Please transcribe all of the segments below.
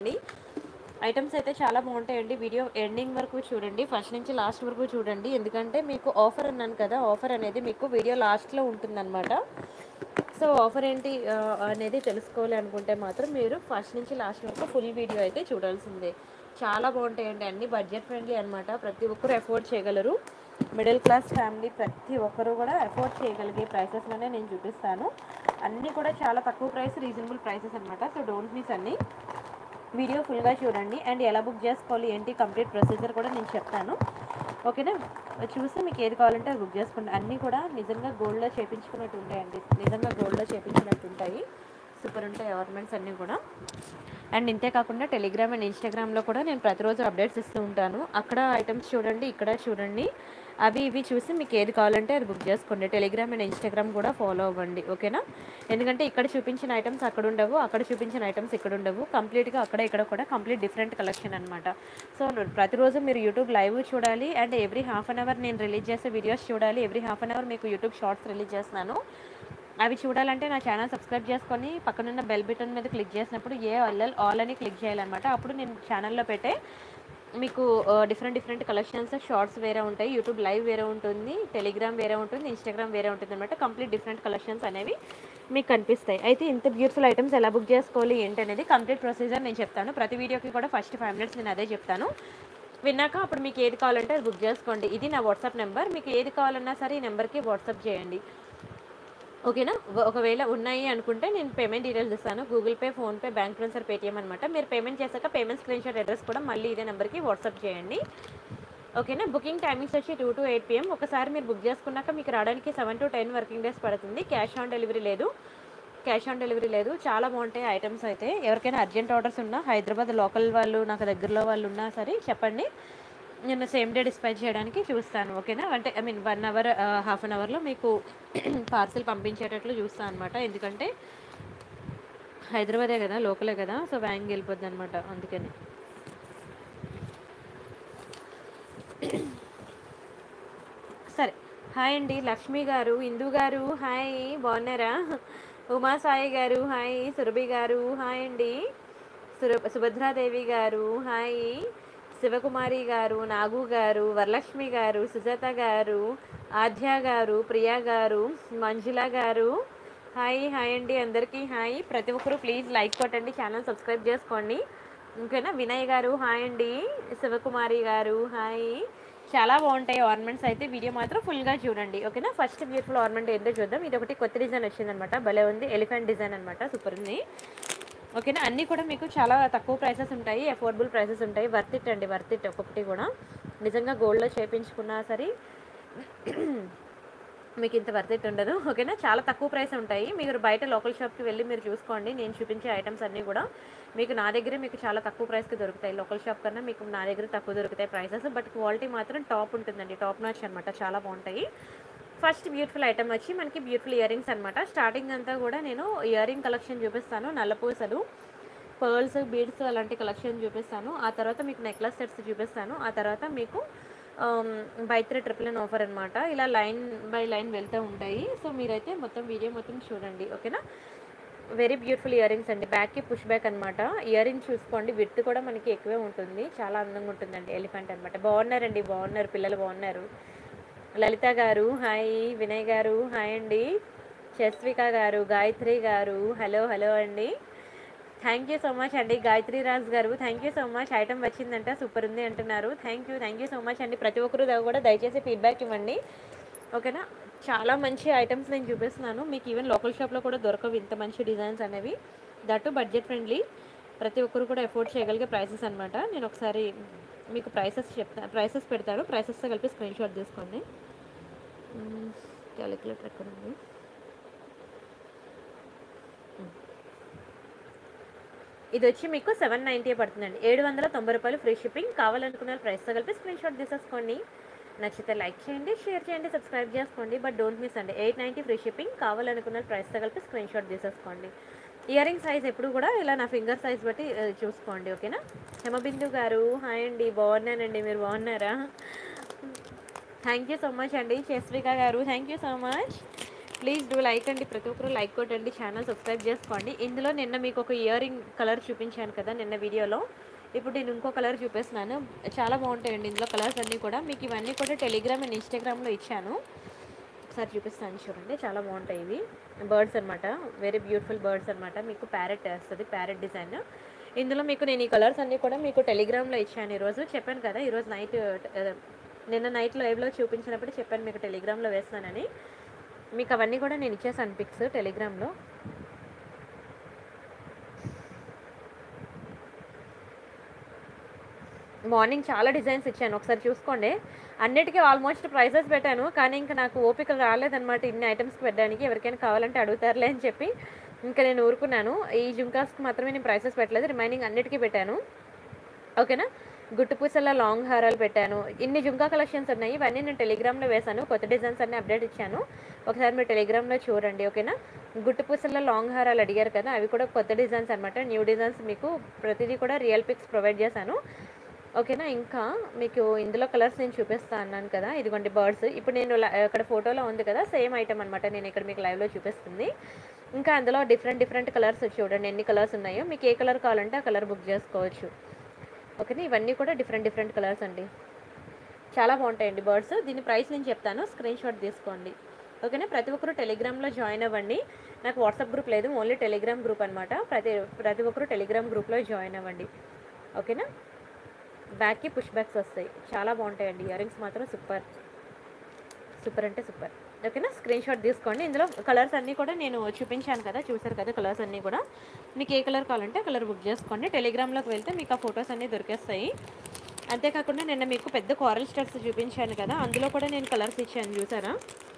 అండి ఐటమ్స్ అయితే చాలా బాగుంటాయండి వీడియో ఎండింగ్ వరకు చూడండి ఫస్ట్ నుంచి లాస్ట్ వరకు చూడండి ఎందుకంటే మీకు ఆఫర్ అన్నాను కదా ఆఫర్ అనేది మీకు వీడియో లాస్ట్లో ఉంటుందన్నమాట సో ఆఫర్ ఏంటి ఆ, అనేది తెలుసుకోవాలి అనుకుంటే మాత్రం మీరు ఫస్ట్ నుంచి లాస్ట్ వరకు ఫుల్ వీడియో అయితే చూడాల్సిందే చాలా బాగుంటాయండి అన్ని బడ్జెట్ ఫ్రెండ్లీ అనమాట ప్రతి ఒక్కరు అఫోర్డ్ చేయగలరు మిడిల్ క్లాస్ ఫ్యామిలీ ప్రతి ఒక్కరు కూడా అఫోర్డ్ చేయగలిగే ప్రైసెస్లోనే నేను చూపిస్తాను అన్నీ కూడా చాలా తక్కువ ప్రైస్ రీజనబుల్ ప్రైసెస్ అనమాట సో డోంట్ మిస్ అన్ని వీడియో ఫుల్గా చూడండి అండ్ ఎలా బుక్ చేసుకోవాలి ఏంటి కంప్లీట్ ప్రొసీజర్ కూడా నేను చెప్తాను ఓకేనా చూసి మీకు ఏది కావాలంటే అది బుక్ చేసుకోండి అన్నీ కూడా నిజంగా గోల్డ్లో చేపించుకున్నట్టు ఉంటాయండి నిజంగా గోల్డ్లో చేపించినట్టు ఉంటాయి సూపర్ ఉంటాయి ఆర్నమెంట్స్ అన్నీ కూడా అండ్ ఇంతే కాకుండా టెలిగ్రామ్ అండ్ ఇన్స్టాగ్రామ్లో కూడా నేను ప్రతిరోజు అప్డేట్స్ ఇస్తూ ఉంటాను అక్కడ ఐటమ్స్ చూడండి ఇక్కడ చూడండి అవి ఇవి చూసి మీకు ఏది కావాలంటే అది బుక్ చేసుకోండి టెలిగ్రామ్ అండ్ ఇన్స్టాగ్రామ్ కూడా ఫాలో అవ్వండి ఓకేనా ఎందుకంటే ఇక్కడ చూపించిన ఐటమ్స్ అక్కడ ఉండవు అక్కడ చూపించిన ఐటమ్స్ ఇక్కడ ఉండవు కంప్లీట్గా అక్కడ ఇక్కడ కూడా కంప్లీట్ డిఫరెంట్ కలెక్షన్ అనమాట సో ప్రతిరోజు మీరు యూట్యూబ్ లైవ్ చూడాలి and every half an hour నేను రిలీజ్ చేసే వీడియోస్ చూడాలి ఎవ్రీ హాఫ్ అన్ అవర్ మీకు యూట్యూబ్ షార్ట్స్ రిలీజ్ చేస్తున్నాను అవి చూడాలంటే నా ఛానల్ సబ్స్క్రైబ్ చేసుకొని పక్కనున్న బెల్ బటన్ మీద క్లిక్ చేసినప్పుడు ఏ ఆల్ ఆల్ అని క్లిక్ చేయాలన్నమాట అప్పుడు నేను ఛానల్లో పెట్టే మీకు డిఫరెంట్ డిఫరెంట్ కలెక్షన్స్ షార్ట్స్ వేరే ఉంటాయి యూట్యూబ్ లైవ్ వేరే ఉంటుంది టెలిగ్రామ్ వేరే ఉంటుంది ఇన్స్టాగ్రామ్ వేరే ఉంటుంది అనమాట కంప్లీట్ డిఫరెంట్ కలెక్షన్స్ అనేవి మీకు కనిపిస్తాయి అయితే ఇంత బ్యూటిఫుల్ ఐటమ్స్ ఎలా బుక్ చేసుకోవాలి ఏంటి అనేది కంప్లీట్ ప్రొసీజర్ నేను చెప్తాను ప్రతి వీడియోకి కూడా ఫస్ట్ ఫైవ్ మినిట్స్ నేను అదే చెప్తాను విన్నాక అప్పుడు మీకు ఏది కావాలంటే అది బుక్ చేసుకోండి ఇది నా వాట్సాప్ నెంబర్ మీకు ఏది కావాలన్నా సరే ఈ నెంబర్కి వాట్సాప్ చేయండి ఓకేనా ఒక- ఒకవేళ ఉన్నాయి అనుకుంటే నేను పేమెంట్ డీటెయిల్స్ ఇస్తాను Google Pay PhonePe bank transfer Paytm అనమాట మీరు పేమెంట్ చేశాక పేమెంట్ స్క్రీన్ షాట్ అడ్రస్ కూడా మళ్ళీ ఇదే నెంబర్కి వాట్సాప్ చేయండి ఓకేనా బుకింగ్ టైమింగ్స్ వచ్చి టూ టు ఎయిట్ పిఎం ఒకసారి మీరు బుక్ చేసుకున్నాక మీకు రావడానికి seven to ten working days పడుతుంది క్యాష్ ఆన్ డెలివరీ లేదు క్యాష్ ఆన్ డెలివరీ లేదు చాలా బాగుంటాయి ఐటమ్స్ అయితే ఎవరికైనా అర్జెంట్ ఆర్డర్స్ ఉన్నా హైదరాబాద్ లోకల్ వాళ్ళు నాకు దగ్గరలో వాళ్ళు ఉన్నా సరే చెప్పండి నేను సేమ్ డే డిస్పాచ్ చేయడానికి చూస్తాను ఓకేనా అంటే I mean one hour half an అవర్లో మీకు పార్సిల్ పంపించేటట్లు చూస్తాను అనమాట ఎందుకంటే హైదరాబాదే కదా లోకలే కదా సో బ్యాంక్ వెళ్ళిపోద్ది అనమాట అందుకని సరే హాయ్ అండి లక్ష్మి గారు ఇందు గారు హాయ్ బాగున్నారా ఉమా సాయి గారు హాయ్ సురభి గారు హాయ్ అండి సుర సుభద్రాదేవి గారు హాయ్ శివకుమారి గారు నాగు గారు వరలక్ష్మి గారు సుజాత గారు ఆధ్య గారు ప్రియా గారు మంజుల గారు హాయ్ హాయ్ అండి అందరికీ హాయ్ ప్రతి ఒక్కరు ప్లీజ్ లైక్ కొట్టండి ఛానల్ సబ్స్క్రైబ్ చేసుకోండి ఓకేనా వినయ్ గారు హాయ్ అండి శివకుమారి గారు హాయ్ చాలా బాగుంటాయి ఆర్నమెంట్స్ అయితే వీడియో మాత్రం ఫుల్గా చూడండి ఓకేనా ఫస్ట్ బ్యూటిఫుల్ ఆర్నమెంట్ ఏంటో చూద్దాం ఇది ఒకటి కొత్త డిజైన్ వచ్చిందనమాట భలే ఉంది ఎలిఫెంట్ డిజైన్ అనమాట సూపర్ ఉంది ఓకేనా అన్నీ కూడా మీకు చాలా తక్కువ ప్రైసెస్ ఉంటాయి అఫోర్డబుల్ ప్రైసెస్ ఉంటాయి వర్త్ ఇట్ అండి వర్త్ ఇట్ ఒక్కొక్కటి కూడా నిజంగా గోల్డ్లో చేయించుకున్నా సరే మీకు ఇంత వర్త్ ఇట్ ఉండదు ఓకేనా చాలా తక్కువ ప్రైస్ ఉంటాయి మీరు బయట లోకల్ షాప్కి వెళ్ళి మీరు చూసుకోండి నేను చూపించే ఐటమ్స్ అన్నీ కూడా మీకు నా దగ్గరే మీకు చాలా తక్కువ ప్రైస్కి దొరుకుతాయి లోకల్ షాప్ కన్నా మీకు నా దగ్గర తక్కువ దొరుకుతాయి ప్రైసెస్ బట్ క్వాలిటీ మాత్రం టాప్ ఉంటుందండి టాప్ నాచ్ అనమాట చాలా బాగుంటాయి ఫస్ట్ బ్యూటిఫుల్ ఐటమ్ వచ్చి మనకి బ్యూటిఫుల్ ఇయర్ రింగ్స్ అనమాట స్టార్టింగ్ అంతా కూడా నేను ఇయర్ రింగ్ కలెక్షన్ చూపిస్తాను నల్లపూసలు పర్ల్స్ బీడ్స్ అలాంటి కలెక్షన్ చూపిస్తాను ఆ తర్వాత మీకు నెక్లెస్ సెట్స్ చూపిస్తాను ఆ తర్వాత మీకు buy three triple N offer అనమాట ఇలా లైన్ బై లైన్ వెళ్తూ ఉంటాయి సో మీరైతే మొత్తం వీడియో మొత్తం చూడండి ఓకేనా వెరీ బ్యూటిఫుల్ ఇయర్ రింగ్స్ అండి బ్యాక్కి పుష్ బ్యాక్ అనమాట ఇయర్ రింగ్ చూసుకోండి విత్ కూడా మనకి ఎక్కువే ఉంటుంది చాలా అందంగా ఉంటుందండి ఎలిఫెంట్ అనమాట బాగున్నారండి బాగున్నారు పిల్లలు బాగున్నారు లలిత గారు హాయ్ వినయ్ గారు హాయ్ అండి శస్విక గారు గాయత్రి గారు హలో హలో అండి థ్యాంక్ యూ సో మచ్ అండి గాయత్రి రాజ్ గారు thank you so much item వచ్చిందంట సూపర్ ఉంది అంటున్నారు thank you thank you so much అండి ప్రతి ఒక్కరు దా- కూడా దయచేసి ఫీడ్బ్యాక్ ఇవ్వండి ఓకేనా చాలా మంచి ఐటమ్స్ నేను చూపిస్తున్నాను మీకు ఈవెన్ లోకల్ షాప్లో కూడా దొరకవు ఇంత మంచి డిజైన్స్ అనేవి దట్టు బడ్జెట్ ఫ్రెండ్లీ ప్రతి ఒక్కరు కూడా ఎఫోర్డ్ చేయగలిగే ప్రైసెస్ అనమాట నేను ఒకసారి మీకు ప్రైసెస్ చెప్తా ప్రైసెస్ పెడతాను ప్రైసెస్తో కలిపి స్క్రీన్ షాట్ తీసుకోండి క్యాలిక్యులేటర్ ఎక్కడ ఉంది ఇది వచ్చి మీకు సెవెన్ నైంటీ పడుతుందండి ఏడు వందల తొంభై రూపాయలు ఫ్రీ షిప్పింగ్ కావాలనుకున్న ప్రైస్తో కలిపి స్క్రీన్ షాట్ తీసేసుకోండి నచ్చితే లైక్ చేయండి షేర్ చేయండి సబ్స్క్రైబ్ చేసుకోండి బట్ డోంట్ మిస్ అండి ఎయిట్ నైంటీ ఫ్రీ షిప్పింగ్ కావాలనుకున్న ప్రైస్తో కలిపి స్క్రీన్ షాట్ తీసేసుకోండి ఇయర్ రింగ్ సైజ్ ఎప్పుడు కూడా ఇలా నా ఫింగర్ సైజ్ బట్టి ఆ, చూసుకోండి ఓకేనా హేమబిందు గారు హాయ్ అండి బాగున్నానండి మీరు బాగున్నారా థ్యాంక్ యూ సో మచ్ అండి చేస్విక గారు thank you so much please do like అండి ప్రతి ఒక్కరు లైక్ కొట్టండి ఛానల్ సబ్స్క్రైబ్ చేసుకోండి ఇందులో నిన్న మీకు ఒక ఇయర్ రింగ్ కలర్ చూపించాను కదా నిన్న వీడియోలో ఇప్పుడు నేను ఇంకో కలర్ చూపిస్తున్నాను చాలా బాగుంటాయండి ఇందులో కలర్స్ అన్నీ కూడా మీకు ఇవన్నీ కూడా టెలిగ్రామ్ అండ్ ఇన్స్టాగ్రామ్లో ఇచ్చాను ఒకసారి చూపిస్తాను చూడండి చాలా బాగుంటాయి ఇవి బర్డ్స్ అనమాట వెరీ బ్యూటిఫుల్ బర్డ్స్ అనమాట మీకు ప్యారెట్ వస్తుంది ప్యారెట్ డిజైన్ ఇందులో మీకు నేను ఈ కలర్స్ అన్నీ కూడా మీకు టెలిగ్రామ్లో ఇచ్చాను ఈరోజు చెప్పాను కదా ఈరోజు నైట్ నిన్న నైట్ లైవ్లో చూపించినప్పుడు చెప్పాను మీకు టెలిగ్రామ్లో వేస్తానని మీకు అవన్నీ కూడా నేను ఇచ్చేసాను పిక్స్ టెలిగ్రామ్లో మార్నింగ్ చాలా డిజైన్స్ ఇచ్చాను ఒకసారి చూసుకోండి అన్నిటికీ ఆల్మోస్ట్ ప్రైసెస్ పెట్టాను కానీ ఇంకా నాకు ఓపిక రాలేదన్నమాట ఇన్ని ఐటమ్స్ పెట్టడానికి ఎవరికైనా కావాలంటే అడుగుతారులే అని చెప్పి ఇంకా నేను ఊరుకున్నాను ఈ జుంకాస్కి మాత్రమే నేను ప్రైసెస్ పెట్టలేదు రిమైనింగ్ అన్నిటికీ పెట్టాను ఓకేనా గుట్టు పూసల లాంగ్ హారాలు పెట్టాను ఇన్ని జుంకా కలెక్షన్స్ ఉన్నాయి ఇవన్నీ నేను టెలిగ్రామ్లో వేశాను కొత్త డిజైన్స్ అన్ని అప్డేట్ ఇచ్చాను ఒకసారి మీరు టెలిగ్రామ్లో చూడండి ఓకేనా గుట్టు పూసల లాంగ్ హారాలు అడిగారు కదా అవి కూడా కొత్త డిజైన్స్ అనమాట న్యూ డిజైన్స్ మీకు ప్రతిదీ కూడా రియల్ పిక్స్ ప్రొవైడ్ చేశాను ఓకేనా ఇంకా మీకు ఇందులో కలర్స్ నేను చూపిస్తా అన్నాను కదా ఇదిగోండి బర్డ్స్ ఇప్పుడు నేను ల- ఇక్కడ ఫోటోలో ఉంది కదా సేమ్ ఐటమ్ అనమాట నేను ఇక్కడ మీకు లైవ్లో చూపిస్తుంది ఇంకా అందులో డిఫరెంట్ డిఫరెంట్ కలర్స్ చూడండి ఎన్ని కలర్స్ ఉన్నాయో మీకు ఏ కలర్ కావాలంటే ఆ కలర్ బుక్ చేసుకోవచ్చు ఓకేనా ఇవన్నీ కూడా డిఫరెంట్ డిఫరెంట్ కలర్స్ అండి చాలా బాగుంటాయండి బర్డ్స్ దీని ప్రైస్ నేను చెప్తాను స్క్రీన్ షాట్ తీసుకోండి ఓకేనా ప్రతి ఒక్కరు టెలిగ్రామ్లో జాయిన్ అవ్వండి నాకు వాట్సాప్ గ్రూప్ లేదు ఓన్లీ టెలిగ్రామ్ గ్రూప్ అనమాట ప్రతి ప్రతి ఒక్కరు టెలిగ్రామ్ గ్రూప్లో జాయిన్ అవ్వండి ఓకేనా బ్యాక్కి పుష్ బ్యాక్స్ వస్తాయి చాలా బాగుంటాయండి ఇయర్ రింగ్స్ మాత్రం సూపర్ సూపర్ అంటే సూపర్ ఓకేనా స్క్రీన్ షాట్ తీసుకోండి ఇందులో కలర్స్ అన్నీ కూడా నేను చూపించాను కదా చూసారు కదా కలర్స్ అన్నీ కూడా మీకు ఏ కలర్ కావాలంటే కలర్ బుక్ చేసుకోండి టెలిగ్రామ్లోకి వెళ్తే మీకు ఆ ఫొటోస్ అన్నీ దొరికేస్తాయి అంతేకాకుండా నిన్న మీకు పెద్ద కారల్ స్టడ్స్ చూపించాను కదా అందులో కూడా నేను కలర్స్ ఇచ్చాను చూసారా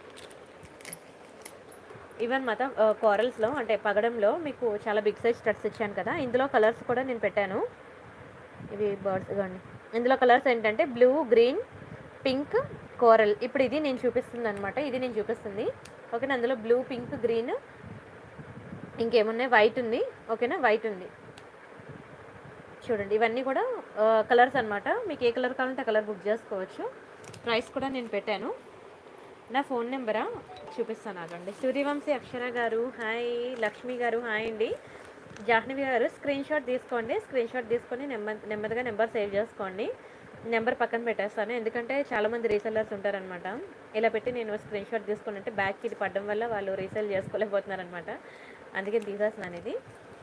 ఈవెన్ మొత్తం కారల్స్లో అంటే పగడంలో మీకు చాలా బిగ్ సైజ్ స్టడ్స్ ఇచ్చాను కదా ఇందులో కలర్స్ కూడా నేను పెట్టాను ఇవి బర్డ్స్ ఇవ్వండి ఇందులో కలర్స్ ఏంటంటే బ్లూ గ్రీన్ పింక్ కోరల్ ఇప్పుడు ఇది నేను చూపిస్తుంది అనమాట ఇది నేను చూపిస్తుంది ఓకేనా అందులో బ్లూ పింక్ గ్రీన్ ఇంకేమున్నాయి వైట్ ఉంది ఓకేనా వైట్ ఉంది చూడండి ఇవన్నీ కూడా కలర్స్ అన్నమాట మీకు ఏ కలర్ కావాలంటే ఆ కలర్ బుక్ చేసుకోవచ్చు ప్రైస్ కూడా నేను పెట్టాను నా ఫోన్ నెంబరా చూపిస్తాను ఆగండి సూర్యవంశీ అక్షర గారు హాయ్ లక్ష్మి గారు హాయ్ అండి జాహ్నవి గారు స్క్రీన్ షాట్ తీసుకోండి స్క్రీన్ షాట్ తీసుకొని నెమ్మది నెమ్మదిగా నెంబర్ సేవ్ చేసుకోండి నెంబర్ పక్కన పెట్టేస్తాను ఎందుకంటే చాలామంది రీసెల్లర్స్ ఉంటారనమాట ఇలా పెట్టి నేను స్క్రీన్ షాట్ తీసుకుని అంటే బ్యాగ్కి ఇది పడడం వల్ల వాళ్ళు రీసేల్ చేసుకోలేకపోతున్నారనమాట అందుకే తీసేస్తున్నాను ఇది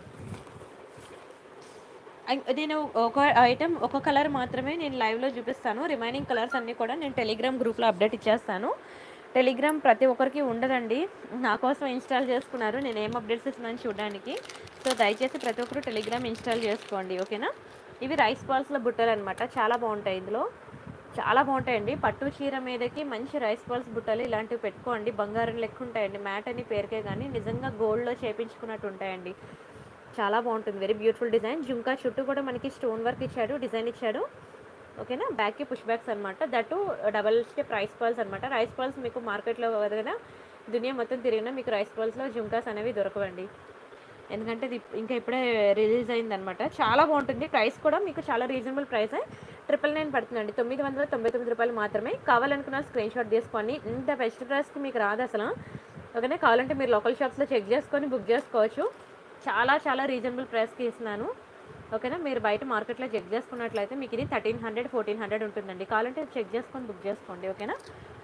ఐ- నేను ఒక ఐటమ్ ఒక కలర్ మాత్రమే నేను లైవ్లో చూపిస్తాను రిమైనింగ్ కలర్స్ అన్నీ కూడా నేను టెలిగ్రామ్ గ్రూప్లో అప్డేట్ ఇచ్చేస్తాను టెలిగ్రామ్ ప్రతి ఒక్కరికి ఉండదండి నా కోసం ఇన్స్టాల్ చేసుకున్నారు నేను ఏం అప్డేట్స్ ఇస్తున్నాను చూడడానికి సో దయచేసి ప్రతి ఒక్కరు టెలిగ్రామ్ ఇన్స్టాల్ చేసుకోండి ఓకేనా ఇవి రైస్ బాల్స్లో బుట్టలు అనమాట చాలా బాగుంటాయి ఇందులో చాలా బాగుంటాయండి పట్టు చీర మీదకి మంచి రైస్ బాల్స్ బుట్టలు ఇలాంటివి పెట్టుకోండి బంగారం లెక్క ఉంటాయండి మ్యాట్ అని పేరుకే కానీ నిజంగా గోల్డ్లో చేపించుకున్నట్టు ఉంటాయండి చాలా బాగుంటుంది వెరీ బ్యూటిఫుల్ డిజైన్ జుంకా చుట్టూ కూడా మనకి స్టోన్ వర్క్ ఇచ్చాడు డిజైన్ ఇచ్చాడు ఓకేనా బ్యాక్కి పుష్ బ్యాక్స్ అనమాట that double step rice pearls అనమాట రైస్ పాల్స్ మీకు మార్కెట్లో కదా దునియా మొత్తం తిరిగినా మీకు రైస్ పాల్స్లో జుంకాస్ అనేవి దొరకవండి ఎందుకంటే ఇది ఇంకా ఇప్పుడే రిలీజ్ అయింది అనమాట చాలా బాగుంటుంది ప్రైస్ కూడా మీకు చాలా రీజనబుల్ ప్రైస్ ట్రిపుల్ నైన్ పడుతుందండి తొమ్మిది వందల తొంభై తొమ్మిది రూపాయలు మాత్రమే కావాలనుకున్న స్క్రీన్ షాట్ తీసుకోండి ఇంత బెస్ట్ ప్రైస్కి మీకు రాదు అసలు ఓకేనా కావాలంటే మీరు లోకల్ షాప్స్లో చెక్ చేసుకొని బుక్ చేసుకోవచ్చు చాలా చాలా రీజనబుల్ ప్రైస్కి ఇస్తున్నాను ఓకేనా మీరు బయట మార్కెట్లో చెక్ చేసుకున్నట్లయితే మీకు ఇది థర్టీన్ హండ్రెడ్ ఫోర్టీన్ హండ్రెడ్ ఉంటుందండి కావాలంటే చెక్ చేసుకొని బుక్ చేసుకోండి ఓకేనా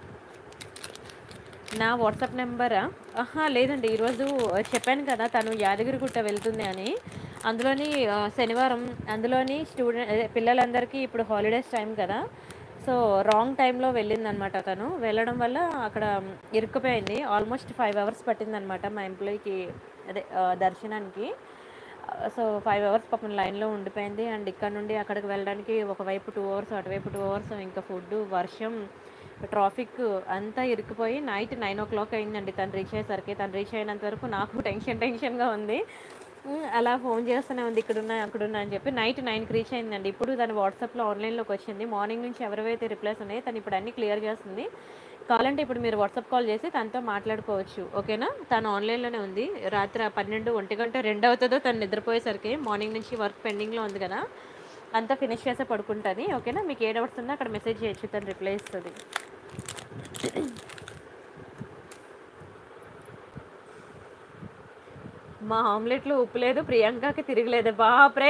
నా వాట్సాప్ నెంబరా ఆహా లేదండి ఈరోజు చెప్పాను కదా తను యాదగిరిగుట్ట వెళ్తుంది అని అందులోని ఆ, శనివారం అందులోని స్టూడెంట్ అదే పిల్లలందరికీ ఇప్పుడు హాలిడేస్ టైం కదా సో రాంగ్ టైంలో వెళ్ళిందనమాట తను వెళ్ళడం వల్ల అక్కడ ఇరుక్కుపోయింది ఆల్మోస్ట్ ఫైవ్ అవర్స్ పట్టిందనమాట మా ఎంప్లాయీకి అదే ఆ, దర్శనానికి సో ఫైవ్ అవర్స్ పాపం లైన్లో ఉండిపోయింది అండ్ ఇక్కడ నుండి అక్కడికి వెళ్ళడానికి ఒకవైపు టూ అవర్స్ అటువైపు టూ అవర్స్ ఇంకా ఫుడ్ వర్షం ట్రాఫిక్ అంతా ఇరుక్కుపోయి నైట్ నైన్ ఓ క్లాక్ అయిందండి తను రీచ్ అయ్యేసరికి తను రీచ్ అయినంత వరకు నాకు టెన్షన్ టెన్షన్గా ఉంది ఉమ్, అలా ఫోన్ చేస్తూనే ఉంది ఇక్కడున్నా అక్కడున్నా అని చెప్పి నైట్ నైన్కి రీచ్ అయిందండి ఇప్పుడు తను వాట్సాప్లో ఆన్లైన్లోకి వచ్చింది మార్నింగ్ నుంచి ఎవరైతే రిప్లైస్ ఉన్నాయో తను ఇప్పుడు అన్నీ క్లియర్ చేస్తుంది కావాలంటే ఇప్పుడు మీరు వాట్సాప్ కాల్ చేసి తనతో మాట్లాడుకోవచ్చు ఓకేనా తను ఆన్లైన్లోనే ఉంది రాత్రి పన్నెండు ఒంటి గంట రెండు అవుతుందో తను నిద్రపోయేసరికి మార్నింగ్ నుంచి వర్క్ పెండింగ్లో ఉంది కదా అంతా ఫినిష్ చేసే పడుకుంటుంది ఓకేనా మీకు ఏ డౌట్స్ ఉన్నా అక్కడ మెసేజ్ చేయొచ్చు తను రిప్లై ఇస్తుంది మా ఆమ్లెట్లో ఉప్పు లేదు ప్రియాంకకి తిరగలేదు బాప్రే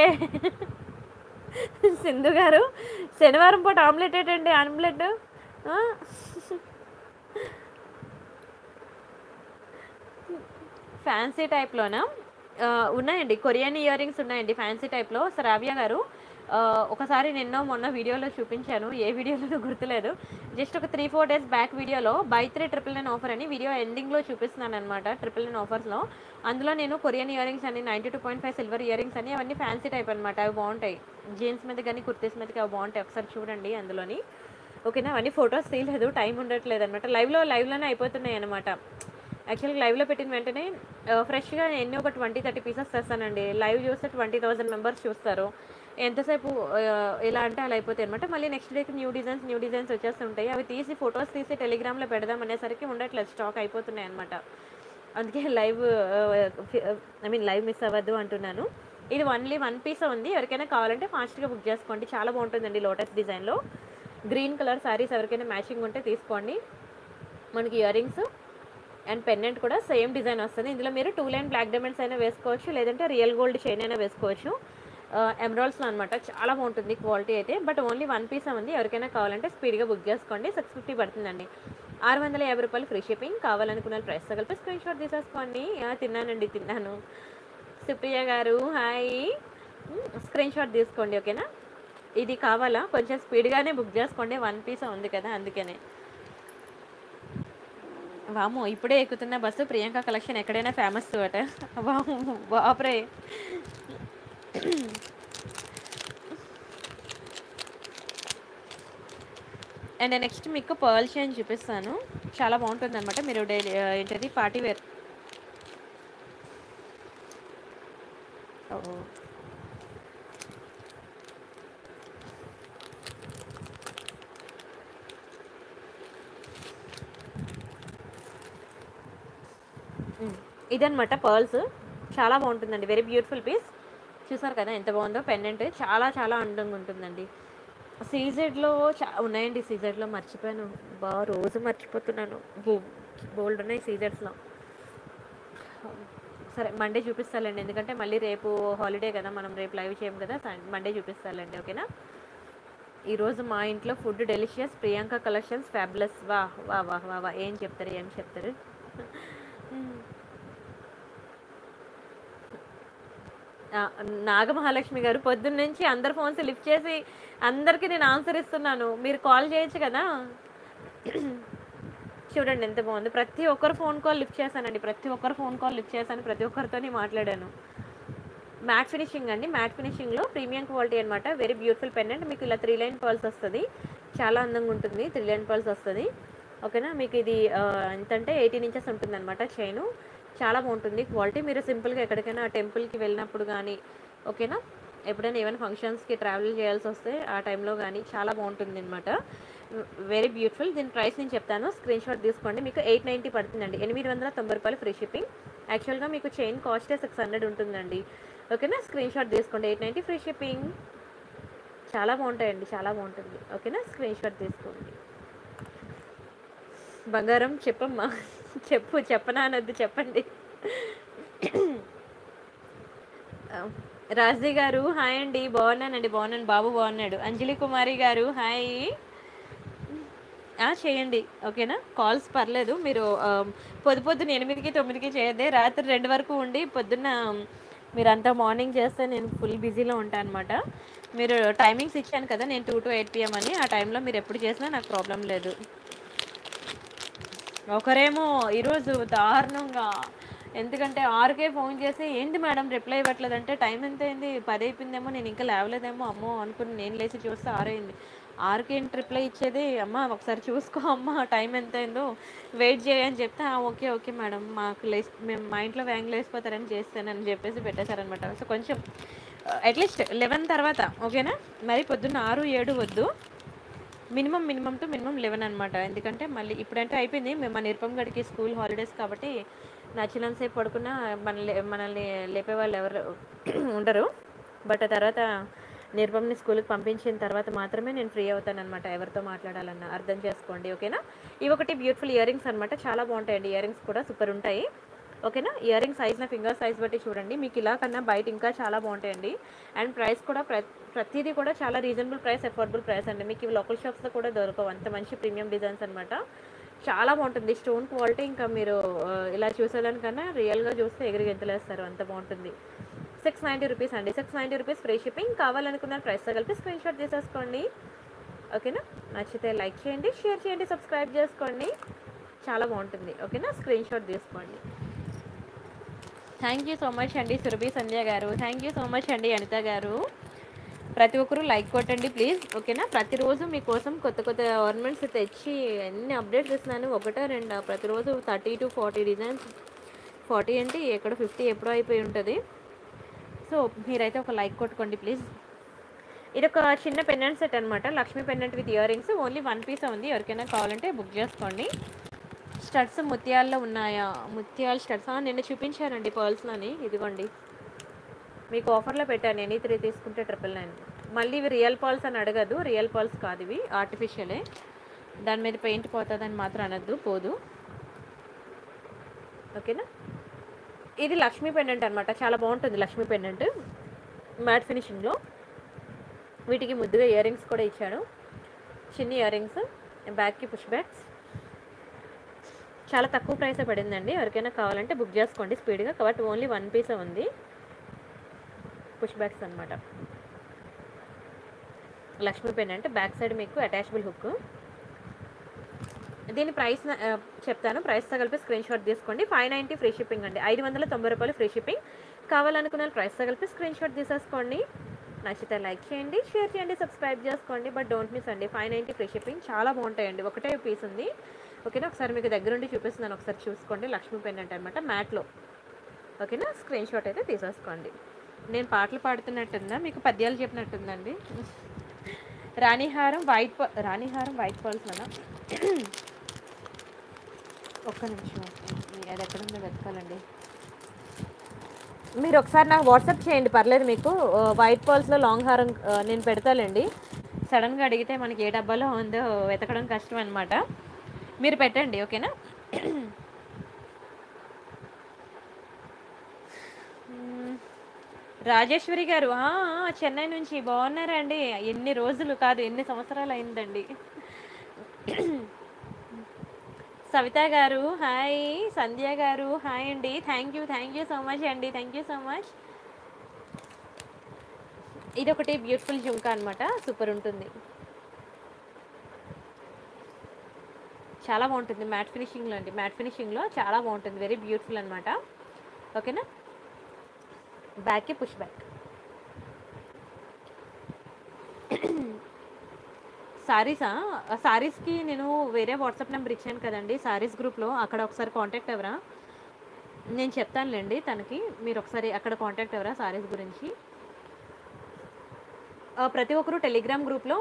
సింధు గారు శనివారం పూట ఆమ్లెట్ ఏంటండి ఆమ్లెట్ ఆ? ఫ్యాన్సీ టైప్లోనా ఆ, ఉన్నాయండి కొరియన్ ఇయర్ రింగ్స్ ఉన్నాయండి ఫ్యాన్సీ టైప్లో శ్రావ్య గారు ఆ, ఒకసారి నిన్న మొన్న వీడియోలో చూపించాను ఏ వీడియోలో గుర్తులేదు జస్ట్ ఒక త్రీ ఫోర్ డేస్ బ్యాక్ వీడియోలో buy three triple nine offer అని వీడియో ఎండింగ్లో చూపిస్తున్నాను అనమాట ట్రిపుల్ నైన్ ఆఫర్స్లో అందులో నేను కొరియన్ ఇయర్ రింగ్స్ అని ninety two point five silver year earrings అని అవన్నీ ఫ్యాన్సీ టైప్ అనమాట అవి బాగుంటాయి జీన్స్ మీద కానీ కుర్తీస్ మీదకి అవి బాగుంటాయి ఒకసారి చూడండి అందులోని ఓకేనా అవన్నీ ఫొటోస్ తీయలేదు టైం ఉండట్లేదు అనమాట లైవ్లో లైవ్లోనే అయిపోతున్నాయి అనమాట యాక్చువల్గా లైవ్లో పెట్టిన వెంటనే ఫ్రెష్గా ఎన్ని ఒక ట్వంటీ థర్టీ పీసెస్ తెస్తానండి లైవ్ చూస్తే ట్వంటీ థౌసండ్ మెంబర్స్ చూస్తారు ఎంతసేపు ఆ, ఎలా అంటే అలా అయిపోతాయి అనమాట మళ్ళీ నెక్స్ట్ డేకి న్యూ డిజైన్స్ న్యూ డిజైన్స్ వచ్చేస్తుంటాయి అవి తీసి ఫొటోస్ తీసి టెలిగ్రామ్లో పెడదాం అనేసరికి ఉండట్లేదు స్టాక్ అయిపోతున్నాయి అనమాట అందుకే live I mean live miss అవ్వద్దు అంటున్నాను ఇది ఓన్లీ వన్ పీస్ ఉంది ఎవరికైనా కావాలంటే ఫాస్ట్గా బుక్ చేసుకోండి చాలా బాగుంటుందండి లోటస్ డిజైన్లో గ్రీన్ కలర్ శారీస్ ఎవరికైనా మ్యాచింగ్ ఉంటే తీసుకోండి మనకి ఇయర్ రింగ్స్ అండ్ పెండెంట్ కూడా సేమ్ డిజైన్ వస్తుంది ఇందులో మీరు టూ లైన్ బ్లాక్ డైమండ్స్ అయినా వేసుకోవచ్చు లేదంటే రియల్ గోల్డ్ చైన్ అయినా వేసుకోవచ్చు ఎమరాల్స్లో అనమాట చాలా బాగుంటుంది క్వాలిటీ అయితే బట్ ఓన్లీ వన్ పీస్ ఉంది ఎవరికైనా కావాలంటే స్పీడ్గా బుక్ చేసుకోండి సిక్స్ ఫిఫ్టీ పడుతుందండి ఆరు వందల యాభై రూపాయలు ఫ్రీ షిప్పింగ్ కావాలనుకున్న ప్రైస్ కలిపి స్క్రీన్ షాట్ తీసేసుకోండి ఆ, తిన్నానండి తిన్నాను సుప్రియ గారు హాయ్ స్క్రీన్ షాట్ తీసుకోండి ఓకేనా ఇది కావాలా కొంచెం స్పీడ్గానే బుక్ చేసుకోండి వన్ పీస్ ఉంది కదా అందుకనే వాము ఇప్పుడే ఎక్కుతున్న బస్సు ప్రియాంక కలెక్షన్ ఎక్కడైనా ఫేమస్ అట వాము బాప్రే అండ్ నెక్స్ట్ మీకు పర్ల్ చైన్ చూపిస్తాను చాలా బాగుంటుంది అనమాట మీరు డైలీ ఏంటది పార్టీ వేర్ ఓ మ్మ్. ఇదన్నమాట పర్ల్స్ చాలా బాగుంటుందండి వెరీ బ్యూటిఫుల్ పీస్ చూసారు కదా ఎంత బాగుందో పెండెంట్ చాలా చాలా అందంగా ఉంటుందండి సీజెడ్లో చా ఉన్నాయండి సీజెడ్లో మర్చిపోయాను బాగా రోజు మర్చిపోతున్నాను బోల్డ్ ఉన్నాయి సీజెడ్స్లో సరే మండే చూపిస్తాలండి ఎందుకంటే మళ్ళీ రేపు హాలిడే కదా మనం రేపు లైవ్ చేయం కదా మండే చూపిస్తాలండి ఓకేనా ఈరోజు మా ఇంట్లో food delicious Priyanka collections fabulous వా వా వా వా వా ఏం చెప్తారు ఏం చెప్తారు ఆ, నాగమహాలక్ష్మి గారు పొద్దున్న నుంచి అందరు ఫోన్స్ లిఫ్ట్ చేసి అందరికీ నేను ఆన్సర్ ఇస్తున్నాను మీరు కాల్ చేయొచ్చు కదా చూడండి ఎంత బాగుంది ప్రతి ఒక్కరు ఫోన్ కాల్ లిఫ్ట్ చేశానండి ప్రతి ఒక్కరు ఫోన్ కాల్ లిఫ్ట్ చేశాను ప్రతి ఒక్కరితోని మాట్లాడాను మ్యాట్ ఫినిషింగ్ అండి మ్యాట్ ఫినిషింగ్లో ప్రీమియం క్వాలిటీ అనమాట వెరీ బ్యూటిఫుల్ పెండెంట్ మీకు ఇలా త్రీ లైన్ పర్ల్స్ వస్తుంది చాలా అందంగా ఉంటుంది త్రీ లైన్ పర్ల్స్ వస్తుంది ఓకేనా మీకు ఇది ఆ, ఎంత అంటే ఎయిటీన్ ఇంచెస్ ఉంటుంది అనమాట చైను చాలా బాగుంటుంది క్వాలిటీ మీరు సింపుల్గా ఎక్కడికైనా టెంపుల్కి వెళ్ళినప్పుడు కానీ ఓకేనా ఎప్పుడైనా ఏమైనా ఫంక్షన్స్కి ట్రావెల్ చేయాల్సి వస్తే ఆ టైంలో కానీ చాలా బాగుంటుంది అనమాట వెరీ బ్యూటిఫుల్ దీని ప్రైస్ నేను చెప్తాను స్క్రీన్ షాట్ తీసుకోండి మీకు ఎయిట్ నైంటీ పడుతుందండి ఎనిమిది వందల తొంభై రూపాయలు ఫ్రీ షిప్పింగ్ యాక్చువల్గా మీకు చైన్ కాస్టే సిక్స్ హండ్రెడ్ ఉంటుందండి ఓకేనా స్క్రీన్ షాట్ తీసుకోండి ఎయిట్ నైంటీ ఫ్రీ షిప్పింగ్ చాలా బాగుంటాయండి చాలా బాగుంటుంది ఓకేనా స్క్రీన్ షాట్ తీసుకోండి బంగారం చెప్పమ్మా చెప్పు చెప్పనా అనొద్దు చెప్పండి రాజీ గారు హాయ్ అండి బాగున్నానండి బాగున్నాను బాబు బాగున్నాడు అంజలి కుమారి గారు హాయ్ ఆ, చేయండి ఓకేనా కాల్స్ పర్లేదు మీరు ఆ, పొద్దు పొద్దున్న ఎనిమిదికి తొమ్మిదికి చేయద్దే రాత్రి రెండు వరకు ఉండి పొద్దున్న మీరంతా మార్నింగ్ చేస్తే నేను ఫుల్ బిజీలో ఉంటాను అనమాట మీరు టైమింగ్స్ ఇచ్చాను కదా నేను టూ టు ఎయిట్ పిఎం అని ఆ టైంలో మీరు ఎప్పుడు చేసినా నాకు ప్రాబ్లం లేదు ఒకరేమో ఈరోజు దారుణంగా ఎందుకంటే ఆరుకే ఫోన్ చేసి ఏంటి మేడం రిప్లై ఇవ్వట్లేదంటే టైం ఎంత అయింది పది అయిపోయిందేమో నేను ఇంకా లేవలేదేమో అమ్మో అనుకుని నేను లేచి చూస్తే ఆరు అయింది ఆరుకి ఏంటి రిప్లై ఇచ్చేది అమ్మ ఒకసారి చూసుకో అమ్మ టైం ఎంత అయిందో వెయిట్ చేయని చెప్తే "ఆ, ఓకే ఓకే మేడం మాకు లేస్ మేము మా ఇంట్లో వ్యాంగ్ లేసిపోతారని చేస్తానని చెప్పేసి పెట్టేశారనమాట సో కొంచెం అట్లీస్ట్ లెవెన్ తర్వాత ఓకేనా మరి పొద్దున్న ఆరు ఏడు వద్దు minimum minimum to minimum eleven అనమాట ఎందుకంటే మళ్ళీ ఇప్పుడంటే అయిపోయింది మేము మన నిరుపం గడికి స్కూల్ హాలిడేస్ కాబట్టి నచ్చినంతసేపు పడుకున్నా మనల్ని మనల్ని లేపే వాళ్ళు ఎవరు ఉండరు బట్ ఆ తర్వాత నిరుపంని స్కూల్కి పంపించిన తర్వాత మాత్రమే నేను ఫ్రీ అవుతాను అనమాట ఎవరితో మాట్లాడాలన్నా అర్థం చేసుకోండి ఓకేనా ఇవి ఒకటి బ్యూటిఫుల్ ఇయర్ రింగ్స్ అనమాట చాలా బాగుంటాయండి ఇయర్ రింగ్స్ కూడా సూపర్ ఉంటాయి ఓకేనా ఇయర్ రింగ్ సైజ్ నా ఫింగర్ సైజ్ బట్టి చూడండి మీకు ఇలా కన్నా బయట ఇంకా చాలా బాగుంటాయండి అండ్ ప్రైస్ కూడా ప్ర ప్రతిదీ కూడా చాలా రీజనబుల్ ప్రైస్ అఫోర్డబుల్ ప్రైస్ అండి మీకు ఇవి లోకల్ షాప్స్లో కూడా దొరకవు అంత మంచి ప్రీమియం డిజైన్స్ అనమాట చాలా బాగుంటుంది స్టోన్ క్వాలిటీ ఇంకా మీరు ఆ, ఇలా చూసేదానికన్నా రియల్గా చూస్తే ఎగిరి గెంతలేస్తారు అంత బాగుంటుంది సిక్స్ నైంటీ రూపీస్ అండి six ninety rupees free shipping కావాలనుకున్న ప్రైస్తో కలిపి స్క్రీన్ షాట్ తీసేసుకోండి ఓకేనా నచ్చితే లైక్ చేయండి షేర్ చేయండి సబ్స్క్రైబ్ చేసుకోండి చాలా బాగుంటుంది ఓకేనా స్క్రీన్ షాట్ తీసుకోండి థ్యాంక్ యూ సో మచ్ అండి సురభి సంధ్య గారు థ్యాంక్ యూ సో మచ్ అండి అనిత గారు ప్రతి ఒక్కరూ లైక్ కొట్టండి ప్లీజ్ ఓకేనా ప్రతిరోజు మీకోసం కొత్త కొత్త ఆర్నమెంట్స్ తెచ్చి ఎన్ని అప్డేట్స్ ఇస్తున్నాను ఒకటో రెండా ప్రతిరోజు thirty to forty designs forty అంటే ఎక్కడ ఫిఫ్టీ ఎప్పుడో అయిపోయి ఉంటుంది సో మీరైతే ఒక లైక్ కొట్టుకోండి ప్లీజ్ ఇది ఒక చిన్న పెండెంట్ సెట్ అనమాట Lakshmi pendant with year earrings only one piece ఉంది ఎవరికైనా కావాలంటే బుక్ చేసుకోండి స్టడ్స్ ముత్యాల్లో ఉన్నాయా ముత్యాల స్టడ్స్ నిన్న చూపించానండి పర్ల్స్లోని ఇదిగోండి మీకు ఆఫర్లో పెట్టాను ఎనీ త్రీ తీసుకుంటే ట్రిపుల్ నైన్ మళ్ళీ ఇవి రియల్ పాల్స్ అని అడగదు రియల్ పాల్స్ కాదు ఇవి ఆర్టిఫిషియలే దాని మీద పెయింట్ పోతుందని మాత్రం అనద్దు పోదు ఓకేనా ఇది లక్ష్మీ పెండెంట్ అనమాట చాలా బాగుంటుంది లక్ష్మీ పెండెంట్ మ్యాట్ ఫినిషింగ్లో వీటికి ముద్దుగా ఇయర్ రింగ్స్ కూడా ఇచ్చాడు చిన్న ఇయర్ రింగ్స్ బ్యాక్కి పుష్ బ్యాగ్స్ చాలా తక్కువ ప్రైసే పడిందండి ఎవరికైనా కావాలంటే బుక్ చేసుకోండి స్పీడ్గా కాబట్టి ఓన్లీ వన్ పీసే ఉంది పుష్ బ్యాగ్స్ అనమాట లక్ష్మీ పెన్ అంటే బ్యాక్ సైడ్ మీకు అటాచబుల్ హుక్ దీని ప్రైస్ న- ఆ, చెప్తాను ప్రైస్తో కలిపి స్క్రీన్ షాట్ తీసుకోండి ఫైవ్ నైంటీ ఫ్రీ షిప్పింగ్ అండి ఐదు వందల తొంభై రూపాయలు ఫ్రీ షిప్పింగ్ కావాలనుకున్న వాళ్ళు ప్రైస్తో కలిపి స్క్రీన్ షాట్ తీసేసుకోండి నచ్చితే లైక్ చేయండి షేర్ చేయండి సబ్స్క్రైబ్ చేసుకోండి బట్ డోంట్ మిస్ అండి ఫైవ్ నైంటీ ఫ్రీ షిప్పింగ్ చాలా బాగుంటాయండి ఒకటే పీస్ ఉంది ఓకేనా ఒకసారి మీకు దగ్గరుండి చూపిస్తున్నాను ఒకసారి చూసుకోండి లక్ష్మీ పెన్ అంటే అనమాట మ్యాట్లో ఓకేనా స్క్రీన్ షాట్ అయితే తీసేసుకోండి నేను పాటలు పాడుతున్నట్టుందా మీకు పద్యాలు చెప్పినట్టుందండి రాణిహారం వైట్ ప- రాణిహారం వైట్ పర్ల్స్లోనా ఒక్క నిమిషం అది ఎక్కడ ఉందో వెతకాలండి మీరు ఒకసారి నాకు వాట్సాప్ చేయండి పర్లేదు మీకు ఆ, వైట్ పర్ల్స్లో లాంగ్ హారం ఆ, నేను పెడతానండి సడన్గా అడిగితే మనకి ఏ డబ్బాలో ఉందో వెతకడం కష్టం అనమాట మీరు పెట్టండి ఓకేనా మ్మ్. రాజేశ్వరి గారు ఆ, ఆ, చెన్నై నుంచి బాగున్నారండి ఎన్ని రోజులు కాదు ఎన్ని సంవత్సరాలు అయిందండి సవిత గారు హాయ్ సంధ్య గారు హాయ్ అండి thank you thank you so much అండి థ్యాంక్ యూ సో మచ్ ఇది ఒకటి బ్యూటిఫుల్ జుంకా అనమాట సూపర్ ఉంటుంది చాలా బాగుంటుంది మ్యాట్ ఫినిషింగ్లో అండి మ్యాట్ ఫినిషింగ్లో చాలా బాగుంటుంది వెరీ బ్యూటిఫుల్ అనమాట ఓకేనా బ్యాక్కి పుష్ బ్యాక్ సారీసా సారీస్కి నేను వేరే వాట్సాప్ నెంబర్ ఇచ్చాను కదండి సారీస్ గ్రూప్లో అక్కడ ఒకసారి కాంటాక్ట్ ఎవరా నేను చెప్తానులేండి తనకి మీరు ఒకసారి అక్కడ కాంటాక్ట్ ఎవరా సారీస్ గురించి ఆ, ప్రతి ఒక్కరు టెలిగ్రామ్ గ్రూప్లో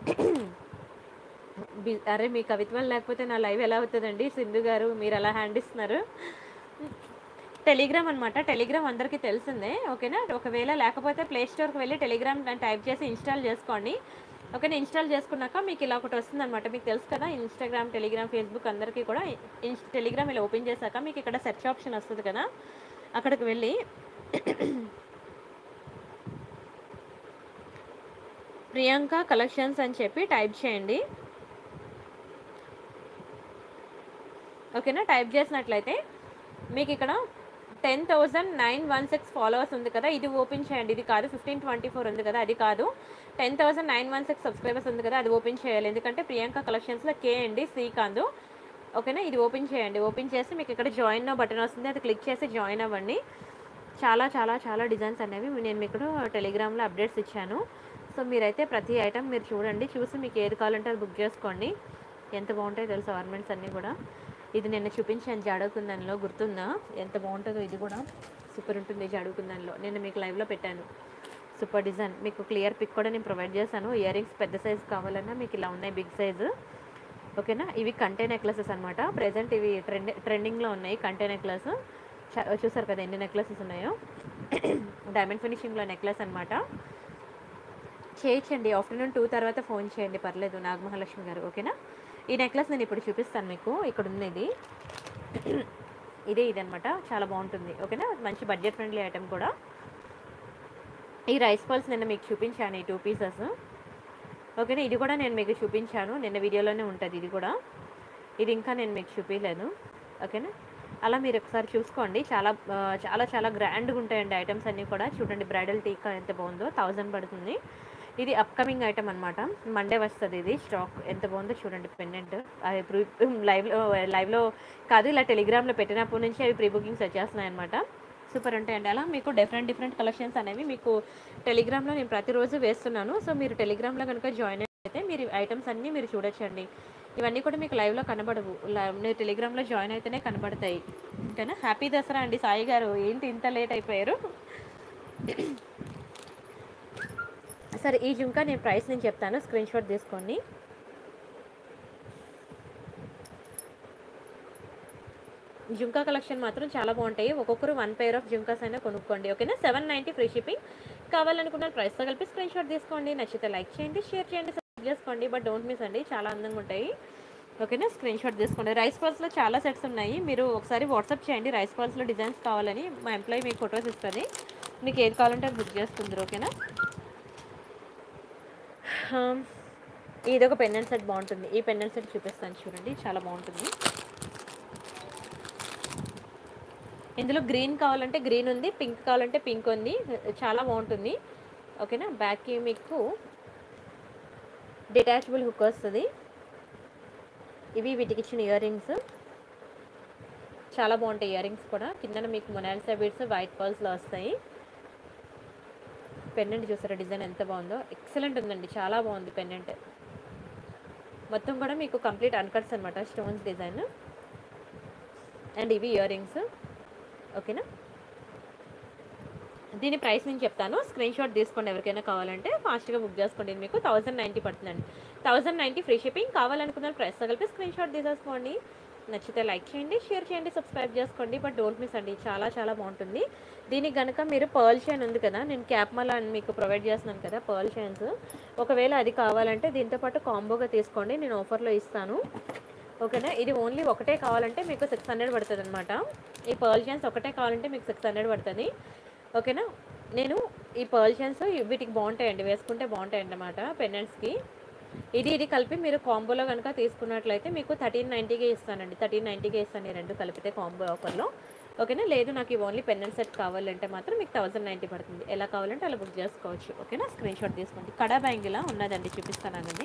బి- అరే మీ కవిత్వం లేకపోతే నా లైవ్ ఎలా అవుతుందండి సింధు గారు మీరు ఎలా హ్యాండ్ ఇస్తున్నారు టెలిగ్రామ్ అనమాట టెలిగ్రామ్ అందరికీ తెలిసిందే ఓకేనా ఒకవేళ లేకపోతే ప్లే స్టోర్కి వెళ్ళి టెలిగ్రామ్ అని టైప్ చేసి ఇన్స్టాల్ చేసుకోండి ఓకేనా ఇన్స్టాల్ చేసుకున్నాక మీకు ఇలా ఒకటి వస్తుంది అనమాట మీకు తెలుసు కదా ఇన్స్టాగ్రామ్ టెలిగ్రామ్ ఫేస్బుక్ అందరికీ కూడా ఇన్స్ టెలిగ్రామ్ ఇలా ఓపెన్ చేశాక మీకు ఇక్కడ సెర్చ్ ఆప్షన్ వస్తుంది కదా అక్కడికి వెళ్ళి ప్రియాంక కలెక్షన్స్ అని చెప్పి టైప్ చేయండి ఓకేనా టైప్ చేసినట్లయితే మీకు ఇక్కడ ten thousand nine one six followers ఉంది కదా ఇది ఓపెన్ చేయండి ఇది కాదు ఫిఫ్టీన్ ట్వంటీ ఫోర్ ఉంది కదా అది కాదు ten thousand nine one six subscribers ఉంది కదా అది ఓపెన్ చేయాలి ఎందుకంటే ప్రియాంక కలెక్షన్స్లో కే అండి సి కాదు ఓకేనా ఇది ఓపెన్ చేయండి ఓపెన్ చేసి మీకు ఇక్కడ జాయిన్ బటన్ వస్తుంది అది క్లిక్ చేసి జాయిన్ అవ్వండి చాలా చాలా చాలా డిజైన్స్ అనేవి నేను మీకు టెలిగ్రామ్లో అప్డేట్స్ ఇచ్చాను సో మీరైతే ప్రతి ఐటమ్ మీరు చూడండి చూసి మీకు ఏది కావాలంటే అది బుక్ చేసుకోండి ఎంత బాగుంటాయో తెలుసు ఆర్నమెంట్స్ అన్నీ కూడా ఇది నిన్న చూపించాను జాడుకుందన్లో గుర్తుందా ఎంత బాగుంటుందో ఇది కూడా సూపర్ ఉంటుంది జాడుకుందన్లో నేను మీకు లైవ్లో పెట్టాను సూపర్ డిజైన్ మీకు క్లియర్ పిక్ కూడా నేను ప్రొవైడ్ చేశాను ఇయర్ రింగ్స్ పెద్ద సైజ్ కావాలన్నా మీకు ఇలా ఉన్నాయి బిగ్ సైజు ఓకేనా ఇవి కంటే నెక్లెసెస్ అనమాట ప్రజెంట్ ఇవి ట్రెండ్ ట్రెండింగ్లో ఉన్నాయి కంటే నెక్లెస్ చూసారు కదా ఎన్ని నెక్లెసెస్ ఉన్నాయో డైమండ్ ఫినిషింగ్లో నెక్లెస్ అనమాట చేయించండి ఆఫ్టర్నూన్ టూ తర్వాత ఫోన్ చేయండి పర్లేదు నాగమహాలక్ష్మి గారు ఓకేనా ఈ నెక్లెస్ నేను ఇప్పుడు చూపిస్తాను మీకు ఇక్కడ ఉంది ఇది ఇదే ఇదనమాట చాలా బాగుంటుంది ఓకేనా మంచి బడ్జెట్ ఫ్రెండ్లీ ఐటెం కూడా ఈ రైస్ పల్స్ నిన్న మీకు చూపించాను ఈ టూ పీసెస్ ఓకేనా ఇది కూడా నేను మీకు చూపించాను నిన్న వీడియోలోనే ఉంటుంది ఇది కూడా ఇది ఇంకా నేను మీకు చూపించలేదు ఓకేనా అలా మీరు ఒకసారి చూసుకోండి చాలా ఆ, చాలా చాలా గ్రాండ్గా ఉంటాయండి ఐటమ్స్ అన్నీ కూడా చూడండి బ్రైడల్ టీకా ఎంత బాగుందో థౌజండ్ పడుతుంది ఇది అప్కమింగ్ ఐటమ్ అనమాట మండే వస్తుంది ఇది స్టాక్ ఎంత బాగుందో చూడండి పెండెంట్ అది ప్రీ లైవ్లో లైవ్లో కాదు ఇలా టెలిగ్రామ్లో పెట్టినప్పటి నుంచి అవి ప్రీ బుకింగ్స్ వచ్చేస్తున్నాయి అనమాట సూపర్ ఉంటాయండి అలా మీకు డిఫరెంట్ డిఫరెంట్ కలెక్షన్స్ అనేవి మీకు టెలిగ్రామ్లో నేను ప్రతిరోజు వేస్తున్నాను సో మీరు టెలిగ్రామ్లో కనుక జాయిన్ అయితే మీరు ఐటమ్స్ అన్నీ మీరు చూడొచ్చండి ఇవన్నీ కూడా మీకు లైవ్లో కనబడవు లైవ్ మీరు టెలిగ్రామ్లో జాయిన్ అయితేనే కనబడతాయి ఓకేనా హ్యాపీ దసరా అండి సాయి గారు ఏంటి ఇంత లేట్ అయిపోయారు సరే ఈ జుంకా నేను ప్రైస్ నేను చెప్తాను స్క్రీన్ షాట్ తీసుకోండి జుంకా కలెక్షన్ మాత్రం చాలా బాగుంటాయి ఒక్కొక్కరు వన్ పేర్ ఆఫ్ జుంకాస్ అయినా కొనుక్కోండి ఓకేనా సెవెన్ నైంటీ ఫ్రీ షిప్పింగ్ కావాలనుకున్న ప్రైస్తో కలిపి స్క్రీన్ షాట్ తీసుకోండి నచ్చితే లైక్ చేయండి షేర్ చేయండి సబ్స్క్రైబ్ చేసుకోండి బట్ డోంట్ మిస్ అండి చాలా అందంగా ఉంటాయి ఓకేనా స్క్రీన్ షాట్ తీసుకోండి రైస్ పర్స్లో చాలా సెట్స్ ఉన్నాయి మీరు ఒకసారి వాట్సాప్ చేయండి రైస్ పర్స్లో డిజైన్స్ కావాలని మా ఎంప్లాయీ మీకు ఫొటోస్ ఇస్తుంది మీకు ఏది కావాలంటే అది బుక్ చేస్తుంది ఓకేనా హమ్, ఇది ఒక పెండెంట్ సెట్ బాగుంటుంది ఈ పెండెంట్ సెట్ చూపిస్తాను చూడండి చాలా బాగుంటుంది ఇందులో గ్రీన్ కావాలంటే గ్రీన్ ఉంది పింక్ కావాలంటే పింక్ ఉంది చాలా బాగుంటుంది ఓకేనా బ్యాక్కి మీకు డిటాచబుల్ హుక్ వస్తుంది ఇవి వీటికి ఇచ్చిన ఇయర్ రింగ్స్ చాలా బాగుంటాయి ఇయర్ రింగ్స్ కూడా కిందన మీకు మొనాలిసా బీడ్స్ వైట్ పర్ల్స్లో వస్తాయి పెండెంట్ చూసారా డిజైన్ ఎంత బాగుందో ఎక్సలెంట్ ఉందండి చాలా బాగుంది పెండెంట్ మొత్తం కూడా మీకు కంప్లీట్ అన్కట్స్ అనమాట స్టోన్స్ డిజైన్ అండ్ ఇవి ఇయర్ రింగ్స్ ఓకేనా దీని ప్రైస్ నేను చెప్తాను స్క్రీన్ షాట్ తీసుకోండి ఎవరికైనా కావాలంటే ఫాస్ట్గా బుక్ చేసుకోండి ఇది మీకు థౌసండ్ నైంటీ పడుతుందండి థౌసండ్ నైంటీ ఫ్రీ షిప్పింగ్ కావాలనుకున్న ప్రైస్ కలిపి స్క్రీన్ షాట్ తీసేసుకోండి నచ్చితే లైక్ చేయండి షేర్ చేయండి సబ్స్క్రైబ్ చేసుకోండి బట్ డోంట్ మిస్ అండి చాలా చాలా బాగుంటుంది దీనికి కనుక మీరు పర్ల్ చైన్ ఉంది కదా నేను క్యాప్ మళ్ళా మీకు ప్రొవైడ్ చేస్తున్నాను కదా పర్ల్ చైన్స్ ఒకవేళ అది కావాలంటే దీంతో పాటు కాంబోగా తీసుకోండి నేను ఆఫర్లో ఇస్తాను ఓకేనా ఇది ఓన్లీ ఒకటే కావాలంటే మీకు సిక్స్ హండ్రెడ్ పడుతుంది అనమాట ఈ పర్ల్ చైన్స్ ఒకటే కావాలంటే మీకు సిక్స్ హండ్రెడ్ పడుతుంది ఓకేనా నేను ఈ పర్ల్ చైన్స్ వీటికి బాగుంటాయండి వేసుకుంటే బాగుంటాయండి అన్నమాట పెండెంట్స్కి ఇది ఇది కలిపి మీరు కాంబోలో కనుక తీసుకున్నట్లయితే మీకు థర్టీన్ నైంటీకే ఇస్తానండి థర్టీన్ నైంటీకే ఇస్తాను ఈ రెండు కలిపితే కాంబో ఆఫర్లో ఓకేనా లేదు నాకు ఈ ఓన్లీ పెండెంట్ సెట్ కావాలంటే మాత్రం మీకు థౌసండ్ నైంటీ పడుతుంది ఎలా కావాలంటే అలా బుక్ చేసుకోవచ్చు ఓకేనా స్క్రీన్ షాట్ తీసుకోండి కడా బ్యాంగిలా ఉన్నదండి చూపిస్తానండి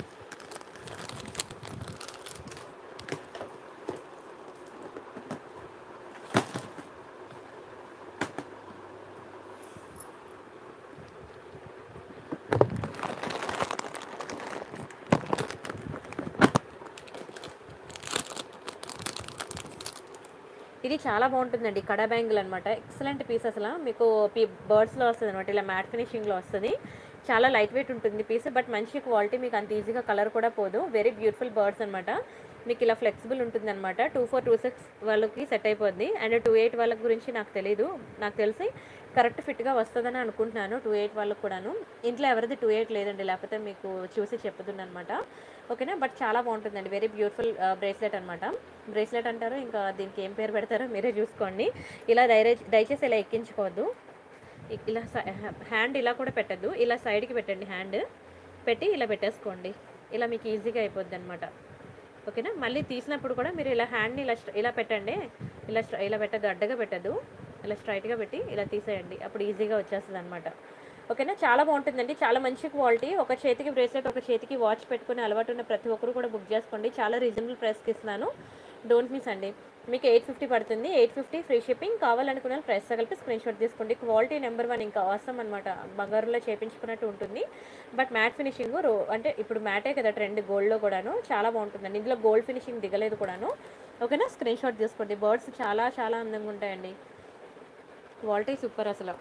ఇది చాలా బాగుంటుందండి కడా బ్యాంగిల్ అనమాట ఎక్సలెంట్ పీస్ అసలు మీకు పీ బర్డ్స్లో వస్తుంది అనమాట ఇలా మ్యాట్ ఫినిషింగ్లో వస్తుంది చాలా లైట్ వెయిట్ ఉంటుంది పీస్ బట్ మంచి క్వాలిటీ మీకు అంత ఈజీగా కలర్ కూడా పోదు వెరీ బ్యూటిఫుల్ బర్డ్స్ అనమాట మీకు ఇలా ఫ్లెక్సిబుల్ ఉంటుంది అనమాట టూ ఫోర్ టూ సిక్స్ వాళ్ళకి సెట్ అయిపోద్ది అండ్ టూ ఎయిట్ వాళ్ళకి గురించి నాకు తెలీదు నాకు తెలిసి కరెక్ట్ ఫిట్గా వస్తుందని అనుకుంటున్నాను టూ ఎయిట్ వాళ్ళకి కూడాను ఇంట్లో ఎవరిది టూ ఎయిట్ లేదండి లేకపోతే మీకు చూసి చెప్పుతుంది అనమాట ఓకేనా బట్ చాలా బాగుంటుందండి వెరీ బ్యూటిఫుల్ బ్రేస్లెట్ అనమాట బ్రేస్లెట్ అంటారు ఇంకా దీనికి ఏం పేరు పెడతారో మీరే చూసుకోండి ఇలా దయరే దయచేసి ఇలా ఎక్కించుకోవద్దు ఇ- ఇలా హ్యాండ్ ఇలా కూడా పెట్టద్దు ఇలా సైడ్కి పెట్టండి హ్యాండ్ పెట్టి ఇలా పెట్టేసుకోండి ఇలా మీకు ఈజీగా అయిపోద్ది అనమాట ఓకేనా మళ్ళీ తీసినప్పుడు కూడా మీరు ఇలా హ్యాండ్ని ఇలా స్ట్ర- ఇలా పెట్టండి ఇలా స్ట్ర- ఇలా పెట్టద్దు అడ్డగా పెట్టద్దు ఇలా స్ట్రైట్గా పెట్టి ఇలా తీసేయండి అప్పుడు ఈజీగా వచ్చేస్తుంది అనమాట ఓకేనా చాలా బాగుంటుందండి చాలా మంచి క్వాలిటీ ఒక చేతికి బ్రేస్లెట్ ఒక చేతికి వాచ్ పెట్టుకుని అలవాటు ఉన్న ప్రతి ఒక్కరు కూడా బుక్ చేసుకోండి చాలా రీజనబుల్ ప్రైస్కి ఇస్తున్నాను డోంట్ మిస్ అండి మీకు ఎయిట్ ఫిఫ్టీ పడుతుంది ఎయిట్ ఫిఫ్టీ ఫ్రీ షిప్పింగ్ కావాలనుకున్న ప్రైస్ కలిపి స్క్రీన్ షాట్ తీసుకోండి క్వాలిటీ నెంబర్ వన్ ఇంకా అవసరం అనమాట బంగారులో చేపించుకున్నట్టు ఉంటుంది బట్ మ్యాట్ ఫినిషింగ్ రో అంటే ఇప్పుడు మ్యాటే కదా ట్రెండ్ గోల్డ్లో కూడాను చాలా బాగుంటుందండి ఇందులో గోల్డ్ ఫినిషింగ్ దిగలేదు కూడాను ఓకేనా స్క్రీన్ షాట్ తీసుకోండి బర్డ్స్ చాలా చాలా అందంగా ఉంటాయండి క్వాలిటీ సూపర్ అసలు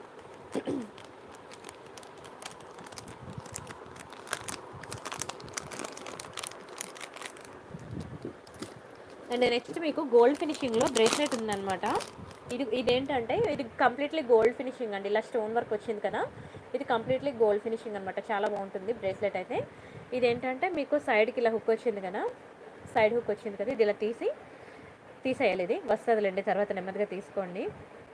అండ్ నెక్స్ట్ మీకు గోల్డ్ ఫినిషింగ్లో బ్రేస్లెట్ ఉందన్నమాట ఇది ఇదేంటంటే ఇది కంప్లీట్లీ గోల్డ్ ఫినిషింగ్ అండి ఇలా స్టోన్ వర్క్ వచ్చింది కదా ఇది కంప్లీట్లీ గోల్డ్ ఫినిషింగ్ అనమాట చాలా బాగుంటుంది బ్రేస్లెట్ అయితే ఇదేంటంటే మీకు సైడ్కి ఇలా హుక్ వచ్చింది కదా సైడ్ హుక్ వచ్చింది కదా ఇది ఇలా తీసి తీసేయాలి ఇది వస్తుందిలేండి తర్వాత నెమ్మదిగా తీసుకోండి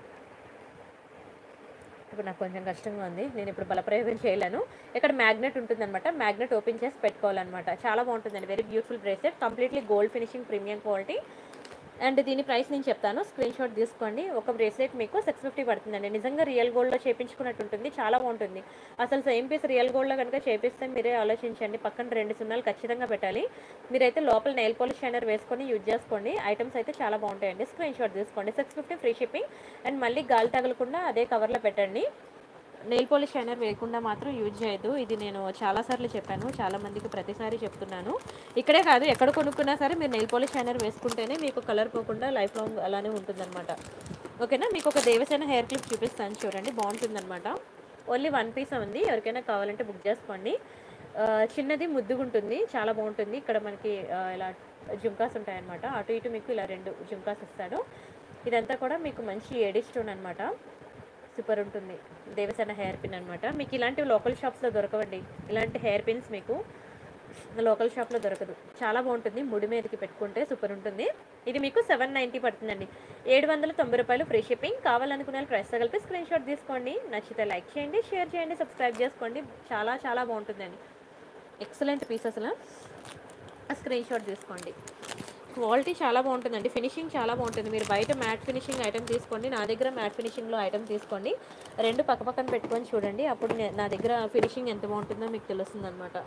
ఇప్పుడు నాకు కొంచెం కష్టంగా ఉంది నేను ఇప్పుడు బలప్రయోగం చేయలేను ఇక్కడ మ్యాగ్నెట్ ఉంటుందన్నమాట మ్యాగ్నెట్ ఓపెన్ చేసి పెట్టుకోవాలన్నమాట చాలా బాగుంటుందండి very beautiful bracelet completely gold finishing premium quality and దీని ప్రైస్ నేను చెప్తాను స్క్రీన్ షాట్ తీసుకోండి ఒక బ్రేస్లెట్ మీకు సిక్స్ ఫిఫ్టీ పడుతుందండి నిజంగా రియల్ గోల్డ్లో చేపించుకున్నట్టు ఉంటుంది చాలా బాగుంటుంది అసలు సేమ్ పీస్ రియల్ గోల్డ్లో కనుక చేపిస్తే మీరే ఆలోచించండి పక్కన రెండు సున్నాలు ఖచ్చితంగా పెట్టాలి మీరైతే లోపల నెయిల్ పాలిష్ షైనర్ వేసుకొని యూజ్ చేసుకోండి ఐటమ్స్ అయితే చాలా బాగుంటాయండి స్క్రీన్ షాట్ తీసుకోండి six fifty free shipping and మళ్ళీ గాలి తగలకుండా అదే కవర్లో పెట్టండి నెయిల్ పాలిష్ షైనర్ వేయకుండా మాత్రం యూజ్ చేయదు ఇది నేను చాలాసార్లు చెప్పాను చాలా మందికి ప్రతిసారి చెప్తున్నాను ఇక్కడే కాదు ఎక్కడ కొనుక్కున్నా సరే మీరు నెయిల్ పాలిష్ షైనర్ వేసుకుంటేనే మీకు కలర్ పోకుండా లైఫ్ లాంగ్ అలానే ఉంటుందన్నమాట ఓకేనా మీకు ఒక దేవసేన హెయిర్ క్లిప్ చూపిస్తాను చూడండి బాగుంటుందన్నమాట ఓన్లీ వన్ పీస్ ఉంది ఎవరికైనా కావాలంటే బుక్ చేసుకోండి ఆ, చిన్నది ముద్దుగా ఉంటుంది చాలా బాగుంటుంది ఇక్కడ మనకి ఆ, ఇలా జుంకాస్ ఉంటాయన్నమాట అటు ఇటు మీకు ఇలా రెండు జుంకాస్ ఇస్తాడు ఇదంతా కూడా మీకు మంచి ఏడి స్టోన్ అనమాట సూపర్ ఉంటుంది దేవసేన హెయిర్ పిన్ అనమాట మీకు ఇలాంటివి లోకల్ షాప్స్లో దొరకవండి ఇలాంటి హెయిర్ పిన్స్ మీకు లోకల్ షాప్లో దొరకదు చాలా బాగుంటుంది ముడి మీదకి పెట్టుకుంటే సూపర్ ఉంటుంది ఇది మీకు సెవెన్ నైంటీ పడుతుందండి ఏడు వందల తొంభై రూపాయలు ఫ్రీ షిప్పింగ్ కావాలనుకునే ప్రైస్ కలిపి స్క్రీన్ షాట్ తీసుకోండి నచ్చితే లైక్ చేయండి షేర్ చేయండి సబ్స్క్రైబ్ చేసుకోండి చాలా చాలా బాగుంటుందండి ఎక్సలెంట్ పీస్ అసలు స్క్రీన్ షాట్ తీసుకోండి క్వాలిటీ చాలా బాగుంటుందండి ఫినిషింగ్ చాలా బాగుంటుంది మీరు బయట మ్యాట్ ఫినిషింగ్ ఐటమ్ తీసుకోండి నా దగ్గర మ్యాట్ ఫినిషింగ్లో ఐటమ్ తీసుకోండి రెండు పక్క పక్కన పెట్టుకొని చూడండి అప్పుడు నే- నా దగ్గర ఫినిషింగ్ ఎంత బాగుంటుందో మీకు తెలుస్తుంది అనమాట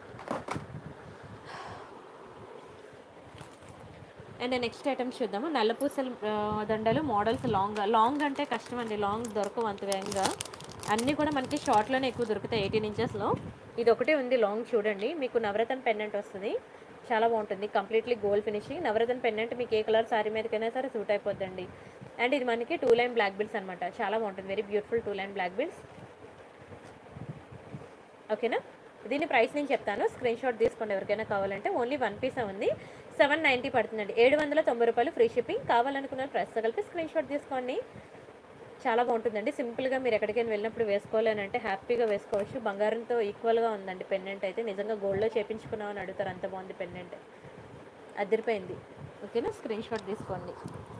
అండ్ నెక్స్ట్ ఐటమ్ చూద్దాము నల్లపూసల ఆ, దండలు మోడల్స్ లాంగ్ లాంగ్ అంటే కష్టం అండి లాంగ్ దొరకవు అంత వేగంగా అన్నీ కూడా మనకి షార్ట్లోనే ఎక్కువ దొరుకుతాయి ఎయిటీన్ ఇంచెస్లో ఇది ఒకటే ఉంది లాంగ్ చూడండి మీకు నవరత్న పెండెంట్ వస్తుంది చాలా బాగుంటుంది completely gold finishing Navaratna pendant మీకు ఏ కలర్ సారీ మీదకైనా సరే సూట్ అయిపోద్దండి అండ్ ఇది మనకి టూ లైన్ బ్లాక్ బిల్స్ అనమాట చాలా బాగుంటుంది very beautiful two line black bills ఓకేనా దీని ప్రైస్ నేను చెప్తాను స్క్రీన్ షాట్ తీసుకోండి ఎవరికైనా కావాలంటే ఓన్లీ వన్ పీస్ ఉంది సెవెన్ నైంటీ పడుతుందండి ఏడు వందల తొంభై రూపాయలు ఫ్రీ షిప్పింగ్ కావాలనుకున్న ప్రైస్ కలిపి స్క్రీన్ షాట్ తీసుకోండి చాలా బాగుంటుందండి సింపుల్గా మీరు ఎక్కడికైనా వెళ్ళినప్పుడు వేసుకోవాలని అంటే హ్యాపీగా వేసుకోవచ్చు బంగారంతో ఈక్వల్గా ఉందండి పెండెంట్ అయితే నిజంగా గోల్డ్లో చేపించుకున్నామని అడుగుతారు అంత బాగుంది పెండెంట్ అదిరిపోయింది ఓకేనా స్క్రీన్ షాట్ తీసుకోండి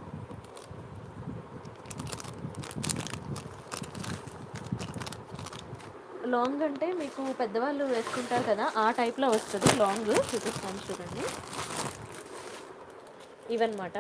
లాంగ్ అంటే మీకు పెద్దవాళ్ళు వేసుకుంటారు కదా ఆ టైప్లో వస్తుంది లాంగ్ చూపిస్తాను చూడండి ఇవన్నమాట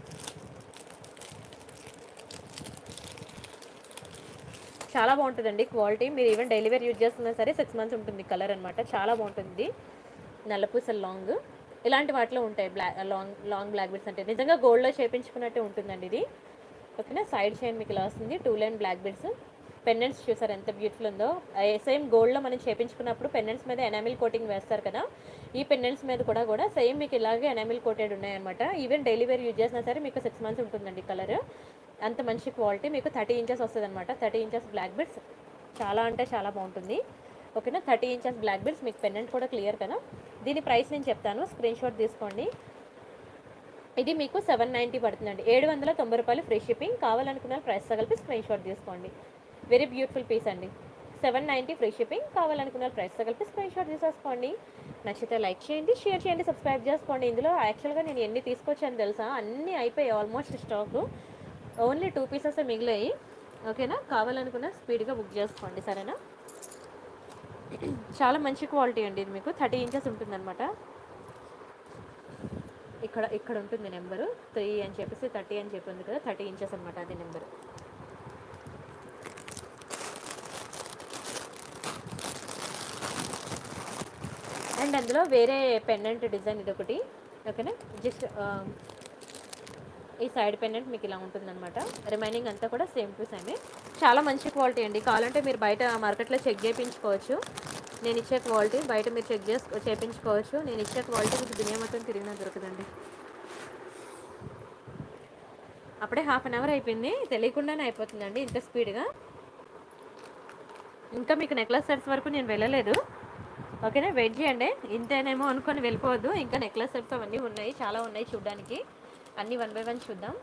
చాలా బాగుంటుందండి క్వాలిటీ మీరు ఈవెన్ డైలీ వేర్ యూజ్ చేస్తున్నా సరే సిక్స్ మంత్స్ ఉంటుంది కలర్ అనమాట చాలా బాగుంటుంది నల్లపూసల లాంగ్ ఇలాంటి వాటిలో ఉంటాయి black long long black beads అంటే నిజంగా గోల్డ్లో చేపించుకున్నట్టే ఉంటుందండి ఇది ఓకేనా సైడ్ చైన్ మీకు ఇలా వస్తుంది two line black beads pendants చూసారు ఎంత బ్యూటిఫుల్ ఉందో సేమ్ గోల్డ్లో మనం చేపించుకున్నప్పుడు పెండెంట్స్ మీద ఎనామిల్ కోటింగ్ వేస్తారు కదా ఈ పెండెంట్స్ మీద కూడా కూడా సేమ్ మీకు ఇలాగే ఎనామిల్ కోటెడ్ ఉన్నాయన్నమాట ఈవెన్ డైలీ వేర్ యూజ్ చేసినా సరే మీకు సిక్స్ మంత్స్ ఉంటుందండి కలర్ అంత మంచి క్వాలిటీ మీకు థర్టీ ఇంచెస్ వస్తుంది అనమాట థర్టీ ఇంచెస్ బ్లాక్ బిడ్స్ చాలా అంటే చాలా బాగుంటుంది ఓకేనా థర్టీ ఇంచెస్ బ్లాక్ బిడ్స్ మీకు పెండెంట్ కూడా క్లియర్ కదా దీని ప్రైస్ నేను చెప్తాను స్క్రీన్ షాట్ తీసుకోండి ఇది మీకు సెవెన్ నైంటీ పడుతుందండి ఏడు వందల తొంభై రూపాయలు ఫ్రీ షిప్పింగ్ కావాలనుకున్న ప్రైస్ కలిపి స్క్రీన్ షాట్ తీసుకోండి వెరీ బ్యూటిఫుల్ పీస్ అండి సెవెన్ నైంటీ ఫ్రీ షిప్పింగ్ కావాలనుకున్న ప్రైస్ కలిపి స్క్రీన్ షాట్ తీసేసుకోండి నచ్చితే లైక్ చేయండి షేర్ చేయండి సబ్స్క్రైబ్ చేసుకోండి ఇందులో యాక్చువల్గా నేను ఎన్ని తీసుకొచ్చాను తెలుసా అన్నీ అయిపోయాయి almost stock only two pieces మిగిలాయి ఓకేనా కావాలనుకున్న స్పీడ్గా బుక్ చేసుకోండి సరేనా చాలా మంచి క్వాలిటీ అండి ఇది మీకు థర్టీ ఇంచెస్ ఉంటుందన్నమాట ఇక్కడ ఇక్కడ ఉంటుంది నెంబరు త్రీ అని చెప్పేసి థర్టీ అని చెప్పి ఉంది కదా థర్టీ ఇంచెస్ అనమాట అది నెంబరు అండ్ అందులో వేరే పెండెంట్ డిజైన్ ఇది ఒకటి ఓకేనా జస్ట్ ఈ సైడ్ పెండెంట్ మీకు ఇలా ఉంటుందన్నమాట రిమైనింగ్ అంతా కూడా సేమ్ టు సేమే చాలా మంచి క్వాలిటీ అండి కావాలంటే మీరు బయట మార్కెట్లో చెక్ చేయించుకోవచ్చు నేను ఇచ్చే క్వాలిటీ బయట మీరు చెక్ చేసు చేయించుకోవచ్చు నేను ఇచ్చే క్వాలిటీ మీకు దునియా మొత్తం తిరిగినా దొరకదండి అప్పుడే హాఫ్ అన్ అవర్ అయిపోయింది తెలియకుండానే అయిపోతుందండి ఇంత స్పీడ్గా ఇంకా మీకు నెక్లెస్ సెట్స్ వరకు నేను వెళ్ళలేదు ఓకేనా వెయిట్ చేయండి ఇంతేనేమో అనుకొని వెళ్ళిపోవద్దు ఇంకా నెక్లెస్ సెట్స్ అవన్నీ ఉన్నాయి చాలా ఉన్నాయి చూడడానికి అన్నీ వన్ బై వన్ చూద్దాం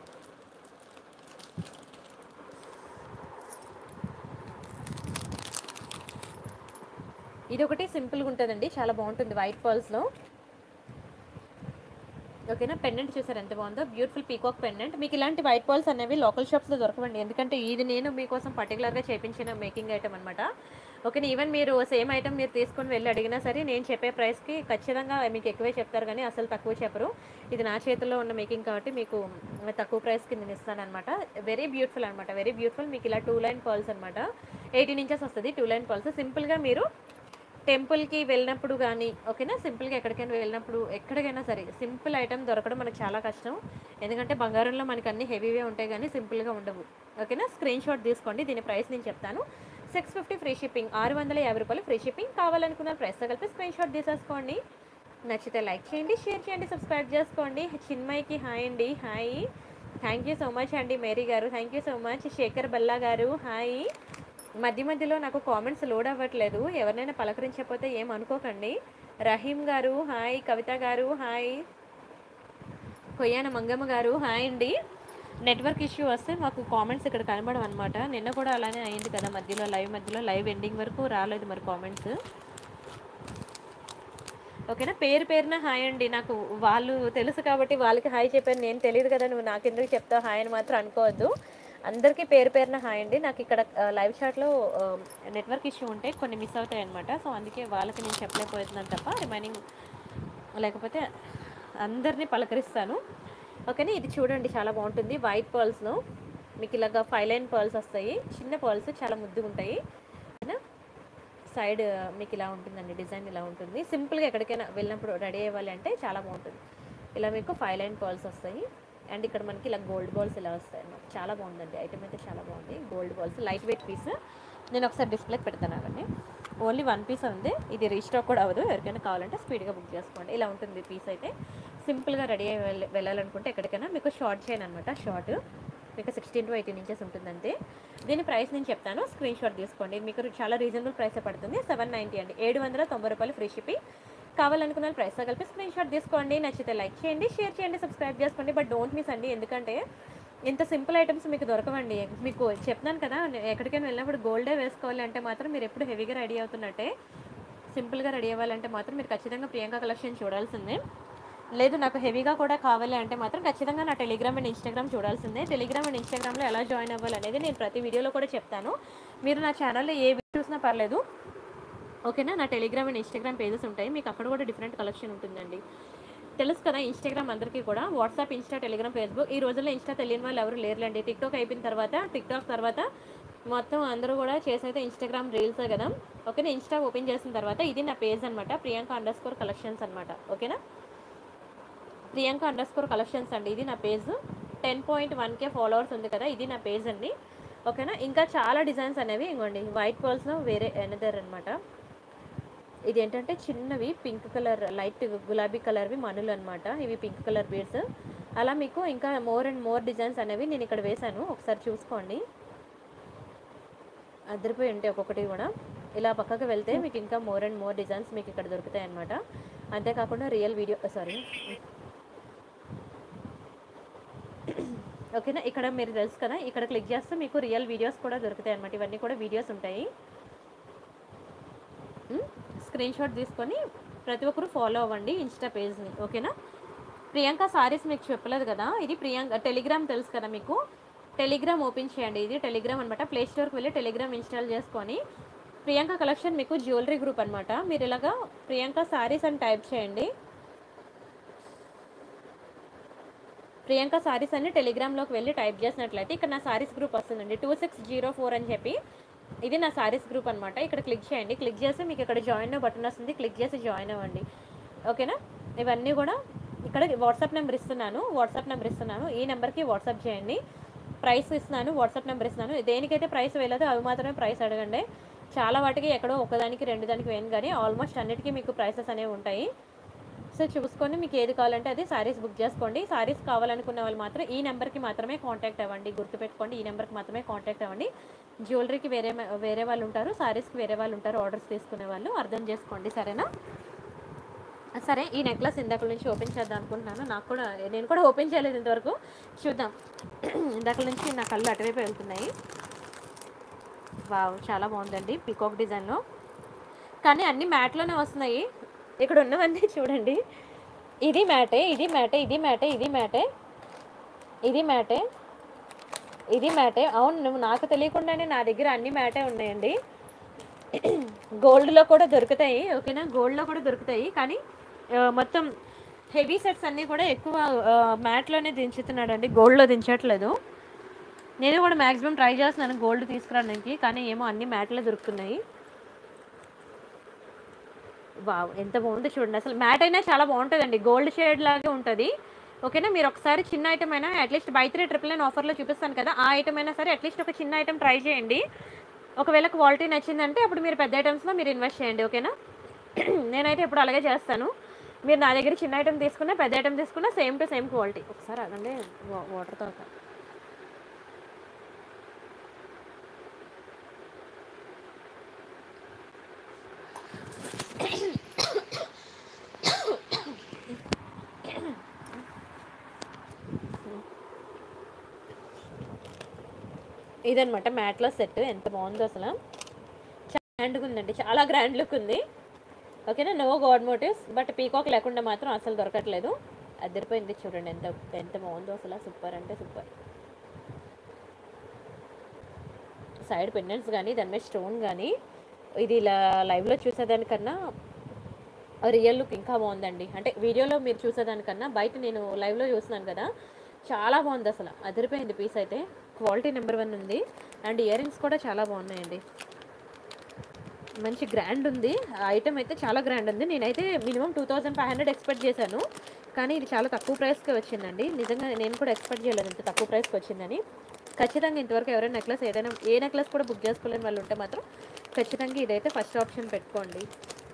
ఇది ఒకటి సింపుల్గా ఉంటుందండి చాలా బాగుంటుంది వైట్ పర్ల్స్లో ఓకేనా పెండెంట్ చూసారు ఎంత బాగుందో బ్యూటిఫుల్ పీకాక్ పెండెంట్ మీకు ఇలాంటి వైట్ బాల్స్ అనేవి లోకల్ షాప్స్లో దొరకవండి ఎందుకంటే ఇది నేను మీకోసం పర్టికులర్గా చేపించిన మేకింగ్ ఐటమ్ అనమాట ఓకేనా ఈవెన్ మీరు సేమ్ ఐటమ్ మీరు తీసుకొని వెళ్ళి అడిగినా సరే నేను చెప్పే ప్రైస్కి ఖచ్చితంగా మీకు ఎక్కువే చెప్తారు కానీ అసలు తక్కువ చెప్పరు ఇది నా చేతిలో ఉన్న మేకింగ్ కాబట్టి మీకు తక్కువ ప్రైస్కి నేను ఇస్తాను అనమాట వెరీ బ్యూటిఫుల్ అనమాట వెరీ బ్యూటిఫుల్ మీకు ఇలా టూ లైన్ పర్ల్స్ అనమాట ఎయిటీన్ ఇంచెస్ వస్తుంది టూ లైన్ పర్ల్స్ సింపుల్గా మీరు టెంపుల్కి వెళ్ళినప్పుడు కానీ ఓకేనా సింపుల్గా ఎక్కడికైనా వెళ్ళినప్పుడు ఎక్కడికైనా సరే సింపుల్ ఐటమ్ దొరకడం మనకు చాలా కష్టం ఎందుకంటే బంగారంలో మనకి అన్ని హెవీవే ఉంటాయి కానీ సింపుల్గా ఉండవు ఓకేనా స్క్రీన్ షాట్ తీసుకోండి దీని ప్రైస్ నేను చెప్తాను సిక్స్ ఫిఫ్టీ ఫ్రీ షిప్పింగ్ ఆరు వందల యాభై రూపాయలు ఫ్రీ షిప్పింగ్ కావాలనుకున్న ప్రైస్తో కలిపి స్క్రీన్ షాట్ తీసేసుకోండి నచ్చితే లైక్ చేయండి షేర్ చేయండి సబ్స్క్రైబ్ చేసుకోండి చిన్మయ్కి హాయ్ అండి hi thank you so much అండి మేరీ గారు thank you so much Shekhar Balla గారు హాయ్ మధ్య మధ్యలో నాకు కామెంట్స్ లోడ్ అవ్వట్లేదు ఎవరినైనా పలకరించకపోతే ఏం అనుకోకండి రహీం గారు హాయ్ కవిత గారు హాయ్ కొయ్యాన మంగమ్మ గారు హాయ్ అండి నెట్వర్క్ ఇష్యూ వస్తే మాకు కామెంట్స్ ఇక్కడ కనబడవు అనమాట నిన్న కూడా అలానే అయింది కదా మధ్యలో లైవ్ మధ్యలో లైవ్ ఎండింగ్ వరకు రాలేదు మరి కామెంట్స్ ఓకేనా పేరు పేరున హాయ్ అండి నాకు వాళ్ళు తెలుసు కాబట్టి వాళ్ళకి హాయ్ చెప్పాను నేను తెలియదు కదా నువ్వు నాకెందుకు చెప్తావు హాయ్ అని మాత్రం అనుకోవద్దు అందరికీ పేరు పేరున హాయ్ అండి నాకు ఇక్కడ లైవ్ చాట్లో నెట్వర్క్ ఇష్యూ ఉంటే కొన్ని మిస్ అవుతాయి అనమాట సో అందుకే వాళ్ళకి నేను చెప్పలేకపోతున్నాను తప్ప రిమైనింగ్ లేకపోతే అందరినీ పలకరిస్తాను ఓకేనా ఇది చూడండి చాలా బాగుంటుంది వైట్ పర్ల్స్లో మీకు ఇలాగా ఫైవ్ లైన్ పర్ల్స్ వస్తాయి చిన్న పర్ల్స్ చాలా ముద్దుగా ఉంటాయి ఓకేనా సైడ్ మీకు ఇలా ఉంటుందండి డిజైన్ ఇలా ఉంటుంది సింపుల్గా ఎక్కడికైనా వెళ్ళినప్పుడు రెడీ అవ్వాలి అంటే చాలా బాగుంటుంది ఇలా మీకు ఫైవ్ లైన్ బాల్స్ వస్తాయి అండ్ ఇక్కడ మనకి ఇలా గోల్డ్ బాల్స్ ఇలా వస్తాయి అన్నమాట చాలా బాగుందండి ఐటమ్ అయితే చాలా బాగుంది gold balls light weight piece నేను ఒకసారి డిస్ప్లేకి పెడతాను అవండి ఓన్లీ వన్ పీస్ ఉంది ఇది రీస్టాక్ కూడా అవ్వదు ఎవరికైనా కావాలంటే స్పీడ్గా బుక్ చేసుకోండి ఇలా ఉంటుంది పీస్ అయితే సింపుల్గా రెడీ అయ్యి వెళ్ళ- వెళ్ళాలనుకుంటే ఎక్కడికైనా మీకు షార్ట్ చేయను అనమాట షార్ట్ మీకు సిక్స్టీన్ టు ఎయిటీన్ ఇంచెస్ ఉంటుందంతే దీని ప్రైస్ నేను చెప్తాను స్క్రీన్ షాట్ తీసుకోండి మీకు చాలా రీజనబుల్ ప్రైస్ పడుతుంది సెవెన్ నైంటీ అండి ఏడు వందల తొంభై రూపాయలు ఫ్రీ షిప్పింగ్ కావాలనుకున్న ప్రైస్ కలిపి స్క్రీన్ షాట్ తీసుకోండి నచ్చితే లైక్ చేయండి షేర్ చేయండి సబ్స్క్రైబ్ చేసుకోండి బట్ డోంట్ మిస్ అండి ఎందుకంటే ఇంత సింపుల్ ఐటమ్స్ మీకు దొరకవండి మీకు చెప్తున్నాను కదా నే- ఎక్కడికైనా వెళ్ళినప్పుడు గోల్డే వేసుకోవాలి అంటే మాత్రం మీరు ఎప్పుడు హెవీగా రెడీ అవుతున్నట్టే సింపుల్గా రెడీ అవ్వాలంటే మాత్రం మీరు ఖచ్చితంగా ప్రియాంక కలెక్షన్ చూడాల్సిందే లేదు నాకు హెవీగా కూడా కావాలి అంటే మాత్రం ఖచ్చితంగా నా టెలిగ్రామ్ అండ్ ఇన్స్టాగ్రామ్ చూడాల్సిందే టెలిగ్రామ్ అండ్ ఇన్స్టాగ్రామ్లో ఎలా జాయిన్ అవ్వాలి అనేది నేను ప్రతి వీడియోలో కూడా చెప్తాను మీరు నా ఛానల్లో ఏ వీడియో చూసినా పర్లేదు ఓకేనా నా టెలిగ్రామ్ అండ్ ఇన్స్టాగ్రామ్ పేజెస్ ఉంటాయి మీకు అక్కడ కూడా డిఫరెంట్ కలెక్షన్ ఉంటుందండి తెలుసు కదా ఇన్స్టాగ్రామ్ అందరికీ కూడా వాట్సాప్ ఇన్స్టా టెలిగ్రామ్ ఫేస్బుక్ ఈ రోజుల్లో ఇన్స్టా తెలియని వాళ్ళు ఎవరు లేరులేండి టిక్టాక్ అయిపోయిన తర్వాత టిక్టాక్ తర్వాత మొత్తం అందరూ కూడా చేసైతే ఇన్స్టాగ్రామ్ రీల్సే కదా ఓకేనా ఇన్స్టా ఓపెన్ చేసిన తర్వాత ఇది నా పేజ్ అనమాట ప్రియాంక అండర్ స్కోర్ కలెక్షన్స్ అనమాట ఓకేనా ప్రియాంక అండర్ స్కోర్ కలెక్షన్స్ అండి ఇది నా page ten point one K followers ఉంది కదా ఇది నా పేజ్ అండి ఓకేనా ఇంకా చాలా డిజైన్స్ అనేవి ఇంకోండి వైట్ పర్ల్స్లో వేరే ఎనదర్ అనమాట ఇది ఏంటంటే చిన్నవి పింక్ కలర్ లైట్ గులాబీ కలర్వి మనులు అనమాట ఇవి పింక్ కలర్ బీడ్స్ అలా మీకు ఇంకా మోర్ అండ్ మోర్ డిజైన్స్ అనేవి నేను ఇక్కడ వేశాను ఒకసారి చూసుకోండి అద్దరిపోయి ఉంటాయి ఒక్కొక్కటి కూడా ఇలా పక్కకు వెళ్తే మీకు ఇంకా మోర్ అండ్ మోర్ డిజైన్స్ మీకు ఇక్కడ దొరుకుతాయి అనమాట అంతేకాకుండా రియల్ వీడియో సారీ ఓకేనా ఇక్కడ మీరు తెలుసు కదా ఇక్కడ క్లిక్ చేస్తే మీకు రియల్ వీడియోస్ కూడా దొరుకుతాయి అనమాట ఇవన్నీ కూడా వీడియోస్ ఉంటాయి స్క్రీన్ షాట్ తీసుకొని ప్రతి ఒక్కరు ఫాలో అవ్వండి ఇన్స్టా పేజ్ని ఓకేనా ప్రియాంక సారీస్ మీకు చెప్పలేదు కదా ఇది ప్రియాంక టెలిగ్రామ్ తెలుసు కదా మీకు టెలిగ్రామ్ ఓపెన్ చేయండి ఇది టెలిగ్రామ్ అనమాట ప్లే స్టోర్కి వెళ్ళి టెలిగ్రామ్ ఇన్స్టాల్ చేసుకొని ప్రియాంక కలెక్షన్ మీకు జ్యువెలరీ గ్రూప్ అనమాట మీరు ఇలాగా ప్రియాంక సారీస్ అని టైప్ చేయండి ప్రియాంక సారీస్ అని టెలిగ్రామ్లోకి వెళ్ళి టైప్ చేసినట్లయితే ఇక్కడ నా సారీస్ గ్రూప్ వస్తుందండి టూ సిక్స్ జీరో ఫోర్ అని చెప్పి ఇది నా సారీస్ గ్రూప్ అనమాట ఇక్కడ క్లిక్ చేయండి క్లిక్ చేసి మీకు ఇక్కడ జాయిన్ బటన్ వస్తుంది క్లిక్ చేసి జాయిన్ అవ్వండి ఓకేనా ఇవన్నీ కూడా ఇక్కడ వాట్సాప్ నెంబర్ ఇస్తున్నాను వాట్సాప్ నెంబర్ ఇస్తున్నాను ఈ నెంబర్కి వాట్సాప్ చేయండి ప్రైస్ ఇస్తున్నాను వాట్సాప్ నెంబర్ ఇస్తున్నాను దేనికైతే ప్రైస్ వెళ్ళదో అవి మాత్రమే ప్రైస్ అడగండి చాలా వాటికి ఎక్కడో ఒకదానికి రెండు దానికి వేయను కానీ ఆల్మోస్ట్ అన్నిటికీ మీకు ప్రైసెస్ అనేవి ఉంటాయి సో చూసుకొని మీకు ఏది కావాలంటే అది సారీస్ బుక్ చేసుకోండి సారీస్ కావాలనుకున్న వాళ్ళు మాత్రం ఈ నెంబర్కి మాత్రమే కాంటాక్ట్ అవ్వండి గుర్తుపెట్టుకోండి ఈ నెంబర్కి మాత్రమే కాంటాక్ట్ అవ్వండి జ్యువెలరీకి వేరే మ- వేరే వాళ్ళు ఉంటారు సారీస్కి వేరే వాళ్ళు ఉంటారు ఆర్డర్స్ తీసుకునే వాళ్ళు అర్థం చేసుకోండి సరేనా సరే ఈ నెక్లెస్ ఇందాక నుంచి ఓపెన్ చేద్దాం అనుకుంటున్నాను నాకు కూడా నేను కూడా ఓపెన్ చేయలేదు ఇంతవరకు చూద్దాం ఇందాక నుంచి నా కళ్ళు అటువైపు వెళ్తున్నాయి వావ్ చాలా బాగుందండి పికాక్ డిజైన్లో కానీ అన్ని మ్యాట్లోనే వస్తున్నాయి ఇక్కడ ఉన్నవన్నీ చూడండి ఇది మ్యాటే ఇది మ్యాటే ఇది మ్యాటే ఇది మ్యాటే ఇది మ్యాటే ఇది మ్యాటే అవును నువ్వు నాకు తెలియకుండానే నా దగ్గర అన్ని మ్యాటే ఉన్నాయండి గోల్డ్లో కూడా దొరుకుతాయి ఓకేనా గోల్డ్లో కూడా దొరుకుతాయి కానీ ఆ, మొత్తం హెవీ సెట్స్ అన్నీ కూడా ఎక్కువ ఆ, మ్యాట్లోనే దించుతున్నాడు అండి గోల్డ్లో దించట్లేదు నేను కూడా మ్యాక్సిమం ట్రై చేస్తున్నాను గోల్డ్ తీసుకురావడానికి కానీ ఏమో అన్ని మ్యాట్లో దొరుకుతున్నాయి వావ్ ఎంత బాగుందో చూడండి అసలు మ్యాట్ అయినా చాలా బాగుంటుందండి గోల్డ్ షేడ్ లాగే ఉంటుంది ఓకేనా మీరు ఒకసారి చిన్న ఐటమ్ అయినా at least buy three triple nine ఆఫర్లో చూపిస్తాను కదా ఆ ఐటమ్ అయినా సరే అట్లీస్ట్ ఒక చిన్న ఐటమ్ ట్రై చేయండి ఒకవేళ క్వాలిటీ నచ్చిందంటే అప్పుడు మీరు పెద్ద ఐటమ్స్లో మీరు ఇన్వెస్ట్ చేయండి ఓకేనా నేనైతే ఇప్పుడు అలాగే చేస్తాను మీరు నా దగ్గర చిన్న ఐటమ్ తీసుకున్నా పెద్ద ఐటమ్ తీసుకున్నా సేమ్ టు సేమ్ క్వాలిటీ ఒకసారి అదండి వాటర్తో ఇదనమాట మ్యాట్లో సెట్ ఎంత బాగుందో అసలు చాలా గ్రాండ్గా ఉందండి చాలా గ్రాండ్ లుక్ ఉంది ఓకేనా no god motifs but peacock లేకుండా మాత్రం అసలు దొరకట్లేదు అదిరిపోయింది చూడండి ఎంత ఎంత బాగుందో అసలు సూపర్ అంటే సూపర్ సైడ్ పెండెంట్స్ కానీ దాని మీద స్టోన్ కానీ ఇది ఇలా లైవ్లో చూసేదానికన్నా రియల్ లుక్ ఇంకా బాగుందండి అంటే వీడియోలో మీరు చూసేదానికన్నా బయట నేను లైవ్లో చూస్తున్నాను కదా చాలా బాగుంది అసలు అదిరిపోయింది పీస్ అయితే క్వాలిటీ నెంబర్ వన్ ఉంది అండ్ ఇయర్ రింగ్స్ కూడా చాలా బాగున్నాయండి మంచి గ్రాండ్ ఉంది ఆ ఐటమ్ అయితే చాలా గ్రాండ్ ఉంది నేనైతే minimum two thousand five hundred expect చేశాను కానీ ఇది చాలా తక్కువ ప్రైస్కి వచ్చిందండి నిజంగా నేను కూడా ఎక్స్పెక్ట్ చేయలేదు ఇంత తక్కువ ప్రైస్కి వచ్చిందని ఖచ్చితంగా ఇంతవరకు ఎవరైనా నెక్లెస్ ఏదైనా ఏ నెక్లెస్ కూడా బుక్ చేసుకోలేని వాళ్ళు ఉంటే మాత్రం ఖచ్చితంగా ఇదైతే ఫస్ట్ ఆప్షన్ పెట్టుకోండి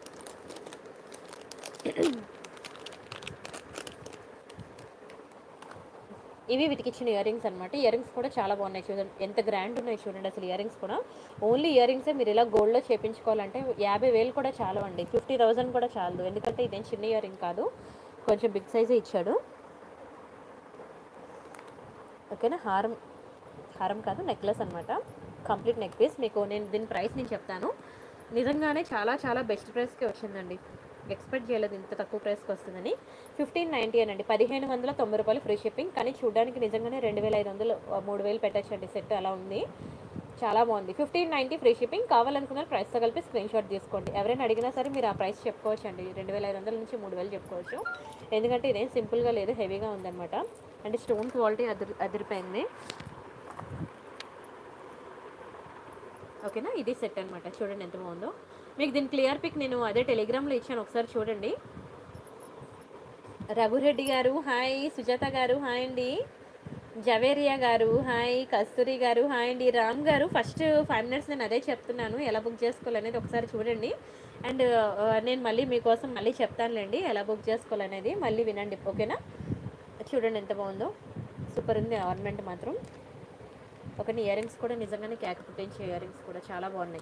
ఇవి వీటికి ఇచ్చిన ఇయర్ రింగ్స్ అనమాట ఇయర్ రింగ్స్ కూడా చాలా బాగున్నాయి చూడండి ఎంత గ్రాండ్ ఉన్నాయి చూడండి అసలు ఇయర్ రింగ్స్ కూడా ఓన్లీ ఇయర్ రింగ్సే మీరు ఇలా గోల్డ్లో చేపించుకోవాలంటే యాభై వేలు కూడా చాలు అండి ఫిఫ్టీ థౌసండ్ కూడా చాలదు ఎందుకంటే ఇదేం చిన్న ఇయర్ రింగ్ కాదు కొంచెం బిగ్ సైజే ఇచ్చాడు ఓకేనా హారం హారం కాదు నెక్లెస్ అనమాట కంప్లీట్ నెక్ పీస్ మీకు నేను దీని ప్రైస్ నేను చెప్తాను నిజంగానే చాలా చాలా బెస్ట్ ప్రైస్కి వచ్చిందండి ఎక్స్పెక్ట్ చేయలేదు ఇంత తక్కువ ప్రైస్కి వస్తుందని ఫిఫ్టీన్ నైంటీ అనండి పదిహేను వందల తొంభై రూపాయలు ఫ్రీ షిప్పింగ్ కానీ చూడడానికి నిజంగానే రెండు వేల ఐదు వందలు ఆ, మూడు వేలు పెట్టచ్చండి సెట్ అలా ఉంది చాలా బాగుంది ఫిఫ్టీన్ నైంటీ ఫ్రీ షిప్పింగ్ కావాలనుకున్న ప్రైస్తో కలిపి స్క్రీన్ షాట్ తీసుకోండి ఎవరైనా అడిగినా సరే మీరు ఆ ప్రైస్ చెప్పుకోవచ్చు అండి రెండు వేల ఐదు వందల నుంచి మూడు వేలు చెప్పుకోవచ్చు ఎందుకంటే ఇదేం సింపుల్గా లేదు హెవీగా ఉందన్నమాట అంటే స్టోన్ క్వాలిటీ అదిరి అదిరిపోయింది ఓకేనా ఇది సెట్ అనమాట చూడండి ఎంత బాగుందో మీకు దీని క్లియర్ పిక్ నేను అదే టెలిగ్రామ్లో ఇచ్చాను ఒకసారి చూడండి రఘురెడ్డి గారు హాయ్ సుజాత గారు హాయ్ అండి జవేరియా గారు హాయ్ కస్తూరి గారు హాయ్ అండి రామ్ గారు ఫస్ట్ ఫైవ్ మినిట్స్ నేను అదే చెప్తున్నాను ఎలా బుక్ చేసుకోవాలనేది ఒకసారి చూడండి అండ్ నేను మళ్ళీ మీకోసం మళ్ళీ చెప్తానులేండి ఎలా బుక్ చేసుకోవాలనేది మళ్ళీ వినండి ఓకేనా చూడండి ఎంత బాగుందో సూపర్ ఉంది ఆర్నమెంట్ మాత్రం ఒక ఇయర్ రింగ్స్ కూడా నిజంగానే క్యాక్ పుట్టించే ఇయర్ రింగ్స్ కూడా చాలా బాగున్నాయి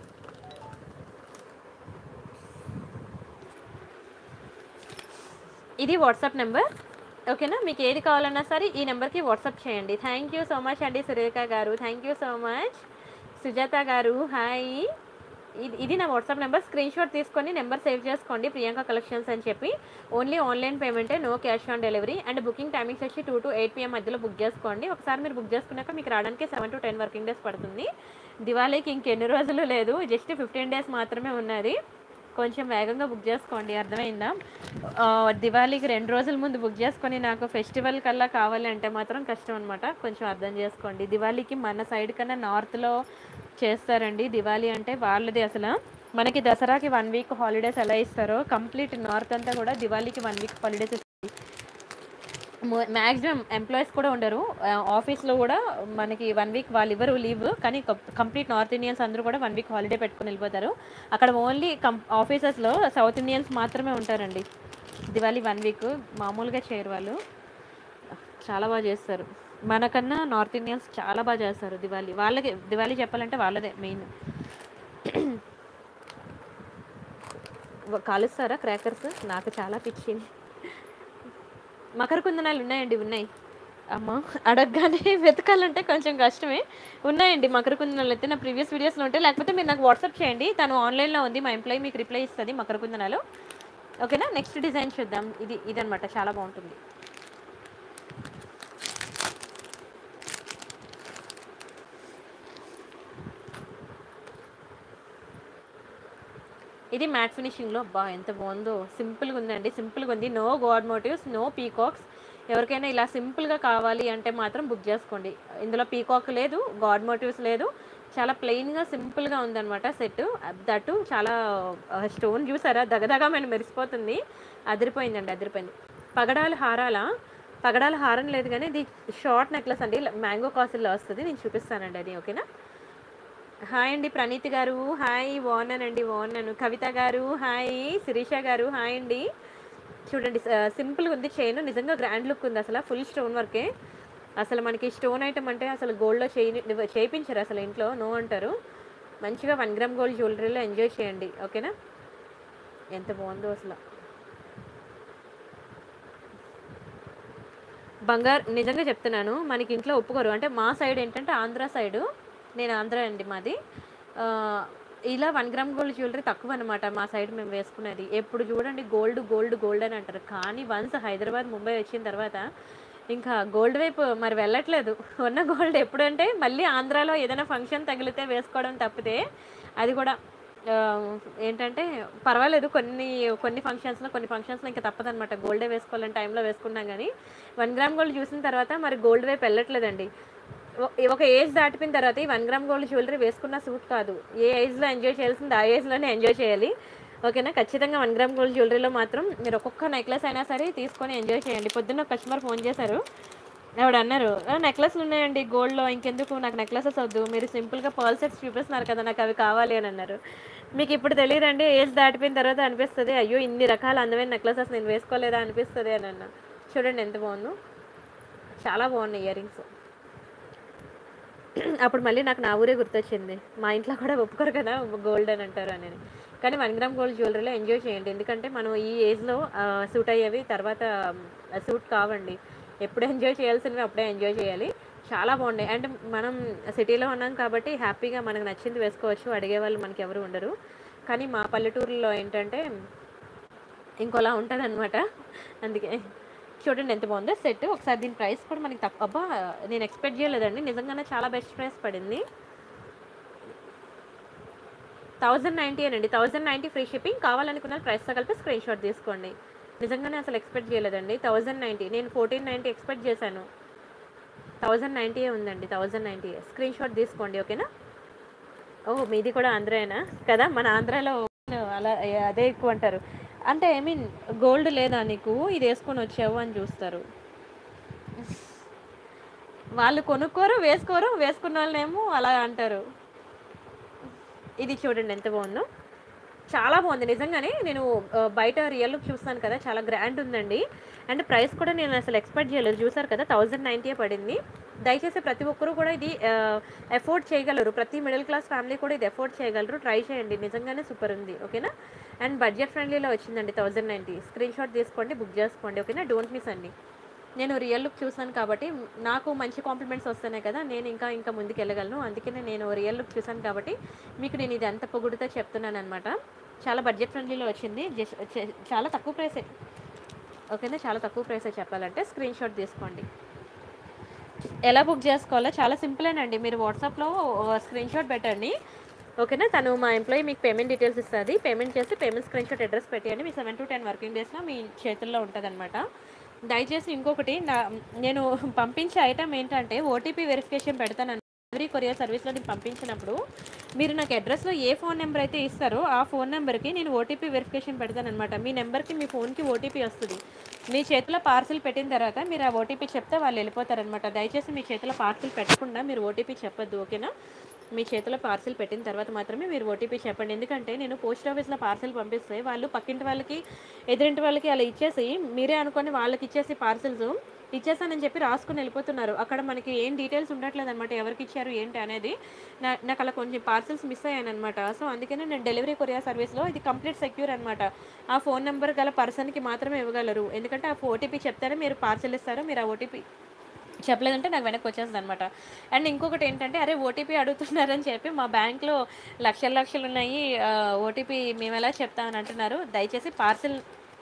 ఇది వాట్సాప్ నెంబర్ ఓకేనా మీకు ఏది కావాలన్నా సరే ఈ నెంబర్కి వాట్సాప్ చేయండి థ్యాంక్ యూ సో మచ్ అండి సురేఖ గారు thank you so much Sujatha గారు హాయ్ ఇది ఇది నా వాట్సాప్ నెంబర్ స్క్రీన్ షాట్ తీసుకొని నెంబర్ సేవ్ చేసుకోండి ప్రియాంక కలెక్షన్స్ అని చెప్పి ఓన్లీ ఆన్లైన్ పేమెంటే no cash on delivery and booking timings వచ్చి టూ టు ఎయిట్ పిఎం మధ్యలో బుక్ చేసుకోండి ఒకసారి మీరు బుక్ చేసుకున్నాక మీకు రావడానికి seven to ten working days పడుతుంది దివాళీకి ఇంకెన్ని రోజులు లేదు జస్ట్ ఫిఫ్టీన్ డేస్ మాత్రమే ఉన్నది కొంచెం వేగంగా బుక్ చేసుకోండి అర్థమైందా ఆ, దివాళీకి రెండు రోజుల ముందు బుక్ చేసుకొని నాకు ఫెస్టివల్ కల్లా కావాలి అంటే మాత్రం కష్టం అనమాట కొంచెం అర్థం చేసుకోండి దివాళీకి మన సైడ్ కన్నా నార్త్లో చేస్తారండి దివాళీ అంటే వాళ్ళది అసలు మనకి దసరాకి వన్ వీక్ హాలిడేస్ ఎలా ఇస్తారో కంప్లీట్ నార్త్ అంతా కూడా దివాళీకి వన్ వీక్ హాలిడేస్ ఇస్తారు మ్యాక్సిమం ఎంప్లాయీస్ కూడా ఉండరు ఆఫీస్లో కూడా మనకి వన్ వీక్ వాళ్ళు ఇవ్వరు లీవ్ కానీ కంప్లీట్ నార్త్ ఇండియన్స్ అందరూ కూడా వన్ వీక్ హాలిడే పెట్టుకుని వెళ్ళిపోతారు అక్కడ ఓన్లీ కం ఆఫీసెస్లో సౌత్ ఇండియన్స్ మాత్రమే ఉంటారండి దివాళీ వన్ వీక్ మామూలుగా చేయరు వాళ్ళు చాలా బాగా చేస్తారు మనకన్నా నార్త్ ఇండియన్స్ చాలా బాగా చేస్తారు దివాళీ వాళ్ళకి దివాళీ చెప్పాలంటే వాళ్ళదే మెయిన్ కాలుస్తారా క్రాకర్స్ నాకు చాలా పిచ్చింది మకర కుందనాలు ఉన్నాయండి ఉన్నాయి అమ్మ అడగగానే వెతకాలంటే కొంచెం కష్టమే ఉన్నాయండి మకర కుందనాలు అయితే నా ప్రీవియస్ వీడియోస్లో ఉంటాయి లేకపోతే మీరు నాకు వాట్సాప్ చేయండి తను ఆన్లైన్లో ఉంది మా ఎంప్లాయీ మీకు రిప్లై ఇస్తుంది మకర కుందనాలు ఓకేనా నెక్స్ట్ డిజైన్ చూద్దాం ఇది ఇదనమాట చాలా బాగుంటుంది ఇది మ్యాట్ ఫినిషింగ్లో అబ్బా ఎంత బాగుందో సింపుల్గా ఉందండి సింపుల్గా ఉంది no god motifs no peacocks ఎవరికైనా ఇలా సింపుల్గా కావాలి అంటే మాత్రం బుక్ చేసుకోండి ఇందులో పీకాక్ లేదు గాడ్ మోటివ్స్ లేదు చాలా ప్లెయిన్గా సింపుల్గా ఉందన్నమాట సెట్ దట్టు చాలా స్టోన్ చూసారా దగదగా మనం మెరిసిపోతుంది అదిరిపోయిందండి అదిరిపోయింది పగడాల హారాల పగడాల హారం లేదు కానీ ఇది షార్ట్ నెక్లెస్ అండి మ్యాంగో కాసుల్లో వస్తుంది నేను చూపిస్తానండి అది ఓకేనా హాయ్ అండి ప్రణీత్ గారు హాయ్ బాగున్నానండి బాగున్నాను కవిత గారు హాయ్ శిరీష గారు హాయ్ అండి చూడండి సింపుల్గా ఉంది చైన్ నిజంగా గ్రాండ్ లుక్ ఉంది అసలు ఫుల్ స్టోన్ వర్కే అసలు మనకి స్టోన్ ఐటమ్ అంటే అసలు గోల్డ్లో చేయి చేయించారు అసలు ఇంట్లో నో అంటారు మంచిగా వన్ గ్రామ్ గోల్డ్ జ్యువెలరీలో ఎంజాయ్ చేయండి ఓకేనా ఎంత బాగుందో అసలు బంగారు నిజంగా చెప్తున్నాను మనకి ఇంట్లో ఒప్పుకోరు అంటే మా సైడ్ ఏంటంటే ఆంధ్ర సైడు నేను ఆంధ్ర అండి మాది ఆ, ఇలా వన్ గ్రామ్ గోల్డ్ జ్యువెలరీ తక్కువ అనమాట మా సైడ్ మేము వేసుకునేది ఎప్పుడు చూడండి గోల్డ్ గోల్డ్ గోల్డ్ అని అంటారు కానీ వన్స్ హైదరాబాద్ ముంబై వచ్చిన తర్వాత ఇంకా గోల్డ్ వైపు మరి వెళ్ళట్లేదు ఉన్న గోల్డ్ ఎప్పుడంటే మళ్ళీ ఆంధ్రాలో ఏదైనా ఫంక్షన్ తగిలితే వేసుకోవడం తప్పితే అది కూడా ఆ, ఏంటంటే పర్వాలేదు కొన్ని కొన్ని ఫంక్షన్స్లో కొన్ని ఫంక్షన్స్లో ఇంకా తప్పదనమాట గోల్డే వేసుకోవాలని టైంలో వేసుకున్నాం కానీ వన్ గ్రామ్ గోల్డ్ చూసిన తర్వాత మరి గోల్డ్ వైపు వెళ్ళట్లేదండి ఒ- ఒక ఏజ్ దాటిపోయిన తర్వాత ఈ వన్ గ్రామ్ గోల్డ్ జ్యువెలరీ వేసుకున్న సూట్ కాదు ఏ ఏజ్లో ఎంజాయ్ చేయాల్సింది ఆ ఏజ్లోనే ఎంజాయ్ చేయాలి ఓకేనా ఖచ్చితంగా వన్ గ్రామ్ గోల్డ్ జ్యువెలరీలో మాత్రం మీరు ఒక్కొక్క నెక్లెస్ అయినా సరే తీసుకొని ఎంజాయ్ చేయండి పొద్దున్న కస్టమర్ ఫోన్ చేశారు ఆవిడ అన్నారు నెక్లెస్లు ఉన్నాయండి గోల్డ్లో ఇంకెందుకు నాకు నెక్లెసెస్ వద్దు మీరు సింపుల్గా పర్ల్ సెట్స్ చూపిస్తున్నారు కదా నాకు అవి కావాలి అని అన్నారు మీకు ఇప్పుడు తెలియదండి ఏజ్ దాటిపోయిన తర్వాత అనిపిస్తుంది అయ్యో ఇన్ని రకాల అందమైన నెక్లెసెస్ నేను వేసుకోలేదా అనిపిస్తుంది అని అన్న చూడండి ఎంత బాగుందో చాలా బాగున్నాయి ఇయర్ రింగ్స్ అప్పుడు మళ్ళీ నాకు నా ఊరే గుర్తొచ్చింది మా ఇంట్లో కూడా ఒప్పుకోరు కదా గోల్డ్ అని అంటారు అని కానీ వన్ గ్రామ్ గోల్డ్ జ్యువెలరీలో ఎంజాయ్ చేయండి ఎందుకంటే మనం ఈ ఏజ్లో సూట్ అయ్యేవి తర్వాత సూట్ కావండి ఎప్పుడు ఎంజాయ్ చేయాల్సినవి అప్పుడే ఎంజాయ్ చేయాలి చాలా బాగున్నాయి అండ్ మనం సిటీలో ఉన్నాం కాబట్టి హ్యాపీగా మనకు నచ్చింది వేసుకోవచ్చు అడిగే వాళ్ళు మనకి ఎవరు ఉండరు కానీ మా పల్లెటూరులో ఏంటంటే ఇంకోలా ఉంటుంది అనమాట అందుకే చూడండి ఎంత బాగుందో సెట్ ఒకసారి దీని ప్రైస్ కూడా మనకి తక్కువ అబ్బా నేను ఎక్స్పెక్ట్ చేయలేదండి నిజంగానే చాలా బెస్ట్ ప్రైస్ పడింది థౌజండ్ నైంటీ అండి థౌజండ్ నైంటీ ఫ్రీ షిప్పింగ్ కావాలనుకున్న ప్రైస్తో కలిపి స్క్రీన్ షాట్ తీసుకోండి నిజంగానే అసలు ఎక్స్పెక్ట్ చేయలేదండి థౌజండ్ నైంటీ నేను ఫోర్టీన్ నైంటీ ఎక్స్పెక్ట్ చేశాను థౌజండ్ నైంటీ ఉందండి థౌజండ్ నైంటీ స్క్రీన్ షాట్ తీసుకోండి ఓకేనా ఓ మీది కూడా ఆంధ్రాయేనా కదా మన ఆంధ్రాలో అలా అదే ఎక్కువ అంటారు అంటే ఐ మీన్ గోల్డ్ లేదా నీకు ఇది వేసుకొని వచ్చావు అని చూస్తారు వాళ్ళు కొనుక్కోరు వేసుకోరు వేసుకున్న వాళ్ళనేమో అలా అంటారు ఇది చూడండి ఎంత బాగుందో చాలా బాగుంది నిజంగానే నేను ఆ, బయట రియల్ లుక్ చూస్తాను కదా చాలా గ్రాండ్ ఉందండి అండ్ ప్రైస్ కూడా నేను అసలు ఎక్స్పెక్ట్ చేయలేదు చూసారు కదా థౌజండ్ నైంటీ పడింది దయచేసి ప్రతి ఒక్కరూ కూడా ఇది ఎఫోర్డ్ చేయగలరు ప్రతి మిడిల్ క్లాస్ ఫ్యామిలీ కూడా ఇది ఎఫోర్డ్ చేయగలరు ట్రై చేయండి నిజంగానే సూపర్ ఉంది ఓకేనా అండ్ బడ్జెట్ ఫ్రెండ్లీలో వచ్చిందండి థౌజండ్ నైంటీ స్క్రీన్ షాట్ తీసుకోండి బుక్ చేసుకోండి ఓకేనా డోంట్ మిస్ అండి నేను రియల్ లుక్ చూసాను కాబట్టి నాకు మంచి కాంప్లిమెంట్స్ వస్తున్నాయి కదా నేను ఇంకా ఇంకా ముందుకు వెళ్ళగలను అందుకనే నేను రియల్ లుక్ చూసాను కాబట్టి మీకు నేను ఇది ఎంత పొగుడుతో చెప్తున్నాను అనమాట చాలా బడ్జెట్ ఫ్రెండ్లీలో వచ్చింది జస్ట్ చ- చాలా తక్కువ ప్రైసే ఓకేనా చాలా తక్కువ ప్రైసే చెప్పాలంటే స్క్రీన్ షాట్ తీసుకోండి ఎలా బుక్ చేసుకోవాలో చాలా సింపులేనండి మీరు వాట్సాప్లో స్క్రీన్ షాట్ పెట్టండి ఓకేనా తను మా ఎంప్లాయీ మీకు పేమెంట్ డీటెయిల్స్ ఇస్తుంది పేమెంట్ చేసి పేమెంట్ స్క్రీన్ షాట్ అడ్రస్ పెట్టండి మీ సెవెన్ టు టెన్ వర్కింగ్ డేస్లో మీ చేతుల్లో ఉంటుంది దయచేసి ఇంకొకటి నా నేను పంపించే ఐటమ్ ఏంటంటే ఓటీపీ వెరిఫికేషన్ పెడతాను డెలివరీ కొరియర్ సర్వీస్లో నేను పంపించినప్పుడు మీరు నాకు అడ్రస్లో ఏ ఫోన్ నెంబర్ అయితే ఇస్తారో ఆ ఫోన్ నెంబర్కి నేను ఓటీపీ వెరిఫికేషన్ పెడతాను అనమాట మీ నెంబర్కి మీ ఫోన్కి ఓటీపీ వస్తుంది మీ చేతిలో పార్సిల్ పెట్టిన తర్వాత మీరు ఆ ఓటీపీ చెప్తే వాళ్ళు వెళ్ళిపోతారనమాట దయచేసి మీ చేతిలో పార్సిల్ పెట్టకుండా మీరు ఓటీపీ చెప్పొద్దు ఓకేనా మీ చేతిలో పార్సిల్ పెట్టిన తర్వాత మాత్రమే మీరు ఓటీపీ చెప్పండి ఎందుకంటే నేను పోస్ట్ ఆఫీస్లో పార్సిల్ పంపిస్తే వాళ్ళు పక్కింటి వాళ్ళకి ఎదురింటి వాళ్ళకి అలా ఇచ్చేసి మీరే అనుకొని వాళ్ళకి ఇచ్చేసి పార్సిల్స్ ఇచ్చేసానని చెప్పి రాసుకుని వెళ్ళిపోతున్నారు అక్కడ మనకి ఏం డీటెయిల్స్ ఉండట్లేదు అనమాట ఎవరికి ఇచ్చారు ఏంటి అనేది నా నాకు అలా కొంచెం పార్సిల్స్ మిస్ అయ్యాను అనమాట సో అందుకనే నేను డెలివరీ కొరియర్ సర్వీస్లో ఇది కంప్లీట్ సెక్యూర్ అనమాట ఆ ఫోన్ నెంబర్ గల పర్సన్కి మాత్రమే ఇవ్వగలరు ఎందుకంటే ఆ ఓటీపీ చెప్తేనే మీరు పార్సిల్ ఇస్తారు మీరు ఆ ఓటీపీ చెప్పలేదంటే నాకు వెనక్కి వచ్చేస్తుంది అనమాట అండ్ ఇంకొకటి ఏంటంటే అరే ఓటీపీ అడుగుతున్నారని చెప్పి మా బ్యాంక్లో లక్షల లక్షలు ఉన్నాయి ఓటీపీ మేము ఎలా చెప్తామని అంటున్నారు దయచేసి పార్సిల్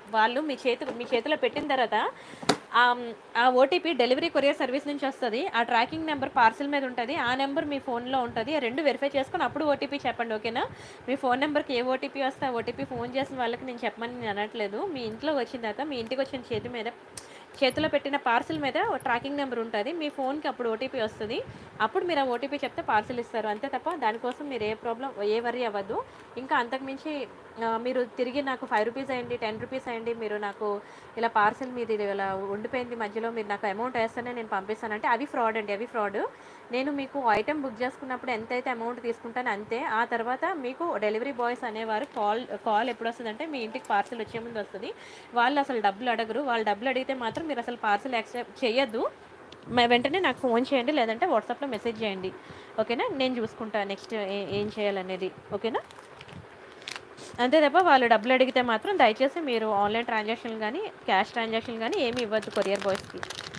వాళ్ళు మీ చేతి మీ చేతిలో పెట్టిన తర్వాత ఆ- ఆ ఓటీపీ డెలివరీ కొరియర్ సర్వీస్ నుంచి వస్తుంది ఆ ట్రాకింగ్ నెంబర్ పార్సిల్ మీద ఉంటుంది ఆ నెంబర్ మీ ఫోన్లో ఉంటుంది ఆ రెండు వెరిఫై చేసుకొని అప్పుడు ఓటీపీ చెప్పండి ఓకేనా మీ ఫోన్ నెంబర్కి ఏ ఓటీపీ వస్తే ఆ ఓటీపీ ఫోన్ చేసిన వాళ్ళకి నేను చెప్పమని నేను అనట్లేదు మీ ఇంట్లో వచ్చిన దాకా మీ ఇంటికి వచ్చిన చేతి మీద చేతిలో పెట్టిన పార్సిల్ మీద ట్రాకింగ్ నెంబర్ ఉంటుంది మీ ఫోన్కి అప్పుడు ఓటీపీ వస్తుంది అప్పుడు మీరు ఆ ఓటీపీ చెప్తే పార్సిల్ ఇస్తారు అంతే తప్ప దానికోసం మీరు ఏ ప్రాబ్లం ఏ వరీ అవ్వద్దు ఇంకా అంతకుమించి ఆ, మీరు తిరిగి నాకు ఫైవ్ రూపీస్ అయ్యండి టెన్ రూపీస్ అయ్యండి మీరు నాకు ఇలా పార్సిల్ మీది ఇలా ఉండిపోయింది మధ్యలో మీరు నాకు అమౌంట్ వేస్తేనే నేను పంపిస్తానంటే అవి ఫ్రాడ్ అండి అవి ఫ్రాడ్ నేను మీకు ఐటెం బుక్ చేసుకున్నప్పుడు ఎంతైతే అమౌంట్ తీసుకుంటానో అంతే ఆ తర్వాత మీకు డెలివరీ బాయ్స్ అనేవారు కాల్ కాల్ ఎప్పుడు వస్తుందంటే మీ ఇంటికి పార్సిల్ వచ్చే ముందు వస్తుంది వాళ్ళు అసలు డబ్బులు అడగరు వాళ్ళు డబ్బులు అడిగితే మాత్రం మీరు అసలు పార్సిల్ యాక్సెప్ట్ చేయొద్దు మ- వెంటనే నాకు ఫోన్ చేయండి లేదంటే వాట్సాప్లో మెసేజ్ చేయండి ఓకేనా నేను చూసుకుంటాను నెక్స్ట్ ఏం చేయాలనేది ఓకేనా అంతే తప్ప వాళ్ళు డబ్బులు అడిగితే మాత్రం దయచేసి మీరు ఆన్లైన్ ట్రాన్సాక్షన్ కానీ క్యాష్ ట్రాన్సాక్షన్ కానీ ఏమి ఇవ్వద్దు కొరియర్ బాయ్స్కి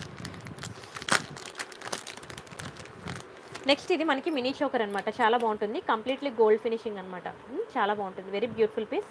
నెక్స్ట్ ఇది మనకి మినీ చోకర్ అనమాట చాలా బాగుంటుంది కంప్లీట్లీ గోల్డ్ ఫినిషింగ్ అనమాట చాలా బాగుంటుంది వెరీ బ్యూటిఫుల్ పీస్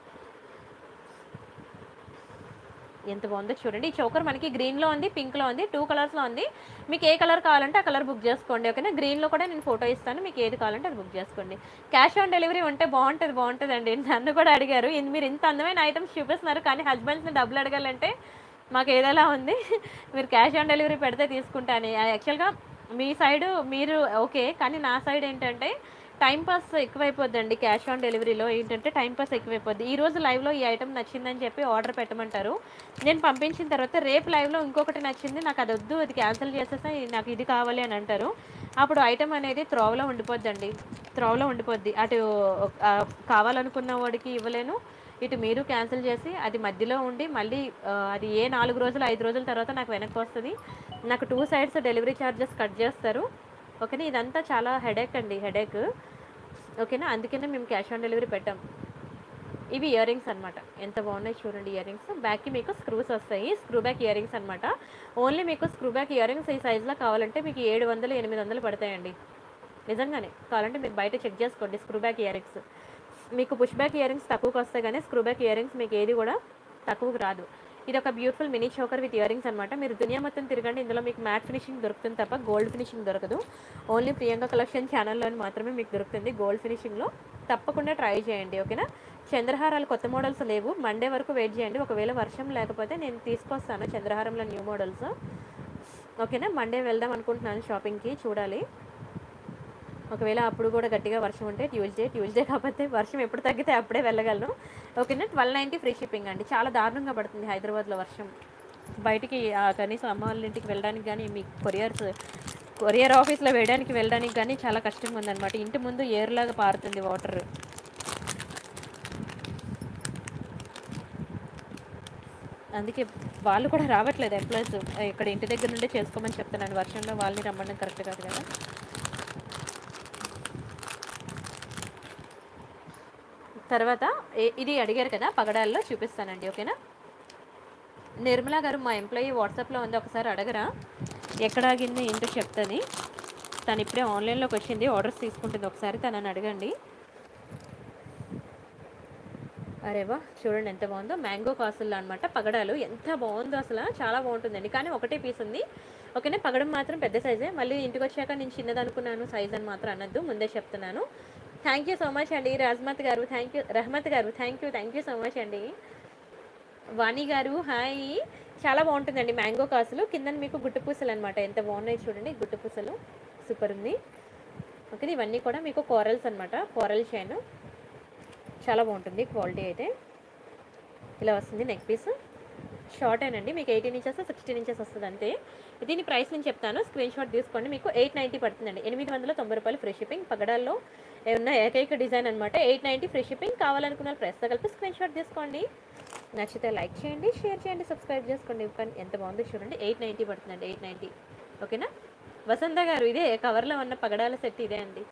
ఎంత బాగుందో చూడండి ఈ చోకర్ మనకి గ్రీన్లో ఉంది పింక్లో ఉంది టూ కలర్స్లో ఉంది మీకు ఏ కలర్ కావాలంటే ఆ కలర్ బుక్ చేసుకోండి ఓకేనా గ్రీన్లో కూడా నేను ఫోటో ఇస్తాను మీకు ఏది కావాలంటే అది బుక్ చేసుకోండి క్యాష్ ఆన్ డెలివరీ ఉంటే బాగుంటుంది బాగుంటుంది అండి నన్ను కూడా అడిగారు ఇన్- మీరు ఇంత అందమైన ఐటమ్స్ చూపిస్తున్నారు కానీ హస్బెండ్స్ని డబ్బులు అడగాలంటే మాకు ఏదైలా ఉంది మీరు క్యాష్ ఆన్ డెలివరీ పెడితే తీసుకుంటాను యాక్చువల్గా మీ సైడ్ మీరు ఓకే కానీ నా సైడ్ ఏంటంటే టైం పాస్ ఎక్కువైపోద్దండి క్యాష్ ఆన్ డెలివరీలో ఏంటంటే టైం పాస్ ఎక్కువైపోద్ది ఈ రోజు లైవ్లో ఈ ఐటమ్ నచ్చిందని చెప్పి ఆర్డర్ పెట్టమంటారు నేను పంపించిన తర్వాత రేపు లైవ్లో ఇంకొకటి నచ్చింది నాకు అది వద్దు అది క్యాన్సిల్ చేసేస్తే నాకు ఇది కావాలి అని అంటారు అప్పుడు ఐటమ్ అనేది త్రోవలో ఉండిపోద్దండి త్రోవలో ఉండిపోద్ది అటు ఆ, కావాలనుకున్న వాడికి ఇవ్వలేను ఇటు మీరు క్యాన్సిల్ చేసి అది మధ్యలో ఉండి మళ్ళీ ఆ, అది ఏ నాలుగు రోజులు ఐదు రోజుల తర్వాత నాకు వెనక్కి వస్తుంది నాకు two sides delivery charges cut చేస్తారు ఓకేనా ఇదంతా చాలా హెడేక్ అండి హెడేక్ ఓకేనా అందుకనే మేము క్యాష్ ఆన్ డెలివరీ పెట్టాం ఇవి ఇయర్ రింగ్స్ అనమాట ఎంత బాగున్నాయి చూడండి ఇయర్ రింగ్స్ బ్యాక్కి మీకు స్క్రూస్ వస్తాయి స్క్రూ బ్యాక్ ఇయర్ రింగ్స్ అనమాట ఓన్లీ మీకు స్క్రూ బ్యాక్ ఇయర్ రింగ్స్ ఈ సైజులో కావాలంటే మీకు ఏడు వందలు ఎనిమిది వందలు పడతాయండి నిజంగానే కావాలంటే మీరు బయట చెక్ చేసుకోండి స్క్రూ బ్యాక్ ఇయర్ రింగ్స్ మీకు పుష్ బ్యాక్ ఇయర్ రింగ్స్ తక్కువకి వస్తాయి కానీ స్క్రూ బ్యాక్ ఇయర్ రింగ్స్ మీకు ఏది కూడా తక్కువకి రాదు ఇది ఒక beautiful mini choker with ear rings అనమాట మీరు దునియా మొత్తం తిరగండి ఇందులో మీకు మ్యాట్ ఫినిషింగ్ దొరుకుతుంది తప్ప గోల్డ్ ఫినిషింగ్ దొరకదు ఓన్లీ ప్రియాంక కలెక్షన్ ఛానల్లో మాత్రమే మీకు దొరుకుతుంది గోల్డ్ ఫినిషింగ్లో తప్పకుండా ట్రై చేయండి ఓకేనా చంద్రహారాలు కొత్త మోడల్స్ లేవు మండే వరకు వెయిట్ చేయండి ఒకవేళ వర్షం లేకపోతే నేను తీసుకొస్తాను చంద్రహారంలో న్యూ మోడల్స్ ఓకేనా మండే వెళ్దాం అనుకుంటున్నాను షాపింగ్కి చూడాలి ఒకవేళ అప్పుడు కూడా గట్టిగా వర్షం ఉంటే ట్యూస్డే ట్యూస్డే కాకపోతే వర్షం ఎప్పుడు తగ్గితే అప్పుడే వెళ్ళగలను ఓకేనా ట్వెల్వ్ నైంటీ ఫ్రీ షిప్పింగ్ అండి చాలా దారుణంగా పడుతుంది హైదరాబాద్లో వర్షం బయటికి ఆ, కనీసం అమ్మ వాళ్ళ ఇంటికి వెళ్ళడానికి కానీ మీ కొరియర్స్ కొరియర్ ఆఫీస్లో వేయడానికి వెళ్ళడానికి కానీ చాలా కష్టంగా ఉందన్నమాట ఇంటి ముందు ఏరులాగా పారుతుంది వాటర్ అందుకే వాళ్ళు కూడా రావట్లేదు ఎంప్లాయీస్ ఇక్కడ ఇంటి దగ్గర నుండే చేసుకోమని చెప్తున్నాను వర్షంలో వాళ్ళని రమ్మడం కరెక్ట్ కాదు కదా తర్వాత ఏ- ఇది అడిగారు కదా పగడాల్లో చూపిస్తానండి ఓకేనా నిర్మలా గారు మా ఎంప్లాయీ వాట్సాప్లో ఉంది ఒకసారి అడగరా ఎక్కడ ఆగింది ఏంటో చెప్తుంది తను ఇప్పుడే ఆన్లైన్లోకి వచ్చింది ఆర్డర్స్ తీసుకుంటుంది ఒకసారి తనని అడగండి అరే వా చూడండి ఎంత బాగుందో మ్యాంగో కాసుల్లో అనమాట పగడాలు ఎంత బాగుందో అసలు చాలా బాగుంటుందండి కానీ ఒకటే పీస్ ఉంది ఓకేనా పగడం మాత్రం పెద్ద సైజే మళ్ళీ ఇంటికి వచ్చాక నేను చిన్నది అనుకున్నాను సైజ్ అని మాత్రం అనొద్దు ముందే చెప్తున్నాను థ్యాంక్ యూ సో మచ్ అండి రహమత్ గారు థ్యాంక్ యూ రహమత్ గారు thank you thank you so much అండి వాణి గారు హాయ్ చాలా బాగుంటుందండి మ్యాంగో కాసులు కింద మీకు గుట్టు పూసలు అనమాట ఎంత బాగున్నాయి చూడండి గుట్టు పూసలు సూపర్ ఉంది ఓకే ఇవన్నీ కూడా మీకు కోరల్స్ అనమాట కోరల్ చైన్ చాలా బాగుంటుంది క్వాలిటీ అయితే ఇలా వస్తుంది నెక్ పీస్ షార్ట్ అండి మీకు ఎయిటీన్ ఇంచెస్ సిక్స్టీన్ ఇంచెస్ వస్తుంది అంతే దీని ప్రైస్ నేను చెప్తాను స్క్రీన్ షాట్ తీసుకోండి మీకు ఎయిట్ నైంటీ పడుతుందండి ఎనిమిది వందల తొంభై రూపాయలు ఫ్రీ షిప్పింగ్ పగడాల్లో ఉన్న ఏకైక డిజైన్ అనమాట ఎయిట్ నైంటీ ఫ్రీ షిప్పింగ్ కావాలనుకున్న వాళ్ళు ప్రైస్తో కలిపి స్క్రీన్ షాట్ తీసుకోండి నచ్చితే లైక్ చేయండి షేర్ చేయండి సబ్స్క్రైబ్ చేసుకోండి కానీ ఎంత బాగుందో చూడండి ఎయిట్ నైంటీ పడుతుందండి ఎయిట్ నైంటీ ఓకేనా వసంత గారు ఇదే కవర్లో ఉన్న పగడాల సెట్ ఇదే అండి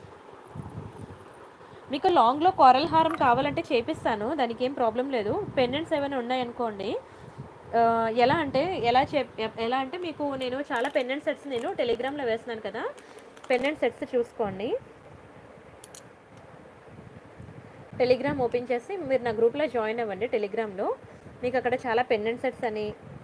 మీకు లాంగ్లో కోరల్ హారం కావాలంటే చేపిస్తాను దానికి ఏం ప్రాబ్లం లేదు పెండెంట్స్ ఏమైనా ఉన్నాయనుకోండి ఆ, ఎలా అంటే ఎలా చె ఎలా అంటే మీకు నేను చాలా పెండెంట్ సెట్స్ నేను టెలిగ్రామ్లో వేస్తున్నాను కదా పెండెంట్ సెట్స్ చూసుకోండి టెలిగ్రామ్ ఓపెన్ చేసి మీరు నా గ్రూప్లో జాయిన్ అవ్వండి టెలిగ్రామ్లో మీకు అక్కడ చాలా పెండెంట్ సెట్స్ అని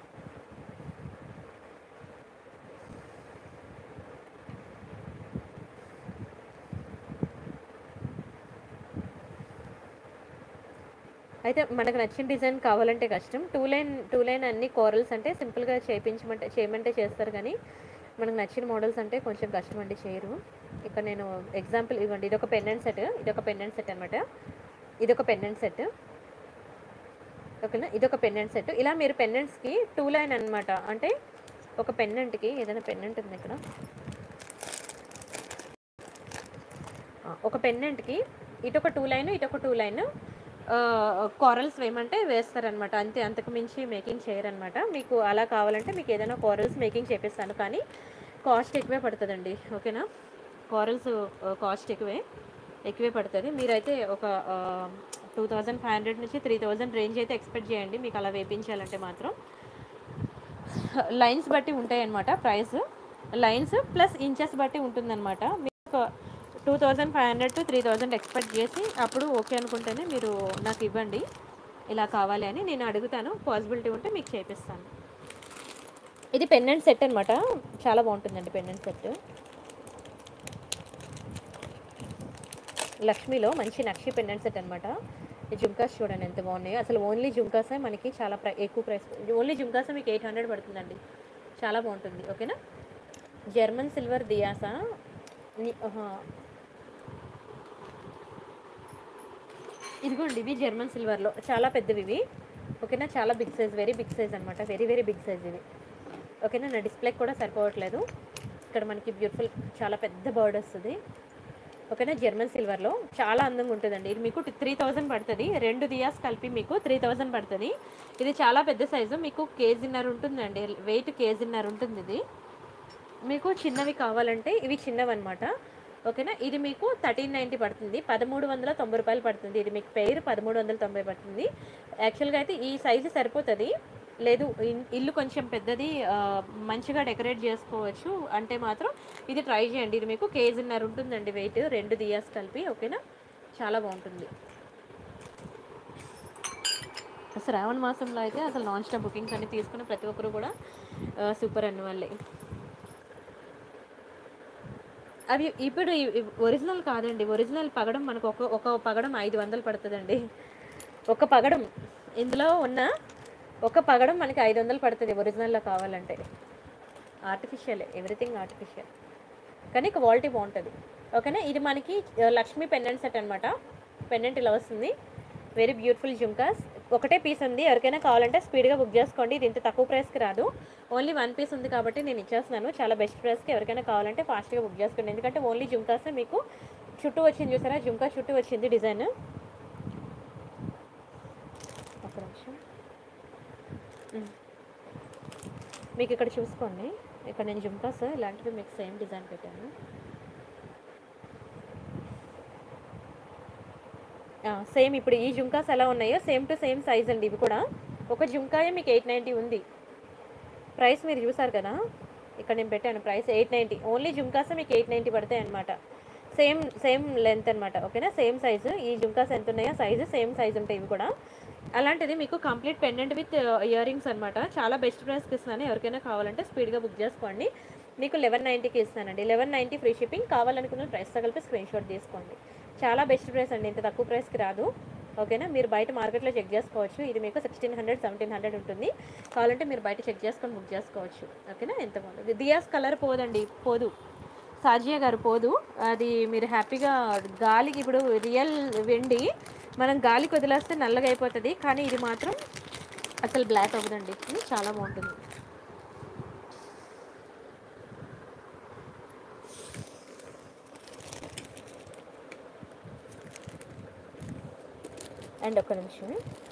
అయితే మనకు నచ్చిన డిజైన్ కావాలంటే కష్టం టూ లైన్ టూ లైన్ అన్ని కోరల్స్ అంటే సింపుల్గా చేయించమంటే చేయమంటే చేస్తారు కానీ మనకు నచ్చిన మోడల్స్ అంటే కొంచెం కష్టం అండి చేయరు ఇక్కడ నేను ఎగ్జాంపుల్ ఇవ్వండి ఇది ఒక పెండెంట్ సెట్ ఇది ఒక పెండెంట్ సెట్ అనమాట ఇది ఒక పెండెంట్ సెట్ ఓకేనా ఇది ఒక పెండెంట్ సెట్ ఇలా మీరు పెండెంట్స్కి టూ లైన్ అన్నమాట అంటే ఒక పెండెంట్కి ఏదైనా పెండెంట్ ఉంది ఇక్కడ ఆ, ఒక పెండెంట్కి ఇటు ఒక టూ లైన్ ఇటు ఒక టూ లైన్ కోరల్స్ వేయమంటే వేస్తారనమాట అంతే అంతకు మించి మేకింగ్ చేయరనమాట మీకు అలా కావాలంటే మీకు ఏదైనా కోరల్స్ మేకింగ్ చేపిస్తాను కానీ కాస్ట్ ఎక్కువే పడుతుందండి ఓకేనా కోరల్స్ కాస్ట్ ఎక్కువే ఎక్కువే పడుతుంది మీరైతే ఒక టూ థౌజండ్ ఫైవ్ హండ్రెడ్ నుంచి త్రీ థౌజండ్ రేంజ్ అయితే ఎక్స్పెక్ట్ చేయండి మీకు అలా వేపించాలంటే మాత్రం లైన్స్ బట్టి ఉంటాయి అన్నమాట ప్రైస్ లైన్స్ ప్లస్ ఇంచెస్ బట్టి ఉంటుందన్నమాట మీకు two thousand five hundred to three thousand expect చేసి అప్పుడు ఓకే అనుకుంటేనే మీరు నాకు ఇవ్వండి ఇలా కావాలి అని నేను అడుగుతాను పాసిబిలిటీ ఉంటే మీకు చేపిస్తాను ఇది పెండెంట్ సెట్ అనమాట చాలా బాగుంటుందండి పెండెంట్ సెట్ లక్ష్మిలో మంచి నక్షి పెండెంట్ సెట్ అనమాట ఈ జుంకాస్ చూడండి ఎంత బాగున్నాయో అసలు ఓన్లీ జుంకాసే మనకి చాలా ప్రై ఎక్కువ ప్రైస్ ఓన్లీ జుంకాసే మీకు ఎయిట్ హండ్రెడ్ పడుతుందండి చాలా బాగుంటుంది ఓకేనా జర్మన్ సిల్వర్ దియాసా ని- ఆహా. ఇదిగోండి ఇవి జర్మన్ సిల్వర్లో చాలా పెద్దవి ఇవి ఓకేనా చాలా big size very big size అనమాట వెరీ వెరీ బిగ్ సైజ్ ఇవి ఓకేనా నా డిస్ప్లేకి కూడా సరిపోవట్లేదు ఇక్కడ మనకి బ్యూటిఫుల్ చాలా పెద్ద బర్డ్ వస్తుంది ఓకేనా జర్మన్ సిల్వర్లో చాలా అందంగా ఉంటుందండి ఇది మీకు త్రీ థౌజండ్ పడుతుంది రెండు దియాస్ కలిపి మీకు త్రీ థౌజండ్ పడుతుంది ఇది చాలా పెద్ద సైజు మీకు కేజీన్నర ఉంటుందండి వెయిట్ కేజీన్నర ఉంటుంది ఇది మీకు చిన్నవి కావాలంటే ఇవి చిన్నవి అనమాట ఓకేనా ఇది మీకు థర్టీన్ నైంటీ పడుతుంది పదమూడు వందల తొంభై రూపాయలు పడుతుంది ఇది మీకు పెయిర్ పదమూడు వందల తొంభై పడుతుంది యాక్చువల్గా అయితే ఈ సైజు సరిపోతుంది లేదు ఇన్- ఇల్లు కొంచెం పెద్దది ఆ, మంచిగా డెకరేట్ చేసుకోవచ్చు అంటే మాత్రం ఇది ట్రై చేయండి ఇది మీకు కేజీన్నర ఉంటుందండి వెయిట్ రెండు దియాస్ కలిపి ఓకేనా చాలా బాగుంటుంది శ్రావణ మాసంలో అయితే అసలు నాన్ స్టాప్ బుకింగ్స్ అన్ని తీసుకుని ప్రతి ఒక్కరు కూడా ఆ, సూపర్ అన్న వాళ్ళే అవి ఇప్పుడు ఒరిజినల్ కాదండి ఒరిజినల్ పగడం మనకు ఒక ఒక పగడం ఐదు వందలు పడుతుందండి ఒక పగడం ఇందులో ఉన్న ఒక పగడం మనకి ఐదు వందలు పడుతుంది ఒరిజినల్లో కావాలంటే ఆర్టిఫిషియల్ ఎవ్రీథింగ్ ఆర్టిఫిషియల్ కానీ క్వాలిటీ బాగుంటుంది ఓకేనా ఇది మనకి ఆ, లక్ష్మీ పెండెంట్ సెట్ అనమాట పెండెంట్ ఇలా వస్తుంది వెరీ బ్యూటిఫుల్ జుంకాస్ ఒకటే పీస్ ఉంది ఎవరికైనా కావాలంటే స్పీడ్గా బుక్ చేసుకోండి ఇది ఇంత తక్కువ ప్రైస్కి రాదు ఓన్లీ వన్ పీస్ ఉంది కాబట్టి నేను ఇచ్చేస్తున్నాను చాలా బెస్ట్ ప్రైస్కి ఎవరికైనా కావాలంటే ఫాస్ట్గా బుక్ చేసుకోండి ఎందుకంటే ఓన్లీ జుంకాసే మీకు చుట్టూ వచ్చింది చూసారా జుంకా చుట్టూ వచ్చింది డిజైన్ ఒక నిమిషం ఉమ్. మీకు ఇక్కడ చూసుకోండి ఇక్కడ నేను జుంకాస్ ఇలాంటివి మీకు సేమ్ డిజైన్ పెట్టాను సేమ్ ఇప్పుడు ఈ జుంకాస్ ఎలా ఉన్నాయో సేమ్ టు సేమ్ సైజ్ అండి ఇవి కూడా ఒక జుంకాయే మీకు ఎయిట్ నైంటీ ఉంది ప్రైస్ మీరు చూసారు కదా ఇక్కడ నేను పెట్టాను price eight ninety only jhumkas మీకు ఎయిట్ నైంటీ పడతాయి అనమాట సేమ్ సేమ్ లెంత్ అనమాట ఓకేనా సేమ్ సైజు ఈ జుంకాస్ ఎంత ఉన్నాయో సైజు సేమ్ సైజు ఉంటాయి ఇవి కూడా అలాంటిది మీకు complete pendant with ear rings అనమాట చాలా బెస్ట్ ప్రైస్కి ఇస్తున్నాను ఎవరికైనా కావాలంటే స్పీడ్గా బుక్ చేసుకోండి మీకు లెవెన్ నైంటీకి ఇస్తానండి లెవెన్ నైంటీ ఫ్రీ షిప్పింగ్ కావాలనుకున్న ప్రైస్తో కలిపి స్క్రీన్ షాట్ తీసుకోండి చాలా బెస్ట్ ప్రైస్ అండి ఇంత తక్కువ ప్రైస్కి రాదు ఓకేనా మీరు బయట మార్కెట్లో చెక్ చేసుకోవచ్చు ఇది మీకు సిక్స్టీన్ హండ్రెడ్ సెవెంటీన్ హండ్రెడ్ ఉంటుంది కావాలంటే మీరు బయట చెక్ చేసుకొని బుక్ చేసుకోవచ్చు ఓకేనా ఎంత బాగుంది దియాస్ కలర్ పోదండి పోదు సాజియా గారు పోదు అది మీరు హ్యాపీగా గాలికి ఇప్పుడు రియల్ వెండి మనం గాలికి వదిలేస్తే నల్లగా అయిపోతుంది కానీ ఇది మాత్రం అసలు బ్లాక్ అవ్వదండి ఇది చాలా బాగుంటుంది అండ్ ఒక్క నిమిషం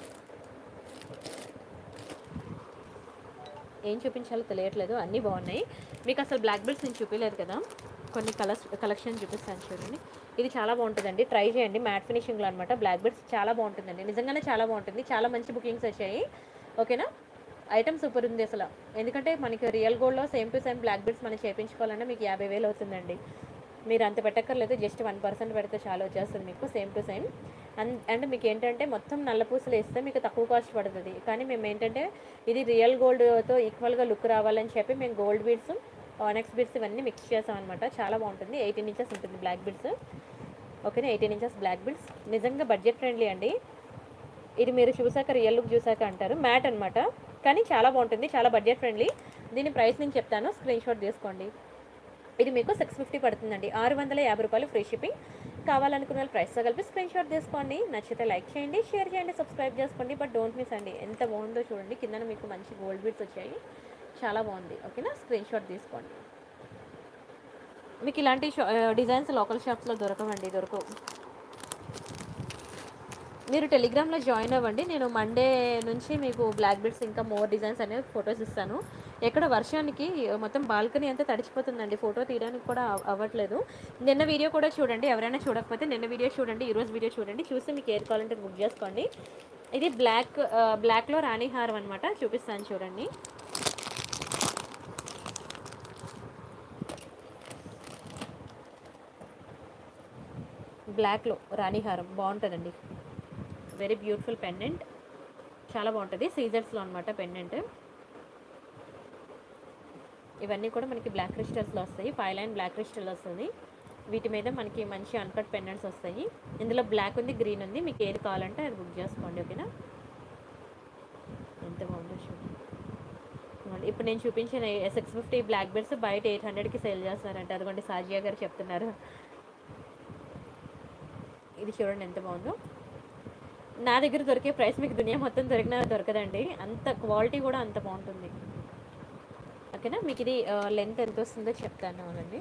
ఏం చూపించాలో తెలియట్లేదు అన్నీ బాగున్నాయి మీకు అసలు బ్లాక్ బెల్ట్స్ నేను చూపించలేదు కదా కొన్ని కలర్స్ కలెక్షన్ చూపిస్తాను చూడండి ఇది చాలా బాగుంటుందండి ట్రై చేయండి మ్యాట్ ఫినిషింగ్లో అనమాట బ్లాక్ బెల్ట్స్ చాలా బాగుంటుందండి నిజంగానే చాలా బాగుంటుంది చాలా మంచి బుకింగ్స్ వచ్చాయి ఓకేనా ఐటమ్ సూపర్ ఉంది అసలు ఎందుకంటే మనకి రియల్ గోల్డ్లో same to same black belts మనం చేయించుకోవాలంటే మీకు యాభై వేలు అవుతుందండి మీరు అంత పెట్టక్కర్లేదు జస్ట్ వన్ పర్సెంట్ పెడితే చాలా వచ్చేస్తుంది మీకు same to same and and మీకు ఏంటంటే మొత్తం నల్ల పూసలు వేస్తే మీకు తక్కువ కాస్ట్ పడుతుంది కానీ మేము ఏంటంటే ఇది రియల్ గోల్డ్తో ఈక్వల్గా లుక్ రావాలని చెప్పి మేము గోల్డ్ బీడ్స్ ఆనెక్స్ బీడ్స్ ఇవన్నీ మిక్స్ చేసాం అనమాట చాలా బాగుంటుంది ఎయిటీన్ ఇంచెస్ ఉంటుంది బ్లాక్ బీడ్స్ ఓకేనా ఎయిటీన్ ఇంచెస్ బ్లాక్ బీడ్స్ నిజంగా బడ్జెట్ ఫ్రెండ్లీ అండి ఇది మీరు చూసాక రియల్ లుక్ చూసాక అంటారు మ్యాట్ అనమాట కానీ చాలా బాగుంటుంది చాలా బడ్జెట్ ఫ్రెండ్లీ దీని ప్రైస్ నేను చెప్తాను స్క్రీన్ షాట్ తీసుకోండి ఇది మీకు సిక్స్ ఫిఫ్టీ పడుతుందండి ఆరు వందల యాభై రూపాయలు ఫ్రీ షిప్పింగ్ కావాలనుకున్న వాళ్ళు ప్రైస్తో కలిపి స్క్రీన్ షాట్ తీసుకోండి నచ్చితే లైక్ చేయండి షేర్ చేయండి సబ్స్క్రైబ్ చేసుకోండి బట్ డోంట్ మిస్ అండి ఎంత బాగుందో చూడండి కింద మీకు మంచి గోల్డ్ బీట్స్ వచ్చాయి చాలా బాగుంది ఓకేనా స్క్రీన్ షాట్ తీసుకోండి మీకు ఇలాంటి షా డిజైన్స్ లోకల్ షాప్స్లో దొరకవండి దొరకవు మీరు టెలిగ్రామ్లో జాయిన్ అవ్వండి నేను మండే నుంచి మీకు బ్లాక్ బెడ్స్ ఇంకా మోర్ డిజైన్స్ అనేవి ఫొటోస్ ఇస్తాను ఎక్కడ వర్షానికి మొత్తం బాల్కనీ అంతా తడిచిపోతుందండి ఫోటో తీయడానికి కూడా అవ్- అవ్వట్లేదు నిన్న వీడియో కూడా చూడండి ఎవరైనా చూడకపోతే నిన్న వీడియో చూడండి ఈరోజు వీడియో చూడండి చూసి మీకు ఏది కావాలంటే బుక్ చేసుకోండి ఇది బ్లాక్ ఆ, బ్లాక్లో రాణి హారం అనమాట చూపిస్తాను చూడండి బ్లాక్లో రాణి హారం బాగుంటుందండి వెరీ బ్యూటిఫుల్ పెండెంట్ చాలా బాగుంటుంది సీజర్స్లో అనమాట పెండెంట్ ఇవన్నీ కూడా మనకి బ్లాక్ క్రిస్టల్స్లో వస్తాయి ఫైవ్ లైన్ బ్లాక్ క్రిస్టల్ వస్తుంది వీటి మీద మనకి మంచి అన్కట్ పెండెంట్స్ వస్తాయి ఇందులో బ్లాక్ ఉంది గ్రీన్ ఉంది మీకు ఏది కావాలంటే అది బుక్ చేసుకోండి ఓకేనా ఎంత బాగుందో చూడండి ఇదిగోండి, ఇప్పుడు నేను చూపించిన సిక్స్ ఫిఫ్టీ బ్లాక్ బెడ్స్ బయట ఎయిట్ హండ్రెడ్కి సేల్ చేస్తారంట అదిగోండి సాజియా గారు చెప్తున్నారు ఇది చూడండి ఎంత బాగుందో నా దగ్గర దొరికే ప్రైస్ మీకు దునియా మొత్తం దొరికినా దొరకదండి అంత క్వాలిటీ కూడా అంత బాగుంటుంది ఓకేనా మీకు ఇది లెంత్ ఎంత వస్తుందో చెప్తాను అవునండి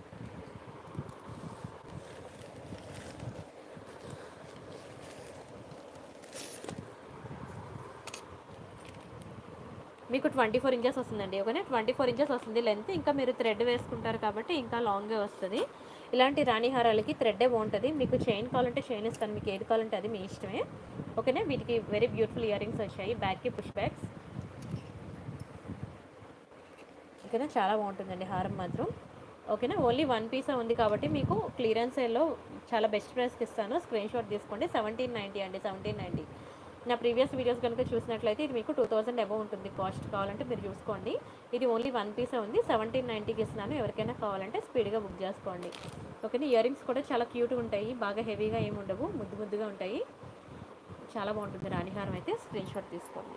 మీకు ట్వంటీ ఫోర్ ఇంచెస్ వస్తుందండి ఓకేనా ట్వంటీ ఫోర్ ఇంచెస్ వస్తుంది లెంత్ ఇంకా మీరు థ్రెడ్ వేసుకుంటారు కాబట్టి ఇంకా లాంగే వస్తుంది ఇలాంటి రాణి హారాలకి థ్రెడ్డే బాగుంటుంది మీకు చైన్ కావాలంటే చైన్ ఇస్తాను మీకు ఏది కావాలంటే అది మీ ఇష్టమే ఓకేనా వీటికి వెరీ బ్యూటిఫుల్ ఇయర్ రింగ్స్ వచ్చాయి బ్యాక్కి పుష్ బ్యాగ్స్ ఓకేనా చాలా బాగుంటుందండి హారం మాత్రం ఓకేనా ఓన్లీ వన్ పీసే ఉంది కాబట్టి మీకు క్లియరెన్స్ సేల్లో చాలా బెస్ట్ ప్రైస్కి ఇస్తాను స్క్రీన్ షాట్ తీసుకోండి సెవెంటీన్ నైంటీ అండి సెవెంటీన్ నైంటీ నా ప్రీవియస్ వీడియోస్ కనుక చూసినట్లయితే ఇది మీకు టూ థౌసండ్ అబవ్ ఉంటుంది కాస్ట్ కావాలంటే మీరు చూసుకోండి ఇది ఓన్లీ వన్ పీసే ఉంది సెవెంటీన్ నైంటీకి ఇస్తున్నాను ఎవరికైనా కావాలంటే స్పీడ్గా బుక్ చేసుకోండి ఓకేనా ఇయర్ రింగ్స్ కూడా చాలా క్యూట్గా ఉంటాయి బాగా హెవీగా ఏమి ఉండవు ముద్దు ముద్దుగా ఉంటాయి చాలా బాగుంటుంది రాణిహారం అయితే స్క్రీన్ షాట్ తీసుకోండి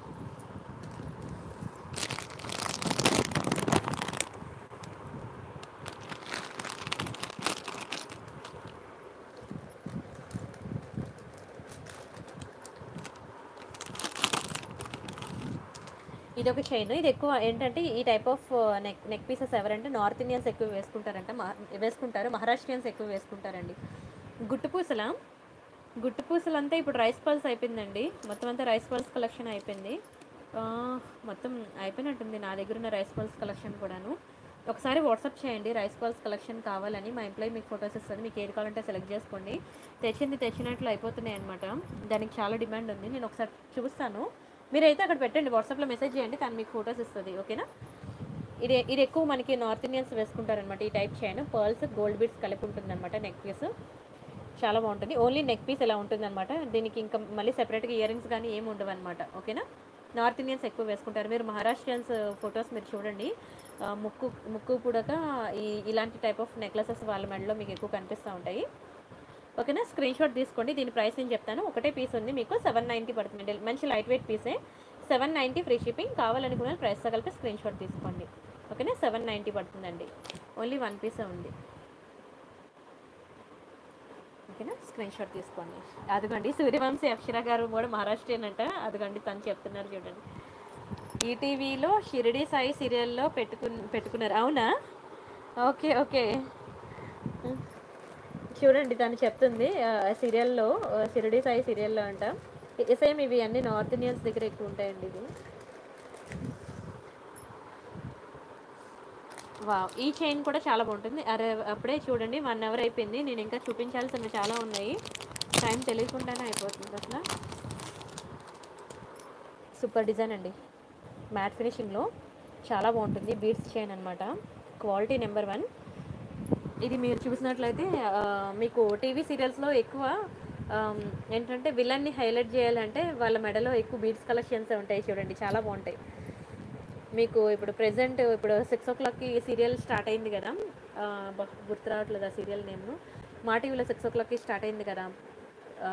ఇది ఒక చైన్ ఇది ఎక్కువ ఏంటంటే ఈ type of neck neck pieces ఎవరంటే నార్త్ ఇండియన్స్ ఎక్కువ వేసుకుంటారంట మహా- వేసుకుంటారు మహారాష్ట్రియన్స్ ఎక్కువ వేసుకుంటారండి గుట్టు పూసల గుట్టు పూసలు అంతా ఇప్పుడు రైస్ పల్స్ అయిపోయిందండి మొత్తం అంతా రైస్ పల్స్ కలెక్షన్ అయిపోయింది ఆ, మొత్తం అయిపోయినట్టుంది నా దగ్గర ఉన్న రైస్ పల్స్ కలెక్షన్ కూడాను ఒకసారి వాట్సాప్ చేయండి రైస్ పల్స్ కలెక్షన్ కావాలని మా ఎంప్లాయీ మీకు ఫొటోస్ ఇస్తుంది మీకు ఏది కావాలంటే సెలెక్ట్ చేసుకోండి తెచ్చింది తెచ్చినట్లు అయిపోతున్నాయి అనమాట దానికి చాలా డిమాండ్ ఉంది నేను ఒకసారి చూస్తాను మీరైతే అక్కడ పెట్టండి వాట్సాప్లో మెసేజ్ చేయండి తను మీకు ఫొటోస్ ఇస్తుంది ఓకేనా ఇది ఇది ఎక్కువ మనకి నార్త్ ఇండియన్స్ వేసుకుంటారనమాట ఈ type chain pearls gold beads కలిపి ఉంటుంది అనమాట నెక్ పీస్ చాలా బాగుంటుంది ఓన్లీ నెక్ పీస్ ఇలా ఉంటుంది అనమాట దీనికి ఇంకా మళ్ళీ సెపరేట్గా ఇయర్ రింగ్స్ కానీ ఏమి ఉండవు అనమాట ఓకేనా నార్త్ ఇండియన్స్ ఎక్కువ వేసుకుంటారు మీరు మహారాష్ట్రియన్స్ ఫొటోస్ మీరు చూడండి ఆ, ముక్కు ముక్కు పుడక ఈ ఇలాంటి టైప్ ఆఫ్ నెక్లెసెస్ వాళ్ళ మెడలో మీకు ఎక్కువ కనిపిస్తూ ఉంటాయి ఓకేనా స్క్రీన్ షాట్ తీసుకోండి దీని ప్రైస్ నేను చెప్తాను ఒకటే పీస్ ఉంది మీకు సెవెన్ నైంటీ పడుతుంది మంచి లైట్ వెయిట్ పీసే సెవెన్ నైంటీ ఫ్రీ షిప్పింగ్ కావాలనుకున్న ప్రైస్తో కలిపి స్క్రీన్ షాట్ తీసుకోండి ఓకేనా సెవెన్ నైంటీ పడుతుందండి ఓన్లీ వన్ పీసే ఉంది ఓకేనా స్క్రీన్ షాట్ తీసుకోండి అదిగోండి సూర్యవంశీ అక్షర గారు కూడా మహారాష్ట్రియన్ అంట అదిగోండి తను చెప్తున్నారు చూడండి ఈటీవీలో షిరిడి సాయి సీరియల్లో పెట్టుకు పెట్టుకున్నారు అవునా ఓకే ఓకే చూడండి తను చెప్తుంది ఆ, సీరియల్లో ఆ, షిరిడి సాయి సీరియల్లో అంట సేమ్ ఇవి అన్ని నార్త్ ఇండియన్స్ దగ్గర ఎక్కువ ఉంటాయండి ఇది వా ఈ చైన్ కూడా చాలా బాగుంటుంది అరే అప్పుడే చూడండి వన్ అవర్ అయిపోయింది నేను ఇంకా చూపించాల్సినవి చాలా ఉన్నాయి టైం తెలియకుండానే అయిపోతుంది అసలు సూపర్ డిజైన్ అండి మ్యాట్ ఫినిషింగ్లో చాలా బాగుంటుంది బీడ్స్ చైన్ అనమాట క్వాలిటీ నెంబర్ వన్ ఇది మీరు చూసినట్లయితే ఆ, మీకు టీవీ సీరియల్స్లో ఎక్కువ ఆమ్, ఏంటంటే విలన్ని హైలైట్ చేయాలంటే వాళ్ళ మెడలో ఎక్కువ బీట్స్ కలెక్షన్స్ ఉంటాయి చూడండి చాలా బాగుంటాయి మీకు ఇప్పుడు ప్రెసెంట్ ఇప్పుడు సిక్స్ ఓ క్లాక్కి సీరియల్ స్టార్ట్ అయింది కదా ఆ, బ- గుర్తు రావట్లేదు ఆ సీరియల్ నేమ్ మా టీవీలో సిక్స్ ఓ క్లాక్కి స్టార్ట్ అయింది కదా ఆ,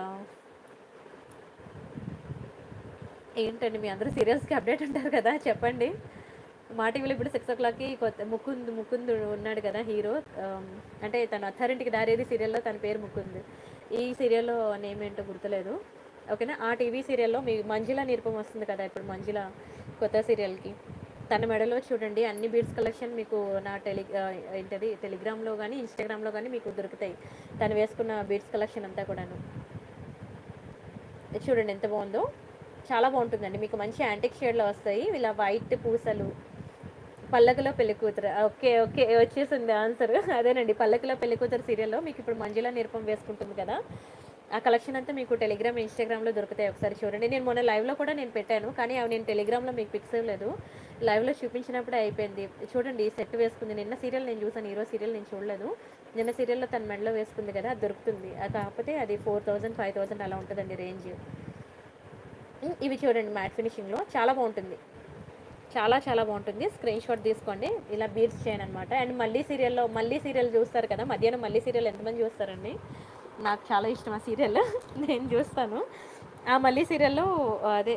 ఏంటండి మీ అందరూ సీరియల్స్కి అప్డేట్ ఉంటారు కదా చెప్పండి మా టీవీలో ఇప్పుడు సిక్స్ ఓ క్లాక్కి కొత్త ముకుంద్ ముకుంద్ ఉన్నాడు కదా హీరో ఆమ్, అంటే తన అత్తారింటికి దారేది సీరియల్లో తన పేరు ముకుంద్ ఈ సీరియల్లో నేమ్ ఏంటో గుర్తులేదు ఓకేనా ఆ టీవీ సీరియల్లో మీ మంజుల నిరుపం వస్తుంది కదా ఇప్పుడు మంజుల కొత్త సీరియల్కి తన మెడలో చూడండి అన్ని బీడ్స్ కలెక్షన్ మీకు నా టెలి ఆ, ఏంటది టెలిగ్రామ్లో కానీ ఇన్స్టాగ్రామ్లో కానీ మీకు దొరుకుతాయి తను వేసుకున్న బీడ్స్ కలెక్షన్ అంతా కూడాను ఇది చూడండి ఎంత బాగుందో చాలా బాగుంటుందండి మీకు మంచి యాంటిక్ షేడ్లో వస్తాయి ఇలా వైట్ పూసలు పల్లకిలో పెళ్లి కూతురు ఓకే ఓకే వచ్చేసింది ఆన్సర్ అదేనండి పల్లకిలో పెళ్లి కూతురు సీరియల్లో మీకు ఇప్పుడు మంజుల నిరపం వేసుకుంటుంది కదా ఆ కలెక్షన్ అంతా మీకు టెలిగ్రామ్ ఇన్స్టాగ్రామ్లో దొరుకుతాయి ఒకసారి చూడండి నేను మొన్న లైవ్లో కూడా నేను పెట్టాను కానీ అవి నేను టెలిగ్రామ్లో మీకు పిక్స్ లేదు లైవ్లో చూపించినప్పుడే అయిపోయింది చూడండి ఈ సెట్ వేసుకుంది నిన్న సీరియల్ నేను చూసాను ఈరోజు సీరియల్ నేను చూడలేదు నిన్న సీరియల్లో తన మెడలో వేసుకుంది కదా అది దొరుకుతుంది అది కాకపోతే అది ఫోర్ థౌజండ్ ఫైవ్ థౌజండ్ అలా ఉంటుందండి రేంజ్ ఇవి చూడండి మ్యాట్ ఫినిషింగ్లో చాలా బాగుంటుంది చాలా చాలా బాగుంటుంది స్క్రీన్ షాట్ తీసుకోండి ఇలా బీట్స్ చేయను అనమాట అండ్ మళ్ళీ సీరియల్లో మళ్ళీ సీరియల్ చూస్తారు కదా మధ్యాహ్నం మళ్ళీ సీరియల్ ఎంతమంది చూస్తారండి నాకు చాలా ఇష్టం ఆ సీరియల్ నేను చూస్తాను ఆ మళ్ళీ సీరియల్లో అదే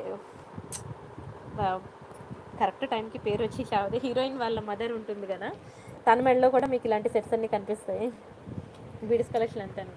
కరెక్ట్ టైంకి పేరు వచ్చి చావదే హీరోయిన్ వాళ్ళ మదర్ ఉంటుంది కదా తన మెడలో కూడా మీకు ఇలాంటి సెట్స్ అన్నీ కనిపిస్తాయి బీడ్స్ కలెక్షన్ అంతాను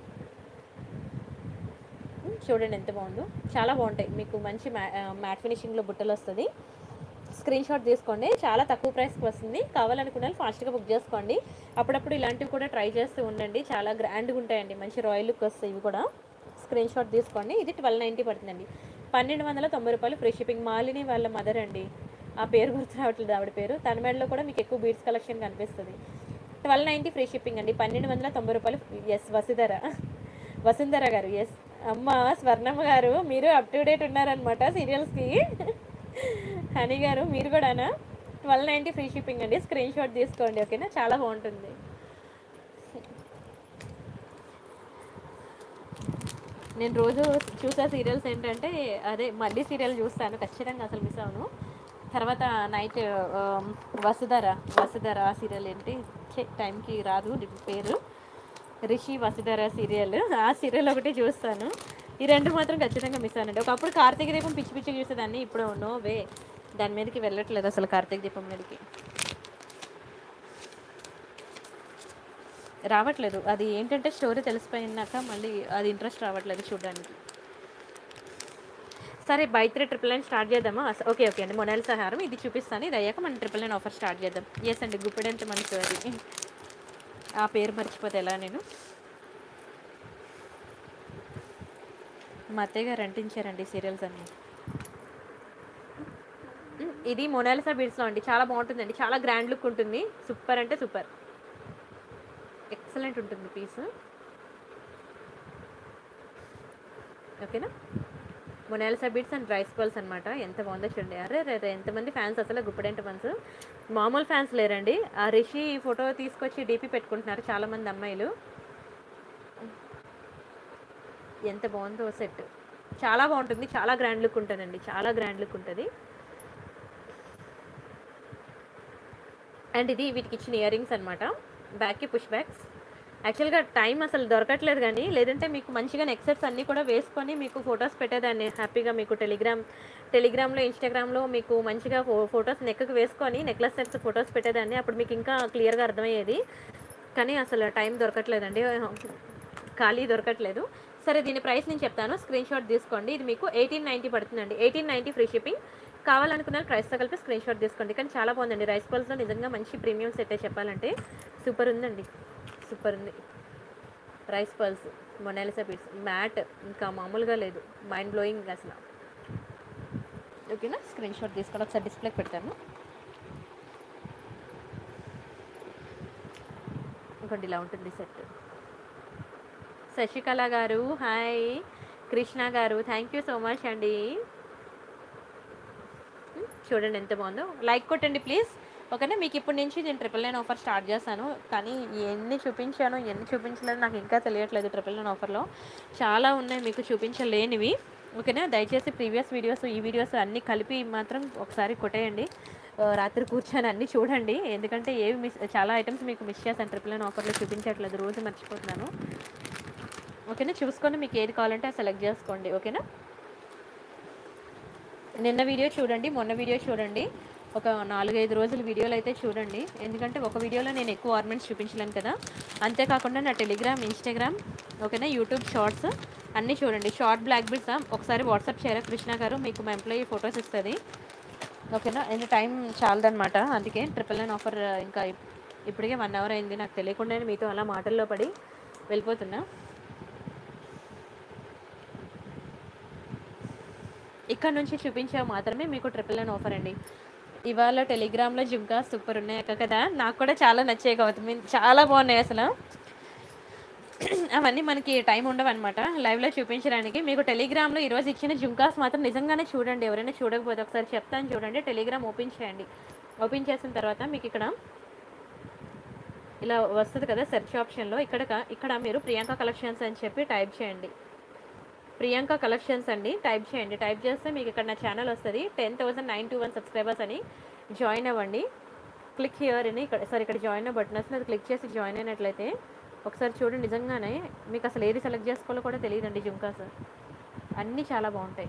ఉమ్, చూడండి ఎంత బాగుందో చాలా బాగుంటాయి మీకు మంచి మ్యా మ్యాట్ ఫినిషింగ్లో బుట్టలు వస్తుంది స్క్రీన్ షాట్ తీసుకోండి చాలా తక్కువ ప్రైస్కి వస్తుంది కావాలనుకున్న వాళ్ళు ఫాస్ట్గా బుక్ చేసుకోండి అప్పుడప్పుడు ఇలాంటివి కూడా ట్రై చేస్తూ ఉండండి చాలా గ్రాండ్గా ఉంటాయండి మంచి రాయల్ లుక్ వస్తాయి ఇవి కూడా స్క్రీన్ షాట్ తీసుకోండి ఇది ట్వెల్వ్ నైంటీ పడుతుందండి పన్నెండు వందల తొంభై రూపాయలు ఫ్రీ షిప్పింగ్ మాలిని వాళ్ళ మదర్ అండి ఆ పేరు గుర్తు రావట్లేదు ఆవిడ పేరు తన మెడలో కూడా మీకు ఎక్కువ బీడ్స్ కలెక్షన్ కనిపిస్తుంది ట్వెల్వ్ నైంటీ ఫ్రీ షిప్పింగ్ అండి పన్నెండు వందల తొంభై రూపాయలు ఎస్ వసుధర వసుంధర గారు ఎస్ అమ్మ స్వర్ణమ్మ గారు మీరు అప్ టు డేట్ ఉన్నారనమాట సీరియల్స్కి హనీ గారు మీరు కూడానా ట్వెల్వ్ నైంటీ ఫ్రీ షిప్పింగ్ అండి స్క్రీన్ షాట్ తీసుకోండి ఓకేనా చాలా బాగుంటుంది నేను రోజు చూసే సీరియల్స్ ఏంటంటే అదే మళ్ళీ సీరియల్ చూస్తాను ఖచ్చితంగా అసలు మిస్ అవును తర్వాత నైట్ వసుధర వసుధర ఆ సీరియల్ ఏంటి ఛే, టైంకి రాదు దీని పేరు రిషి వసుధర సీరియల్ ఆ సీరియల్ ఒకటి చూస్తాను ఈ రెండు మాత్రం ఖచ్చితంగా మిస్ అవునండి ఒకప్పుడు కార్తీక దీపం పిచ్చి పిచ్చి చూసేదాన్ని ఇప్పుడు నో వే దాని మీదకి వెళ్ళట్లేదు అసలు కార్తీక దీపం మీదకి రావట్లేదు అది ఏంటంటే స్టోరీ తెలిసిపోయినాక మళ్ళీ అది ఇంట్రెస్ట్ రావట్లేదు చూడడానికి సరే buy three triple nine start చేద్దామా అస- ఓకే ఓకే అండి మొనాలి సహారం ఇది చూపిస్తాను ఇది అయ్యాక మనం ట్రిపుల్ నైన్ ఆఫర్ స్టార్ట్ చేద్దాం ఎస్ అండి గుప్పెడంత మనసు అది ఆ పేరు మర్చిపోతే ఎలా నేను మా అత్తయ్య గారు అంటించారండి సీరియల్స్ అన్నీ ఉమ్, ఇది మొనాలిసా బీడ్స్లో అండి చాలా బాగుంటుందండి చాలా గ్రాండ్ లుక్ ఉంటుంది సూపర్ అంటే సూపర్ ఎక్సలెంట్ ఉంటుంది పీస్ ఓకేనా Mona Lisa beads and rice balls అనమాట ఎంత బాగుందో చూడండి అరే రే రే, ఎంతమంది ఫ్యాన్స్ అసలు గుప్పడెంట ఫ్యాన్స్ మామూలు ఫ్యాన్స్ లేరండి ఆ రిషి ఫోటో తీసుకొచ్చి డీపీ పెట్టుకుంటున్నారు చాలామంది అమ్మాయిలు ఎంత బాగుందో సెట్ చాలా బాగుంటుంది చాలా గ్రాండ్ లుక్ ఉంటుందండి చాలా గ్రాండ్ లుక్ ఉంటుంది అండ్ ఇది వీటికి ఇచ్చిన ఇయర్ రింగ్స్ అనమాట బ్యాక్కి పుష్ బ్యాక్స్ యాక్చువల్గా టైం అసలు దొరకట్లేదు కానీ లేదంటే మీకు మంచిగా నెక్సెట్స్ అన్నీ కూడా వేసుకొని మీకు ఫొటోస్ పెట్టేదాన్ని హ్యాపీగా మీకు టెలిగ్రామ్ టెలిగ్రామ్లో ఇన్స్టాగ్రామ్లో మీకు మంచిగా ఫో ఫొటోస్ నెక్కి వేసుకొని నెక్లెస్ సెట్స్ ఫొటోస్ పెట్టేదాన్ని అప్పుడు మీకు ఇంకా క్లియర్గా అర్థమయ్యేది కానీ అసలు టైం దొరకట్లేదండి ఖాళీ దొరకట్లేదు సరే దీని ప్రైస్ నేను చెప్తాను స్క్రీన్ షాట్ తీసుకోండి ఇది మీకు ఎయిటీన్ నైంటీ పడుతుందండి ఎయిటీన్ నైంటీ ఫ్రీ షిప్పింగ్ కావాలనుకున్న ప్రైస్తో కలిపి స్క్రీన్ షాట్ తీసుకోండి కానీ చాలా బాగుందండి రైస్ బాల్స్లో నిజంగా మంచి ప్రీమియం సెట్ చెప్పాలంటే సూపర్ ఉందండి సూపర్ ఉంది rice balls Mona Lisa beads matte ఇంకా మామూలుగా లేదు మైండ్ బ్లోయింగ్ అసలు ఓకేనా స్క్రీన్ షాట్ తీసుకొని ఒకసారి డిస్ప్లేకి పెడతాను ఇంకోటి ఇలా ఉంటుంది సెట్ శశికళ గారు హాయ్ కృష్ణ గారు థ్యాంక్ యూ సో మచ్ అండి చూడండి ఎంత బాగుందో లైక్ కొట్టండి ప్లీజ్ ఓకేనా మీకు ఇప్పటి నుంచి నేను ట్రిపుల్ నైన్ ఆఫర్ స్టార్ట్ చేస్తాను కానీ ఎన్ని చూపించాను ఎన్ని చూపించలేదు నాకు ఇంకా తెలియట్లేదు ట్రిపుల్ నైన్ ఆఫర్లో చాలా ఉన్నాయి మీకు చూపించలేనివి ఓకేనా దయచేసి ప్రీవియస్ వీడియోస్ ఈ వీడియోస్ అన్నీ కలిపి మాత్రం ఒకసారి కొట్టేయండి ఆ, రాత్రి కూర్చొని అన్నీ చూడండి ఎందుకంటే ఏవి మిస్ చాలా ఐటమ్స్ మీకు మిస్ చేశాను ట్రిపుల్ నైన్ ఆఫర్లో చూపించట్లేదు రోజు మర్చిపోతున్నాను ఓకేనా చూసుకొని మీకు ఏది కావాలంటే అది సెలెక్ట్ చేసుకోండి ఓకేనా నిన్న వీడియో చూడండి మొన్న వీడియో చూడండి ఒక నాలుగైదు రోజుల వీడియోలు అయితే చూడండి ఎందుకంటే ఒక వీడియోలో నేను ఎక్కువ ఆర్నమెంట్స్ చూపించలేను కదా అంతేకాకుండా నా టెలిగ్రామ్ ఇన్స్టాగ్రామ్ ఓకేనా యూట్యూబ్ షార్ట్స్ అన్నీ చూడండి షార్ట్ బ్లాక్ బిట్స్ ఒకసారి వాట్సాప్ చేయరా కృష్ణ గారు మీకు మా ఎంప్లాయీ ఫొటోస్ ఇస్తుంది ఓకేనా ఎన్ని టైం చాలదనమాట అందుకే ట్రిపుల్ నైన్ ఆఫర్ ఇంకా ఇప్- ఇప్పటికే వన్ అవర్ అయింది నాకు తెలియకుండానే మీతో అలా మాటల్లో పడి వెళ్ళిపోతున్నా ఇక్కడ నుంచి చూపించే మాత్రమే మీకు ట్రిపుల్ నైన్ ఆఫర్ అండి ఇవాళ టెలిగ్రామ్లో జుంకా సూపర్ ఉన్నాయి అక్క కదా నాకు కూడా చాలా నచ్చాయి గౌతమి చాలా బాగున్నాయి అసలు అవన్నీ మనకి టైం ఉండవు అనమాట లైవ్లో చూపించడానికి మీకు టెలిగ్రామ్లో ఈరోజు ఇచ్చిన జుంకాస్ మాత్రం నిజంగానే చూడండి ఎవరైనా చూడకపోతే ఒకసారి చెప్తాను చూడండి టెలిగ్రామ్ ఓపెన్ చేయండి ఓపెన్ చేసిన తర్వాత మీకు ఇక్కడ ఇలా వస్తుంది కదా సెర్చ్ ఆప్షన్లో ఇక్కడ క- ఇక్కడ మీరు ప్రియాంక కలెక్షన్స్ అని చెప్పి టైప్ చేయండి ప్రియాంక కలెక్షన్స్ అండి టైప్ చేయండి టైప్ చేస్తే మీకు ఇక్కడ నా ఛానల్ వస్తుంది ten thousand nine two one subscribers అని జాయిన్ అవ్వండి క్లిక్ హియర్ అని ఇక్కడ సార్ ఇక్కడ జాయిన్ బటన్ వస్తుంది అది క్లిక్ చేసి జాయిన్ అయినట్లయితే ఒకసారి చూడండి నిజంగానే మీకు అసలు ఏది సెలెక్ట్ చేసుకోవాలో కూడా తెలియదండి జుంకాస్ అన్నీ చాలా బాగుంటాయి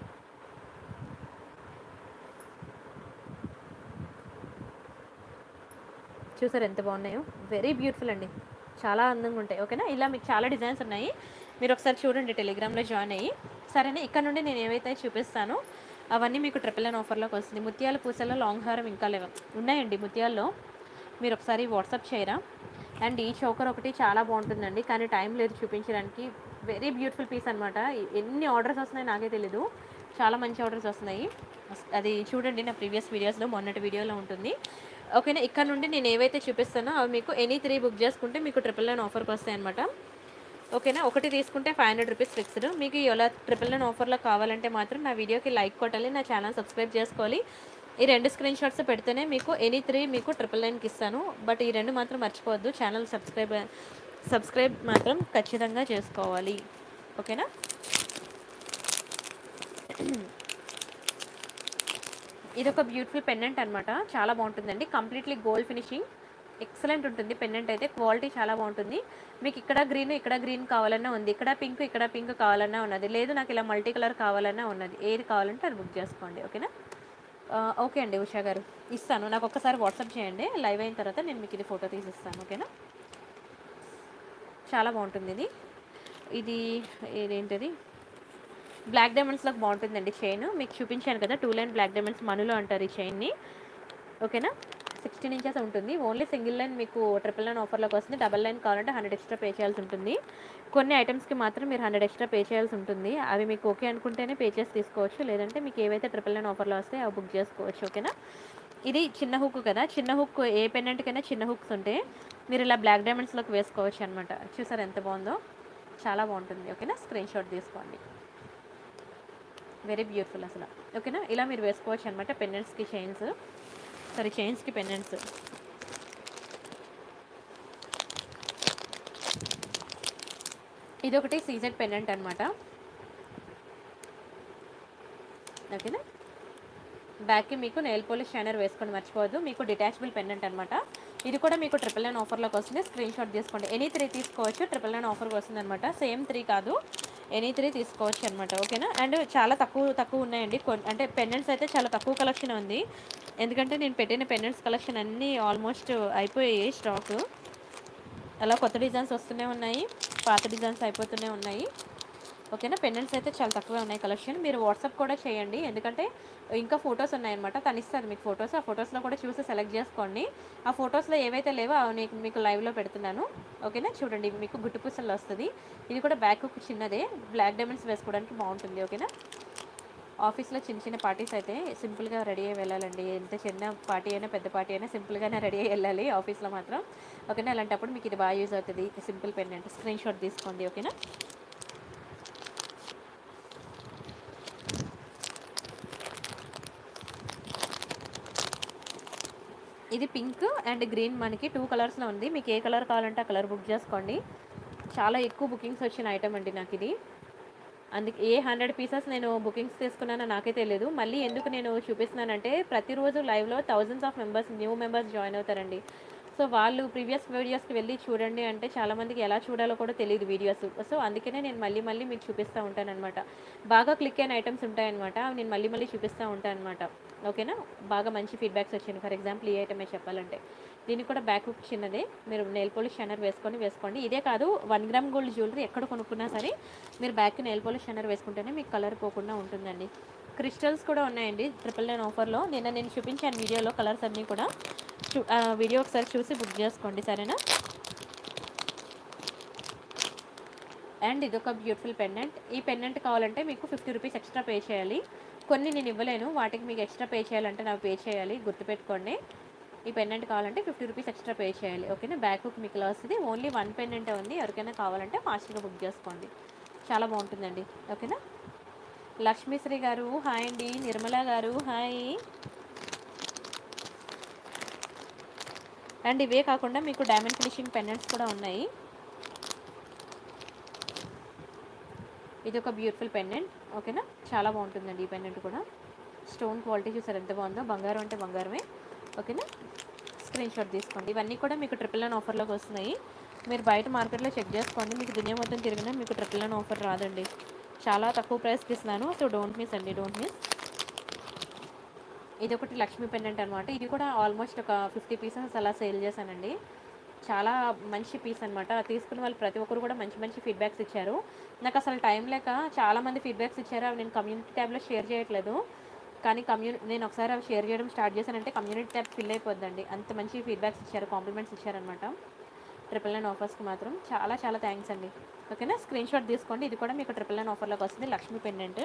చూసారు ఎంత బాగున్నాయో వెరీ బ్యూటిఫుల్ అండి చాలా అందంగా ఉంటాయి ఓకేనా ఇలా మీకు చాలా డిజైన్స్ ఉన్నాయి మీరు ఒకసారి చూడండి టెలిగ్రామ్లో జాయిన్ అయ్యి సరేనా ఇక్కడ నుండి నేను ఏవైతే చూపిస్తానో అవన్నీ మీకు ట్రిపుల్ నైన్ ఆఫర్లోకి వస్తుంది ముత్యాల పూసల్లో లాంగ్ హారం ఇంకా లేవు ఉన్నాయండి ముత్యాల్లో మీరు ఒకసారి వాట్సాప్ చేయరా అండ్ ఈ చౌకర్ ఒకటి చాలా బాగుంటుందండి కానీ టైం లేదు చూపించడానికి వెరీ బ్యూటిఫుల్ పీస్ అనమాట ఎన్ని ఆర్డర్స్ వస్తున్నాయి నాకే తెలీదు చాలా మంచి ఆర్డర్స్ వస్తున్నాయి అది చూడండి నా ప్రీవియస్ వీడియోస్లో మొన్నటి వీడియోలో ఉంటుంది ఓకేనా ఇక్కడ నుండి నేను ఏవైతే చూపిస్తానో అవి మీకు ఎనీ త్రీ బుక్ చేసుకుంటే మీకు ట్రిపుల్ నైన్ ఆఫర్కి వస్తాయి అనమాట ఓకేనా ఒకటి తీసుకుంటే ఫైవ్ హండ్రెడ్ రూపీస్ ఫిక్స్డ్ మీకు ఇలా ట్రిపుల్ నైన్ ఆఫర్లో కావాలంటే మాత్రం నా వీడియోకి లైక్ కొట్టాలి నా ఛానల్ సబ్స్క్రైబ్ చేసుకోవాలి ఈ రెండు స్క్రీన్ షాట్స్ పెడితేనే మీకు ఎనీ త్రీ మీకు ట్రిపుల్ నైన్కి ఇస్తాను బట్ ఈ రెండు మాత్రం మర్చిపోవద్దు ఛానల్ సబ్స్క్రైబ్ సబ్స్క్రైబ్ మాత్రం ఖచ్చితంగా చేసుకోవాలి ఓకేనా ఇది ఒక బ్యూటిఫుల్ పెండెంట్ అనమాట చాలా బాగుంటుందండి కంప్లీట్లీ గోల్డ్ ఫినిషింగ్ ఎక్సలెంట్ ఉంటుంది పెండెంట్ అయితే క్వాలిటీ చాలా బాగుంటుంది మీకు ఇక్కడ గ్రీన్ ఇక్కడ గ్రీన్ కావాలన్నా ఉంది ఇక్కడ పింక్ ఇక్కడ పింక్ కావాలన్నా ఉన్నది లేదు నాకు ఇలా మల్టీ కలర్ కావాలన్నా ఉన్నది ఏది కావాలంటే అది బుక్ చేసుకోండి ఓకేనా ఆ, ఓకే అండి ఉషా గారు ఇస్తాను నాకు ఒక్కసారి వాట్సాప్ చేయండి లైవ్ అయిన తర్వాత నేను మీకు ఇది ఫోటో తీసి ఇస్తాను ఓకేనా చాలా బాగుంటుంది ఇది ఇది ఇదేంటిది బ్లాక్ డైమండ్స్లోకి బాగుంటుందండి చైన్ మీకు చూపించాను కదా టూ లైన్ బ్లాక్ డైమండ్స్ మనులో అంటారు ఈ చైన్ని ఓకేనా సిక్స్టీన్ ఇంచెస్ ఉంటుంది ఓన్లీ సింగిల్ లైన్ మీకు ట్రిపుల్ లైన్ ఆఫర్లోకి వస్తుంది డబల్ లైన్ కావాలంటే హండ్రెడ్ ఎక్స్ట్రా పే చేయాల్సి ఉంటుంది కొన్ని ఐటమ్స్కి మాత్రం మీరు హండ్రెడ్ ఎక్స్ట్రా పే చేయాల్సి ఉంటుంది అవి మీకు ఓకే అనుకుంటేనే పే చేసి తీసుకోవచ్చు లేదంటే మీకు ఏవైతే ట్రిపుల్ లైన్ ఆఫర్లో వస్తాయి అవి బుక్ చేసుకోవచ్చు ఓకేనా ఇది చిన్న హుక్ కదా చిన్న హుక్ ఏ పెండెంట్కైనా చిన్న హుక్స్ ఉంటే మీరు ఇలా బ్లాక్ డైమండ్స్లోకి వేసుకోవచ్చు అనమాట చూసారు ఎంత బాగుందో చాలా బాగుంటుంది ఓకేనా స్క్రీన్ షాట్ తీసుకోండి వెరీ బ్యూటిఫుల్ అసలు ఓకేనా ఇలా మీరు వేసుకోవచ్చు అనమాట పెండెంట్స్కి చైన్స్ సారీ చైన్స్కి పెండెంట్స్ ఇది ఒకటి సీజెడ్ పెండెంట్ అనమాట ఓకేనా బ్యాక్కి మీకు నెయిల్ పోలిష్ షైనర్ వేసుకొని మర్చిపోవద్దు మీకు డిటాచబుల్ పెండెంట్ అనమాట ఇది కూడా మీకు ట్రిపుల్ నైన్ ఆఫర్లోకి వస్తుంది స్క్రీన్ షాట్ తీసుకోండి ఎనీ త్రీ తీసుకోవచ్చు ట్రిపుల్ నైన్ ఆఫర్కి వస్తుంది అనమాట సేమ్ త్రీ కాదు ఎనీ త్రీ తీసుకోవచ్చు అనమాట ఓకేనా అండ్ చాలా తక్కువ తక్కువ ఉన్నాయండి కొన్ అంటే పెండెంట్స్ అయితే చాలా తక్కువ కలెక్షన్ ఉంది ఎందుకంటే నేను పెట్టిన పెండెంట్స్ కలెక్షన్ అన్నీ ఆల్మోస్ట్ అయిపోయాయి స్టాక్ అలా కొత్త డిజైన్స్ వస్తూనే ఉన్నాయి పాత డిజైన్స్ అయిపోతూనే ఉన్నాయి ఓకేనా పెండెంట్స్ అయితే చాలా తక్కువే ఉన్నాయి కలెక్షన్ మీరు వాట్సాప్ కూడా చేయండి ఎందుకంటే ఇంకా ఫొటోస్ ఉన్నాయన్నమాట తను ఇస్తారు మీకు ఫొటోస్ ఆ ఫొటోస్లో కూడా చూసి సెలెక్ట్ చేసుకోండి ఆ ఫొటోస్లో ఏవైతే లేవో అవి నీకు మీకు లైవ్లో పెడుతున్నాను ఓకేనా చూడండి ఇవి మీకు గుట్టు పూసల్లో వస్తుంది ఇది కూడా బ్యాక్ చిన్నదే బ్లాక్ డైమండ్స్ వేసుకోవడానికి బాగుంటుంది ఓకేనా ఆఫీస్లో చిన్న చిన్న పార్టీస్ అయితే సింపుల్గా రెడీ అయ్యి వెళ్ళాలండి ఎంత చిన్న పార్టీ అయినా పెద్ద పార్టీ అయినా సింపుల్గానే రెడీ అయ్యి వెళ్ళాలి ఆఫీస్లో మాత్రం ఓకేనా అలాంటప్పుడు మీకు ఇది బాగా యూజ్ అవుతుంది సింపుల్ పెండెంట్ స్క్రీన్ షాట్ తీసుకోండి ఓకేనా ఇది పింక్ అండ్ గ్రీన్ మనకి టూ కలర్స్లో ఉంది మీకు ఏ కలర్ కావాలంటే ఆ కలర్ బుక్ చేసుకోండి చాలా ఎక్కువ బుకింగ్స్ వచ్చిన ఐటమ్ అండి నాకు ఇది అందుకే ఏ హండ్రెడ్ పీసెస్ నేను బుకింగ్స్ తీసుకున్నానో నాకే తెలియదు మళ్ళీ ఎందుకు నేను చూపిస్తున్నానంటే ప్రతిరోజు లైవ్లో thousands of members new members join అవుతారండి సో వాళ్ళు ప్రీవియస్ వీడియోస్కి వెళ్ళి చూడండి అంటే చాలామందికి ఎలా చూడాలో కూడా తెలియదు వీడియోస్ సో అందుకనే నేను మళ్ళీ మళ్ళీ మీకు చూపిస్తూ ఉంటాను అనమాట బాగా క్లిక్ అయిన ఐటమ్స్ ఉంటాయన్నమాట అవి నేను మళ్ళీ మళ్ళీ చూపిస్తూ ఉంటాను అనమాట ఓకేనా బాగా మంచి ఫీడ్బ్యాక్స్ వచ్చింది ఫర్ ఎగ్జాంపుల్ ఈ ఐటమే చెప్పాలంటే దీనికి కూడా బ్యాక్ హుక్ చిన్నదే మీరు నెయిల్ పాలిష్ షనర్ వేసుకొని వేసుకోండి ఇదే కాదు వన్ గ్రామ్ గోల్డ్ జ్యువెలరీ ఎక్కడ కొనుక్కున్నా సరే మీరు బ్యాక్ నెయిల్ పాలిష్ షనర్ వేసుకుంటేనే మీకు కలర్ పోకుండా ఉంటుందండి క్రిస్టల్స్ కూడా ఉన్నాయండి ట్రిపుల్ నైన్ ఆఫర్లో నిన్న నేను చూపించాను వీడియోలో కలర్స్ అన్నీ కూడా చూ- ఆ వీడియో ఒకసారి చూసి బుక్ చేసుకోండి సరేనా అండ్ ఇది ఒక బ్యూటిఫుల్ పెండెంట్ ఈ పెండెంట్ కావాలంటే మీకు ఫిఫ్టీ రూపీస్ ఎక్స్ట్రా పే చేయాలి కొన్ని నేను ఇవ్వలేను వాటికి మీకు ఎక్స్ట్రా పే చేయాలంటే నాకు పే చేయాలి గుర్తుపెట్టుకోండి ఈ పెండెంట్ కావాలంటే ఫిఫ్టీ రూపీస్ ఎక్స్ట్రా పే చేయాలి ఓకేనా బ్యాక్ బుక్ మీకు ఇలా వస్తుంది ఓన్లీ వన్ పెండెంటే ఉంది ఎవరికైనా కావాలంటే ఫాస్ట్గా బుక్ చేసుకోండి చాలా బాగుంటుందండి ఓకేనా లక్ష్మీశ్రీ గారు హాయ్ అండి నిర్మల గారు హాయ్ అండ్ ఇవే కాకుండా మీకు డైమండ్ ఫినిషింగ్ పెండెంట్స్ కూడా ఉన్నాయి ఇది ఒక బ్యూటిఫుల్ పెండెంట్ ఓకేనా చాలా బాగుంటుందండి ఈ పెండెంట్ కూడా స్టోన్ క్వాలిటీ చూసారు ఎంత బాగుందో బంగారం అంటే బంగారమే ఓకేనా స్క్రీన్ షాట్ తీసుకోండి ఇవన్నీ కూడా మీకు ట్రిపుల్ నైన్ ఆఫర్లోకి వస్తున్నాయి మీరు బయట మార్కెట్లో చెక్ చేసుకోండి మీకు దునియా మొత్తం తిరిగినా మీకు ట్రిపుల్ నైన్ ఆఫర్ రాదండి చాలా తక్కువ ప్రైస్కి ఇస్తున్నాను సో డోంట్ మిస్ అండి డోంట్ మిస్ ఇది ఒకటి లక్ష్మీ పెండెంట్ అనమాట ఇది కూడా ఆల్మోస్ట్ ఒక ఫిఫ్టీ పీసెస్ అలా సేల్ చేశానండి చాలా మంచి పీస్ అనమాట తీసుకున్న వాళ్ళు ప్రతి ఒక్కరు కూడా మంచి మంచి ఫీడ్బ్యాక్స్ ఇచ్చారు నాకు అసలు టైం లేక చాలా మంది ఫీడ్బ్యాక్స్ ఇచ్చారు అవి నేను కమ్యూనిటీ ట్యాబ్లో షేర్ చేయట్లేదు కానీ కమ్యూని నేను ఒకసారి అవి షేర్ చేయడం స్టార్ట్ చేశానంటే కమ్యూనిటీ ట్యాబ్ ఫిల్ అయిపోద్దండి అంత మంచి ఫీడ్బ్యాక్స్ ఇచ్చారు కాంప్లిమెంట్స్ ఇచ్చారనమాట ట్రిపుల్ నైన్ ఆఫర్స్కి మాత్రం చాలా చాలా థ్యాంక్స్ అండి ఓకేనా స్క్రీన్ షాట్ తీసుకోండి ఇది కూడా మీకు ట్రిపుల్ నైన్ ఆఫర్లోకి వస్తుంది లక్ష్మీ పెండెంట్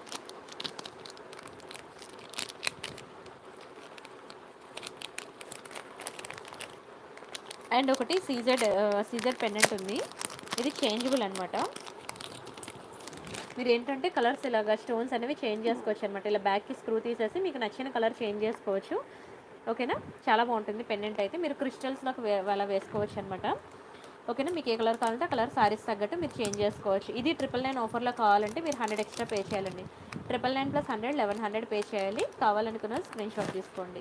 అండ్ ఒకటి సీజెడ్ సీజెడ్ పెండెంట్ ఉంది ఇది చేంజబుల్ అనమాట మీరు ఏంటంటే కలర్స్ ఇలాగా స్టోన్స్ అనేవి చేంజ్ చేసుకోవచ్చు అనమాట ఇలా బ్యాక్కి స్క్రూ తీసేసి మీకు నచ్చిన కలర్ చేంజ్ చేసుకోవచ్చు ఓకేనా చాలా బాగుంటుంది పెండెంట్ అయితే మీరు క్రిస్టల్స్లోకి వే అలా వేసుకోవచ్చు అనమాట ఓకేనా మీకు ఏ కలర్ కావాలంటే ఆ కలర్ సారీస్ తగ్గట్టు మీరు చేంజ్ చేసుకోవచ్చు ఇది ట్రిపుల్ నైన్ ఆఫర్లో కావాలంటే మీరు హండ్రెడ్ ఎక్స్ట్రా పే చేయాలండి triple nine plus hundred eleven hundred pay చేయాలి కావాలనుకున్న స్క్రీన్ షాట్ తీసుకోండి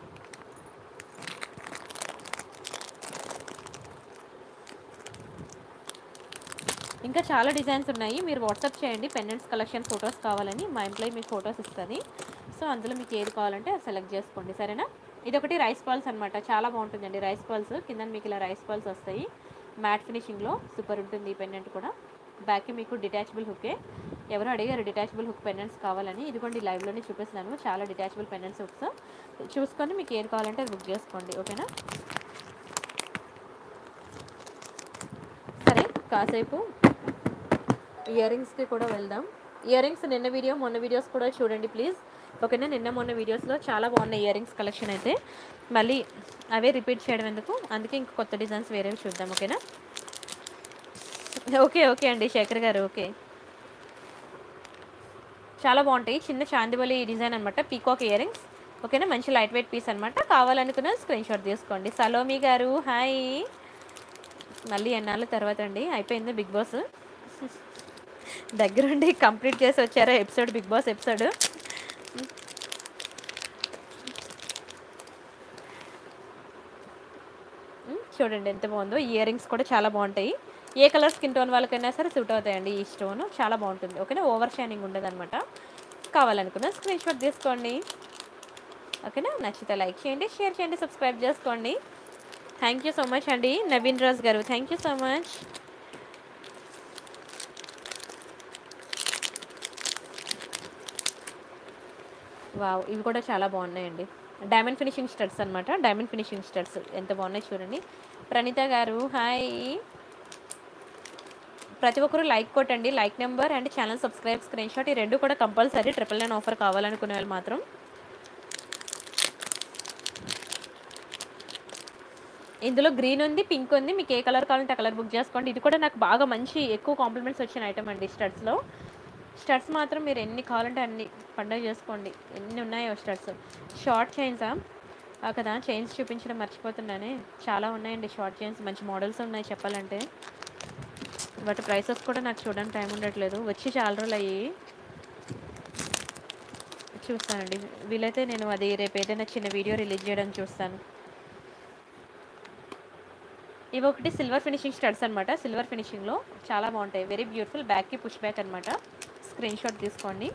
ఇంకా చాలా డిజైన్స్ ఉన్నాయి మీరు వాట్సాప్ చేయండి పెండెంట్స్ కలెక్షన్ ఫొటోస్ కావాలని మా ఎంప్లాయీ మీకు ఫొటోస్ ఇస్తుంది సో అందులో మీకు ఏది కావాలంటే అది సెలెక్ట్ చేసుకోండి సరేనా ఇది ఒకటి రైస్ పాల్స్ అనమాట చాలా బాగుంటుందండి రైస్ పాల్స్ కింద మీకు ఇలా రైస్ పాల్స్ వస్తాయి మ్యాట్ ఫినిషింగ్లో సూపర్ ఉంటుంది ఈ పెండెంట్ కూడా బ్యాక్కి మీకు డిటాచబుల్ హుక్కే ఎవరు అడిగారు డిటాచబుల్ హుక్ పెండెంట్స్ కావాలని ఇదిగోండి లైవ్లోనే చూపిస్తున్నాను చాలా డిటాచబుల్ పెండెంట్స్ హుక్స్ చూసుకొని మీకు ఏది కావాలంటే అది బుక్ చేసుకోండి ఓకేనా సరే కాసేపు ఇయర్ రింగ్స్కి కూడా వెళ్దాం ఇయర్ రింగ్స్ నిన్న వీడియో మొన్న వీడియోస్ కూడా చూడండి ప్లీజ్ ఓకేనా నిన్న మొన్న వీడియోస్లో చాలా బాగున్నాయి ఇయర్ రింగ్స్ కలెక్షన్ అయితే మళ్ళీ అవే రిపీట్ చేయడం ఎందుకు అందుకే ఇంక కొత్త డిజైన్స్ వేరేవి చూద్దాం ఓకేనా ఓకే ఓకే అండి శేఖర్ గారు ఓకే చాలా బాగుంటాయి చిన్న చాందివలి డిజైన్ అనమాట పీకాక్ ఇయర్ రింగ్స్ ఓకేనా మంచి లైట్ వెయిట్ పీస్ అనమాట కావాలనుకున్న స్క్రీన్ షాట్ తీసుకోండి సలోమి గారు హాయ్ మళ్ళీ ఎన్నాళ్ళ తర్వాత అండి అయిపోయింది బిగ్ బాస్ దగ్గరుండి కంప్లీట్ చేసి వచ్చారా ఎపిసోడ్ బిగ్ బాస్ ఎపిసోడ్ చూడండి ఎంత బాగుందో ఇయర్ రింగ్స్ కూడా చాలా బాగుంటాయి ఏ కలర్ స్కిన్ టోన్ వాళ్ళకైనా సరే సూట్ అవుతాయండి ఈ స్టోన్ చాలా బాగుంటుంది ఓకేనా ఓవర్ షైనింగ్ ఉండదు అనమాట కావాలనుకున్న స్క్రీన్ షాట్ తీసుకోండి ఓకేనా నచ్చితే లైక్ చేయండి షేర్ చేయండి సబ్స్క్రైబ్ చేసుకోండి థ్యాంక్ యూ సో మచ్ అండి నవీన్ రాజ్ గారు thank you so much wow ఇవి కూడా చాలా బాగున్నాయండి డైమండ్ ఫినిషింగ్ స్టడ్స్ అనమాట డైమండ్ ఫినిషింగ్ స్టడ్స్ ఎంత బాగున్నాయి చూడండి ప్రణీత గారు హాయ్ ప్రతి ఒక్కరు లైక్ కొట్టండి like number and channel subscribe screenshot ఈ రెండు కూడా కంపల్సరీ ట్రిపుల్ నైన్ ఆఫర్ కావాలనుకునే వాళ్ళు మాత్రం ఇందులో గ్రీన్ ఉంది పింక్ ఉంది మీకు ఏ కలర్ కావాలంటే ఆ కలర్ బుక్ చేసుకోండి ఇది కూడా నాకు బాగా మంచి ఎక్కువ కాంప్లిమెంట్స్ వచ్చిన ఐటమ్ అండి స్టడ్స్లో స్టడ్స్ మాత్రం మీరు ఎన్ని కావాలంటే అన్ని పండుగ చేసుకోండి ఎన్ని ఉన్నాయో స్టడ్స్ షార్ట్ చైన్సా ఆ కదా చైన్స్ చూపించడం మర్చిపోతున్నానే చాలా ఉన్నాయండి షార్ట్ చైన్స్ మంచి మోడల్స్ ఉన్నాయి చెప్పాలంటే బట్ ప్రైసెస్ కూడా నాకు చూడడానికి టైం ఉండట్లేదు వచ్చి చాలా రోజులు అయ్యి చూస్తానండి వీలైతే నేను అది రేపు ఏదైనా చిన్న వీడియో రిలీజ్ చేయడానికి చూస్తాను ఇవి ఒకటి సిల్వర్ ఫినిషింగ్ స్టడ్స్ అనమాట సిల్వర్ ఫినిషింగ్లో చాలా బాగుంటాయి వెరీ బ్యూటిఫుల్ బ్యాక్కి పుష్ బ్యాక్ అనమాట స్క్రీన్ షాట్ తీసుకోండి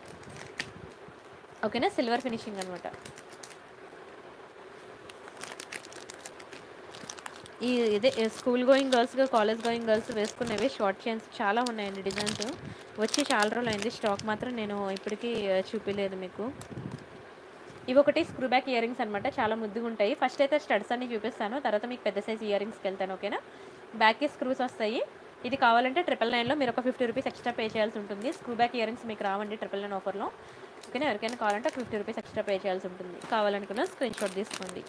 ఓకేనా సిల్వర్ ఫినిషింగ్ అనమాట ఈ ఇదే school going girls college going girls వేసుకునేవి షార్ట్ చైన్స్ చాలా ఉన్నాయండి డిజైన్స్ వచ్చి చాలా రోజులు అయింది స్టాక్ మాత్రం నేను ఇప్పటికీ ఆ, చూపించలేదు మీకు ఇవి ఒకటి స్క్రూ బ్యాక్ ఇయర్ రింగ్స్ అనమాట చాలా ముద్దుగా ఉంటాయి ఫస్ట్ అయితే స్టడ్స్ అన్ని చూపిస్తాను తర్వాత మీకు పెద్ద సైజ్ ఇయర్ రింగ్స్కి వెళ్తాను ఓకేనా బ్యాక్కి స్క్రూస్ వస్తాయి ఇది కావాలంటే ట్రిపుల్ నైన్లో మీరు ఒక ఫిఫ్టీ రూపీస్ ఎక్స్ట్రా పే చేయాల్సి ఉంటుంది స్క్రూ బ్యాక్ ఇయర్ రింగ్స్ మీకు రావండి ట్రిపుల్ నైన్ ఆఫర్లో ఓకేనా ఎవరికైనా కావాలంటే ఫిఫ్టీ రూపీస్ ఎక్స్ట్రా పే చేయాల్సి ఉంటుంది కావాలనుకున్న స్క్రీన్ షాట్ తీసుకోండి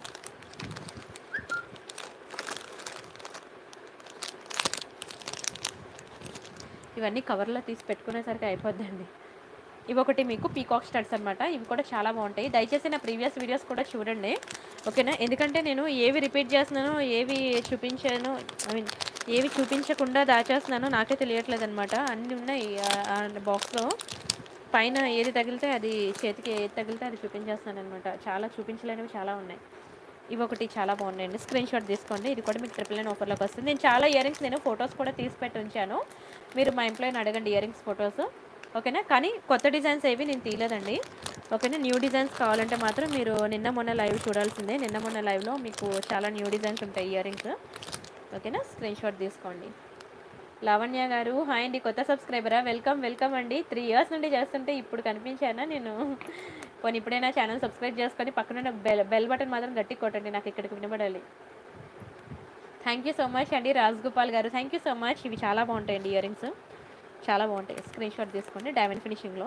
ఇవన్నీ కవర్లో తీసి పెట్టుకునేసరికి అయిపోద్దండి ఇవి ఒకటి మీకు పీకాక్ స్టడ్స్ అనమాట ఇవి కూడా చాలా బాగుంటాయి దయచేసి నా ప్రీవియస్ వీడియోస్ కూడా చూడండి ఓకేనా ఎందుకంటే నేను ఏవి రిపీట్ చేస్తున్నానో ఏవి చూపించాను ఐ మీన్ ఏవి చూపించకుండా దాచేస్తున్నానో నాకే తెలియట్లేదు అనమాట అన్నీ ఉన్నాయి బాక్స్లో పైన ఏది తగిలితే అది చేతికి ఏది తగిలితే అది చూపించేస్తాను అనమాట చాలా చూపించలేనివి చాలా ఉన్నాయి ఇవి ఒకటి చాలా బాగున్నాయండి స్క్రీన్ షాట్ తీసుకోండి ఇది కూడా మీకు ట్రిపుల్ నైన్ ఆఫర్లోకి వస్తుంది నేను చాలా ఇయర్ రింగ్స్ నేను ఫొటోస్ కూడా తీసి పెట్టి ఉంచాను మీరు మా ఎంప్లాయీని అడగండి ఇయర్ రింగ్స్ ఫొటోస్ ఓకేనా కానీ కొత్త డిజైన్స్ ఏవి నేను తీయలేదండి ఓకేనా న్యూ డిజైన్స్ కావాలంటే మాత్రం మీరు నిన్న మొన్న లైవ్ చూడాల్సిందే నిన్న మొన్న లైవ్లో మీకు చాలా న్యూ డిజైన్స్ ఉంటాయి ఇయర్ రింగ్స్ ఓకేనా స్క్రీన్ షాట్ తీసుకోండి లావణ్య గారు హాయ్ అండి కొత్త సబ్స్క్రైబరా వెల్కమ్ వెల్కమ్ అండి త్రీ ఇయర్స్ నుండి చేస్తుంటే ఇప్పుడు కనిపించానా నేను పోనీ ఇప్పుడైనా ఛానల్ సబ్స్క్రైబ్ చేసుకొని పక్కన బెల్ బెల్ బటన్ మాత్రం గట్టి కొట్టండి నాకు ఇక్కడికి వినబడాలి థ్యాంక్ యూ సో మచ్ అండి రాజ్ గోపాల్ గారు థ్యాంక్ యూ సో మచ్ ఇవి చాలా బాగుంటాయండి ఇయర్ రింగ్స్ చాలా బాగుంటాయి స్క్రీన్ షాట్ తీసుకోండి డైమండ్ ఫినిషింగ్లో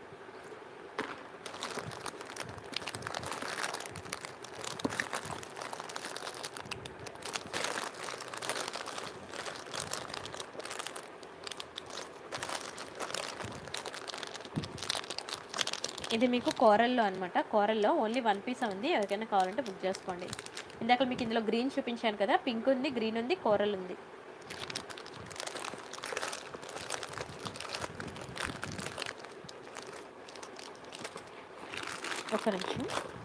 ఇది మీకు కోరల్లో అనమాట కోరల్లో ఓన్లీ వన్ పీస్ ఉంది ఎవరికైనా కావాలంటే బుక్ చేసుకోండి ఇందాక మీకు ఇందులో గ్రీన్ చూపించాను కదా పింక్ ఉంది గ్రీన్ ఉంది కోరల్ ఉంది ఒక నిమిషం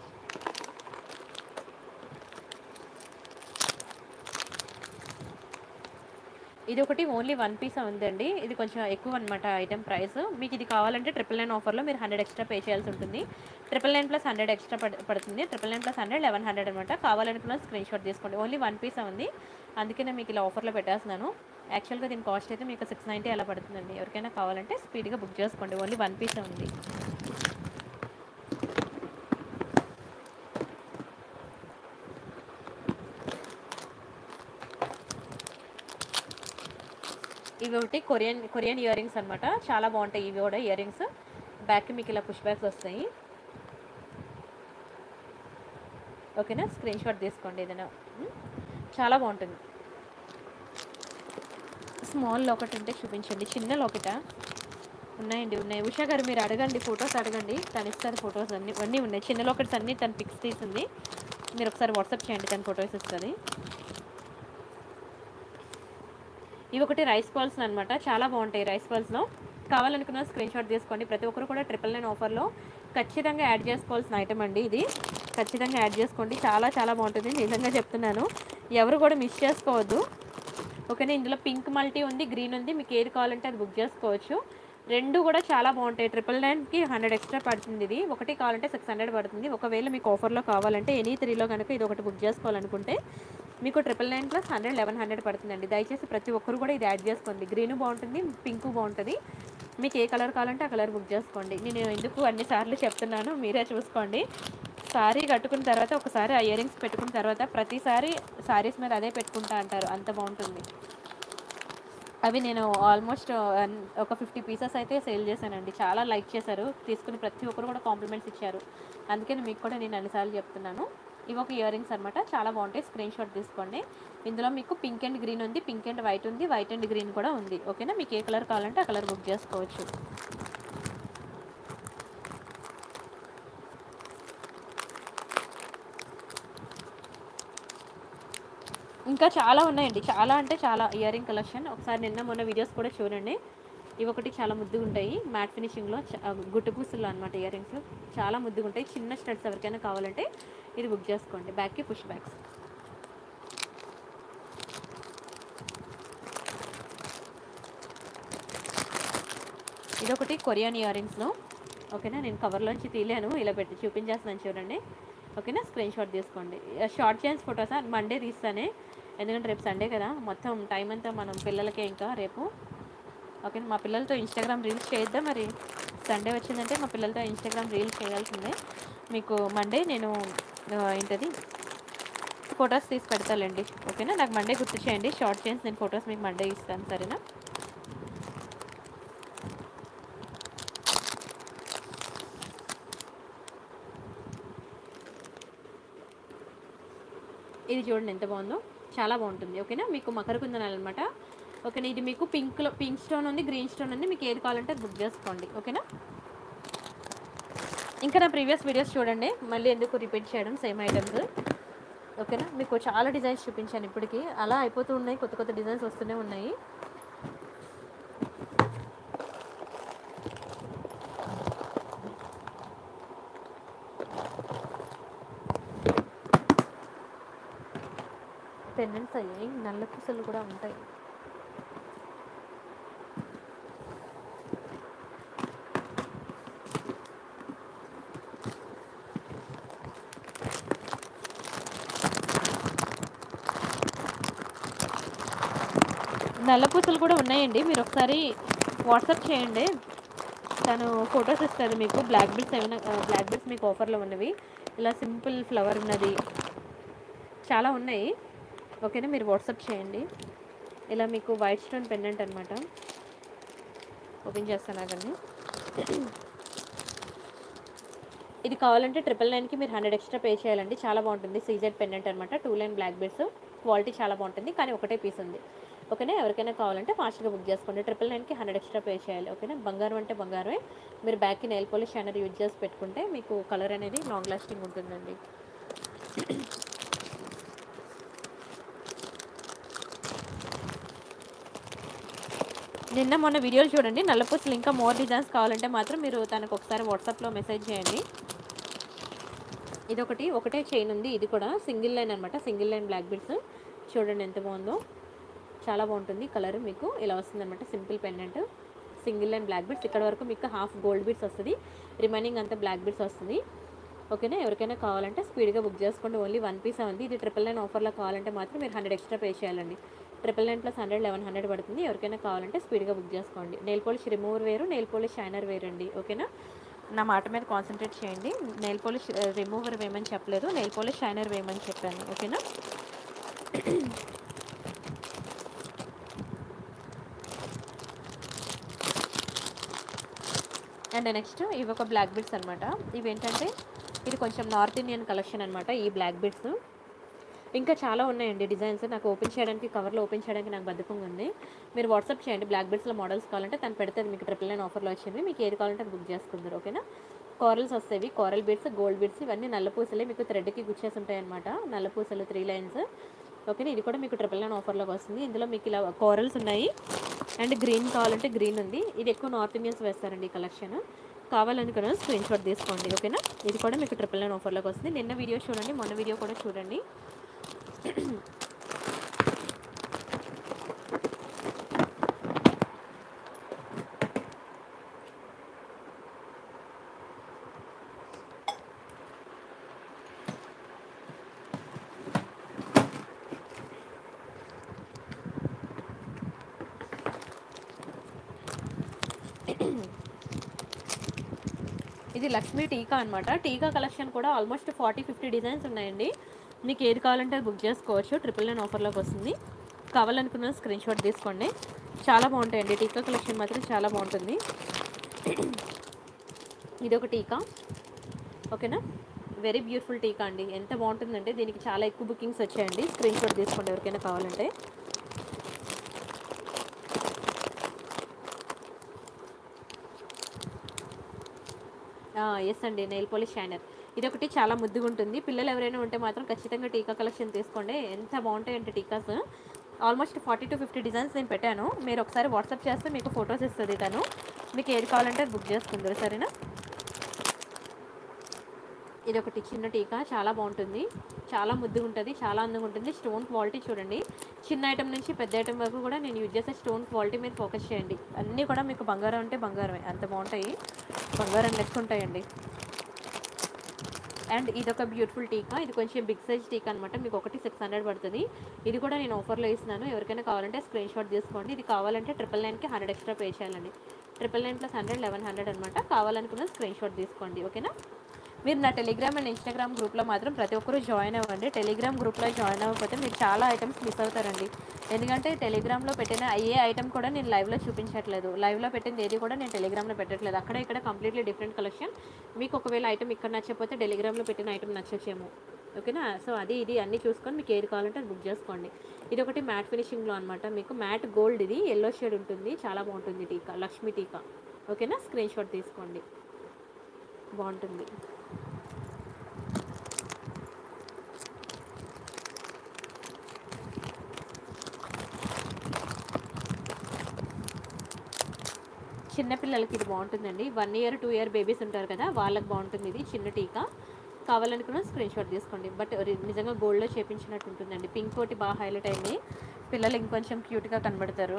ఇది ఒకటి ఓన్లీ వన్ పీస్ ఉందండి ఇది కొంచెం ఎక్కువ అనమాట ఐటెం ప్రైస్ మీకు ఇది కావాలంటే ట్రిపుల్ నైన్ ఆఫర్లో మీరు హండ్రెడ్ ఎక్స్ట్రా పే చేయాల్సి ఉంటుంది triple nine plus hundred extra పడుతుంది triple nine plus hundred eleven hundred అనమాట కావాలనుకున్న స్క్రీన్ షాట్ తీసుకోండి ఓన్లీ వన్ పీస్ ఉంది అందుకే నేను మీకు ఇలా ఆఫర్లో పెట్టేస్తున్నాను యాక్చువల్గా దీని కాస్ట్ అయితే మీకు సిక్స్ నైంటీ అలా పడుతుందండి ఎవరికైనా కావాలంటే స్పీడ్గా బుక్ చేసుకోండి ఓన్లీ వన్ పీస్ ఉంది ఇవి ఒకటి కొరియన్ కొరియన్ ఇయర్ రింగ్స్ అనమాట చాలా బాగుంటాయి ఇవి కూడా ఇయర్ రింగ్స్ బ్యాక్ మీకు ఇలా పుష్ బ్యాక్స్ వస్తాయి ఓకేనా స్క్రీన్ షాట్ తీసుకోండి ఏదైనా ఉమ్, చాలా బాగుంటుంది స్మాల్ లాకెట్ ఉంటే చూపించండి చిన్న లాకెట ఉన్నాయండి ఉన్నాయి ఉషా గారు మీరు అడగండి ఫొటోస్ అడగండి తను ఇస్తారు ఫొటోస్ అన్ని అన్నీ ఉన్నాయి చిన్న లాకెట్స్ అన్నీ తను పిక్స్ తీసింది మీరు ఒకసారి వాట్సాప్ చేయండి తను ఫొటోస్ ఇస్తుంది ఇవి ఒకటి రైస్ బాల్స్ అనమాట చాలా బాగుంటాయి రైస్ బాల్స్లో కావాలనుకున్న స్క్రీన్ షాట్ తీసుకోండి ప్రతి ఒక్కరు కూడా ట్రిపుల్ నైన్ ఆఫర్లో ఖచ్చితంగా యాడ్ చేసుకోవాల్సిన ఐటమ్ అండి ఇది ఖచ్చితంగా యాడ్ చేసుకోండి చాలా చాలా బాగుంటుంది నిజంగా చెప్తున్నాను ఎవరు కూడా మిస్ చేసుకోవద్దు ఓకేనా ఇందులో పింక్ మల్టీ ఉంది గ్రీన్ ఉంది మీకు ఏది కావాలంటే అది బుక్ చేసుకోవచ్చు రెండు కూడా చాలా బాగుంటాయి ట్రిపుల్ నైన్కి హండ్రెడ్ ఎక్స్ట్రా పడుతుంది ఇది ఒకటి కావాలంటే సిక్స్ హండ్రెడ్ పడుతుంది ఒకవేళ మీకు ఆఫర్లో కావాలంటే ఎనీ త్రీలో కనుక ఇది ఒకటి బుక్ చేసుకోవాలనుకుంటే మీకు triple nine plus hundred eleven hundred పడుతుందండి దయచేసి ప్రతి ఒక్కరు కూడా ఇది యాడ్ చేసుకోండి గ్రీన్ బాగుంటుంది పింక్ బాగుంటుంది మీకు ఏ కలర్ కావాలంటే ఆ కలర్ బుక్ చేసుకోండి నేను ఎందుకు అన్ని సార్లు చెప్తున్నాను మీరే చూసుకోండి సారీ కట్టుకున్న తర్వాత ఒకసారి ఆ ఇయర్ రింగ్స్ పెట్టుకున్న తర్వాత ప్రతిసారి సారీస్ మీద అదే పెట్టుకుంటా అంటారు అంత బాగుంటుంది అవి నేను ఆల్మోస్ట్ ఒక ఫిఫ్టీ పీసెస్ అయితే సేల్ చేశానండి చాలా లైక్ చేశారు తీసుకుని ప్రతి ఒక్కరు కూడా కాంప్లిమెంట్స్ ఇచ్చారు అందుకని మీకు కూడా నేను అన్నిసార్లు చెప్తున్నాను ఇవి ఒక ఇయర్ రింగ్స్ అనమాట చాలా బాగుంటాయి స్క్రీన్ షాట్ తీసుకోండి ఇందులో మీకు పింక్ అండ్ గ్రీన్ ఉంది పింక్ అండ్ వైట్ ఉంది వైట్ అండ్ గ్రీన్ కూడా ఉంది ఓకేనా మీకు ఏ కలర్ కావాలంటే ఆ కలర్ బుక్ చేసుకోవచ్చు ఇంకా చాలా ఉన్నాయండి చాలా అంటే చాలా ఇయర్ రింగ్ కలెక్షన్ ఒకసారి నిన్న మొన్న వీడియోస్ కూడా చూడండి ఇవి ఒకటి చాలా ముద్దుగా ఉంటాయి మ్యాట్ ఫినిషింగ్లో గుట్టు పూసలు అనమాట ఇయర్ రింగ్స్ చాలా ముద్దుగా ఉంటాయి చిన్న స్టడ్స్ ఎవరికైనా కావాలంటే ఇది బుక్ చేసుకోండి బ్యాక్కి పుష్ బ్యాగ్స్ ఇదొకటి కొరియన్ ఇయర్ రింగ్స్లో ఓకేనా నేను కవర్లోంచి తీలేను ఇలా పెట్టి చూపించేస్తున్నాను చూడండి ఓకేనా స్క్రీన్ షాట్ తీసుకోండి షార్ట్ చైన్స్ ఫొటోస్ మండే తీస్తానే ఎందుకంటే రేపు సండే కదా మొత్తం టైం అంతా మనం పిల్లలకే ఇంకా రేపు ఓకే మా పిల్లలతో ఇన్స్టాగ్రామ్ రీల్స్ చేద్దాం మరి సండే వచ్చిందంటే మా పిల్లలతో ఇన్స్టాగ్రామ్ రీల్స్ చేయాల్సిందే మీకు మండే నేను ఆ, ఏంటది ఫొటోస్ తీసి పెడతాలేండి ఓకేనా నాకు మండే గుర్తు చేయండి షార్ట్ చైన్స్ నేను ఫొటోస్ మీకు మండే ఇస్తాను సరేనా ఇది చూడండి ఎంత బాగుందో చాలా బాగుంటుంది ఓకేనా మీకు మకర కుందనాలు అనమాట ఓకేనా ఇది మీకు పింక్లో పింక్ స్టోన్ ఉంది గ్రీన్ స్టోన్ ఉంది మీకు ఏది కావాలంటే అది బుక్ చేసుకోండి ఓకేనా ఇంకా నా ప్రీవియస్ వీడియోస్ చూడండి మళ్ళీ ఎందుకు రిపీట్ చేయడం సేమ్ ఐటమ్స్ ఓకేనా మీకు చాలా డిజైన్స్ చూపించాను ఇప్పటికి అలా అయిపోతూ ఉన్నాయి కొత్త కొత్త డిజైన్స్ వస్తూనే ఉన్నాయి పెండెంట్స్ అయ్యాయి నల్ల పూసలు కూడా ఉంటాయి నల్ల పూసలు కూడా ఉన్నాయండి మీరు ఒకసారి వాట్సాప్ చేయండి తను ఫొటోస్ ఇస్తుంది మీకు బ్లాక్ బిల్స్ ఏమైనా బ్లాక్ బిల్స్ మీకు ఆఫర్లో ఉన్నవి ఇలా సింపుల్ ఫ్లవర్ ఉన్నది చాలా ఉన్నాయి ఓకేనా మీరు వాట్సాప్ చేయండి ఇలా మీకు వైట్ స్టోన్ పెండెంట్ అనమాట ఓపెన్ చేస్తాను అదండి ఇది కావాలంటే ట్రిపుల్ నైన్కి మీరు హండ్రెడ్ ఎక్స్ట్రా పే చేయాలండి చాలా బాగుంటుంది సీజెడ్ పెండెంట్ అనమాట two line black beads quality చాలా బాగుంటుంది కానీ ఒకటే పీస్ ఉంది ఓకేనా ఎవరికైనా కావాలంటే ఫాస్ట్గా బుక్ చేసుకోండి ట్రిపుల్ నైన్కి హండ్రెడ్ ఎక్స్ట్రా పే చేయాలి ఓకేనా బంగారం అంటే బంగారమే మీరు బ్యాక్కి నెయిల్ పోలిష్ షైనర్ యూజ్ చేసి పెట్టుకుంటే మీకు కలర్ అనేది లాంగ్ లాస్టింగ్ ఉంటుందండి నిన్న మొన్న వీడియోలు చూడండి నల్లపూసలు ఇంకా మోర్ డిజైన్స్ కావాలంటే మాత్రం మీరు తనకు ఒకసారి వాట్సాప్లో మెసేజ్ చేయండి ఇదొకటి ఒకటే చైన్ ఉంది ఇది కూడా సింగిల్ లైన్ అనమాట సింగిల్ లైన్ బ్లాక్ బిడ్స్ చూడండి ఎంత బాగుందో చాలా బాగుంటుంది కలర్ మీకు ఇలా వస్తుంది అనమాట simple pendant single line black beads ఇక్కడ వరకు మీకు హాఫ్ గోల్డ్ బిడ్స్ వస్తుంది రిమైనింగ్ అంతా బ్లాక్ బిడ్స్ వస్తుంది ఓకేనా ఎవరికైనా కావాలంటే స్పీడ్గా బుక్ చేసుకోండి ఓన్లీ వన్ పీస్ ఉంది ఇది ట్రిపుల్ నైన్ ఆఫర్లో కావాలంటే మాత్రం మీరు హండ్రెడ్ ఎక్స్ట్రా పే చేయాలండి triple nine plus hundred eleven hundred పడుతుంది ఎవరికైనా కావాలంటే స్పీడ్గా బుక్ చేసుకోండి నెయిల్ పాలిష్ రిమూవర్ వేరు నెయిల్ పాలిష్ షైనర్ వేరు అండి ఓకేనా నా మాట మీద కాన్సన్ట్రేట్ చేయండి నెయిల్ పాలిష్ రిమూవర్ వేయమని చెప్పలేదు నెయిల్ పాలిష్ షైనర్ వేయమని చెప్పాను ఓకేనా అండ్ నెక్స్ట్ ఇవి ఒక బ్లాక్ బిడ్స్ అనమాట ఇవి ఏంటంటే ఇది కొంచెం నార్త్ ఇండియన్ కలెక్షన్ అనమాట ఈ బ్లాక్ బిడ్స్ ఇంకా చాలా ఉన్నాయండి డిజైన్స్ నాకు ఓపెన్ చేయడానికి కవర్లో ఓపెన్ చేయడానికి నాకు బద్ధకంగా ఉంది మీరు వాట్సాప్ చేయండి బ్లాక్ బెడ్స్లో మోడల్స్ కావాలంటే తను పెడితే అది మీకు ట్రిపుల్ నైన్ ఆఫర్లో వచ్చింది మీకు ఏది కావాలంటే అది బుక్ చేసుకుందరు ఓకేనా కోరల్స్ వస్తాయి కోరల్ బీడ్స్ గోల్డ్ బీడ్స్ ఇవన్నీ నల్ల పూసలే మీకు థ్రెడ్కి గుచ్చేసి ఉంటాయి అనమాట నల్ల పూసలు త్రీ లైన్స్ ఓకేనా ఇది కూడా మీకు ట్రిపుల్ నైన్ ఆఫర్లోకి వస్తుంది ఇందులో మీకు ఇలా కోరల్స్ ఉన్నాయి అండ్ గ్రీన్ కావాలంటే గ్రీన్ ఉంది ఇది ఎక్కువ నార్త్ ఇండియన్స్ వేస్తారండి ఈ కలెక్షన్ కావాలనుకున్న స్క్రీన్ షాట్ తీసుకోండి ఓకేనా ఇది కూడా మీకు ట్రిపుల్ నైన్ ఆఫర్లోకి వస్తుంది నిన్న వీడియో చూడండి మొన్న వీడియో కూడా చూడండి ఇది లక్ష్మీ టీకా అనమాట టీకా కలెక్షన్ కూడా ఆల్మోస్ట్ ఫార్టీ ఫిఫ్టీ డిజైన్స్ ఉన్నాయండి మీకు ఏది కావాలంటే అది బుక్ చేసుకోవచ్చు ట్రిపుల్ నైన్ ఆఫర్లోకి వస్తుంది కావాలనుకున్న స్క్రీన్ షాట్ తీసుకోండి చాలా బాగుంటాయండి టీకా కలెక్షన్ మాత్రం చాలా బాగుంటుంది ఇది ఒక టీకా ఓకేనా వెరీ బ్యూటిఫుల్ టీకా అండి ఎంత బాగుంటుందంటే దీనికి చాలా ఎక్కువ బుకింగ్స్ వచ్చాయండి స్క్రీన్ షాట్ తీసుకోండి ఎవరికైనా కావాలంటే ఎస్ అండి నెయిల్ పాలిష్ షైనర్ ఇది ఒకటి చాలా ముద్దుగా ఉంటుంది పిల్లలు ఎవరైనా ఉంటే మాత్రం ఖచ్చితంగా టీకా కలెక్షన్ తీసుకోండి ఎంత బాగుంటాయంటే tikkas almost forty to fifty designs నేను పెట్టాను మీరు ఒకసారి వాట్సాప్ చేస్తే మీకు ఫొటోస్ ఇస్తుంది తను మీకు ఏది కావాలంటే అది బుక్ చేసుకుందరు సరేనా ఇది ఒకటి చిన్న టీకా చాలా బాగుంటుంది చాలా ముద్దుగా ఉంటుంది చాలా అందంగా ఉంటుంది స్టోన్ క్వాలిటీ చూడండి చిన్న ఐటమ్ నుంచి పెద్ద ఐటమ్ వరకు కూడా నేను యూజ్ చేసే స్టోన్ క్వాలిటీ మీద ఫోకస్ చేయండి అన్నీ కూడా మీకు బంగారం అంటే బంగారమే అంత బాగుంటాయి బంగారం లెక్క ఉంటాయండి అండ్ ఇది ఒక బ్యూటిఫుల్ టీకా ఇది కొంచెం బిగ్ సైజ్ టీకా అనమాట మీకు ఒకటి సిక్స్ హండ్రెడ్ పడుతుంది ఇది కూడా నేను ఆఫర్లో ఇస్తున్నాను ఎవరికైనా కావాలంటే స్క్రీన్ షాట్ తీసుకోండి ఇది కావాలంటే ట్రిపుల్ నైన్కి హండ్రెడ్ ఎక్స్ట్రా పే చేయాలండి triple nine plus hundred eleven hundred అనమాట కావాలనుకున్న స్క్రీన్ షాట్ తీసుకోండి ఓకేనా మీరు నా టెలిగ్రామ్ అండ్ ఇన్స్టాగ్రామ్ గ్రూప్లో మాత్రం ప్రతి ఒక్కరూ జాయిన్ అవ్వండి టెలిగ్రామ్ గ్రూప్లో జాయిన్ అవ్వకపోతే మీరు చాలా ఐటమ్స్ మిస్ అవుతారండి ఎందుకంటే టెలిగ్రామ్లో పెట్టిన ఏ ఐటమ్ కూడా నేను లైవ్లో చూపించట్లేదు లైవ్లో పెట్టింది ఏది కూడా నేను టెలిగ్రామ్లో పెట్టట్లేదు అక్కడ ఇక్కడ కంప్లీట్లీ డిఫరెంట్ కలెక్షన్ మీకు ఒకవేళ ఐటమ్ ఇక్కడ నచ్చకపోతే టెలిగ్రామ్లో పెట్టిన ఐటమ్ నచ్చచ్చేమో ఓకేనా సో అది ఇది అన్నీ చూసుకొని మీకు ఏది కావాలంటే అది బుక్ చేసుకోండి ఇది ఒకటి మ్యాట్ ఫినిషింగ్లో అనమాట మీకు మ్యాట్ గోల్డ్ ఇది ఎల్లో షేడ్ ఉంటుంది చాలా బాగుంటుంది టీకా లక్ష్మీ టీకా ఓకేనా స్క్రీన్ షాట్ తీసుకోండి బాగుంటుంది చిన్నపిల్లలకి ఇది బాగుంటుందండి one year two year babies ఉంటారు కదా వాళ్ళకి బాగుంటుంది ఇది చిన్న టీకా కావాలనుకున్న స్క్రీన్ షాట్ తీసుకోండి బట్ రి- నిజంగా గోల్డ్లో చేపించినట్టు ఉంటుందండి పింక్ ఒకటి బాగా హైలైట్ అయింది పిల్లలు ఇంకొంచెం క్యూట్గా కనబడతారు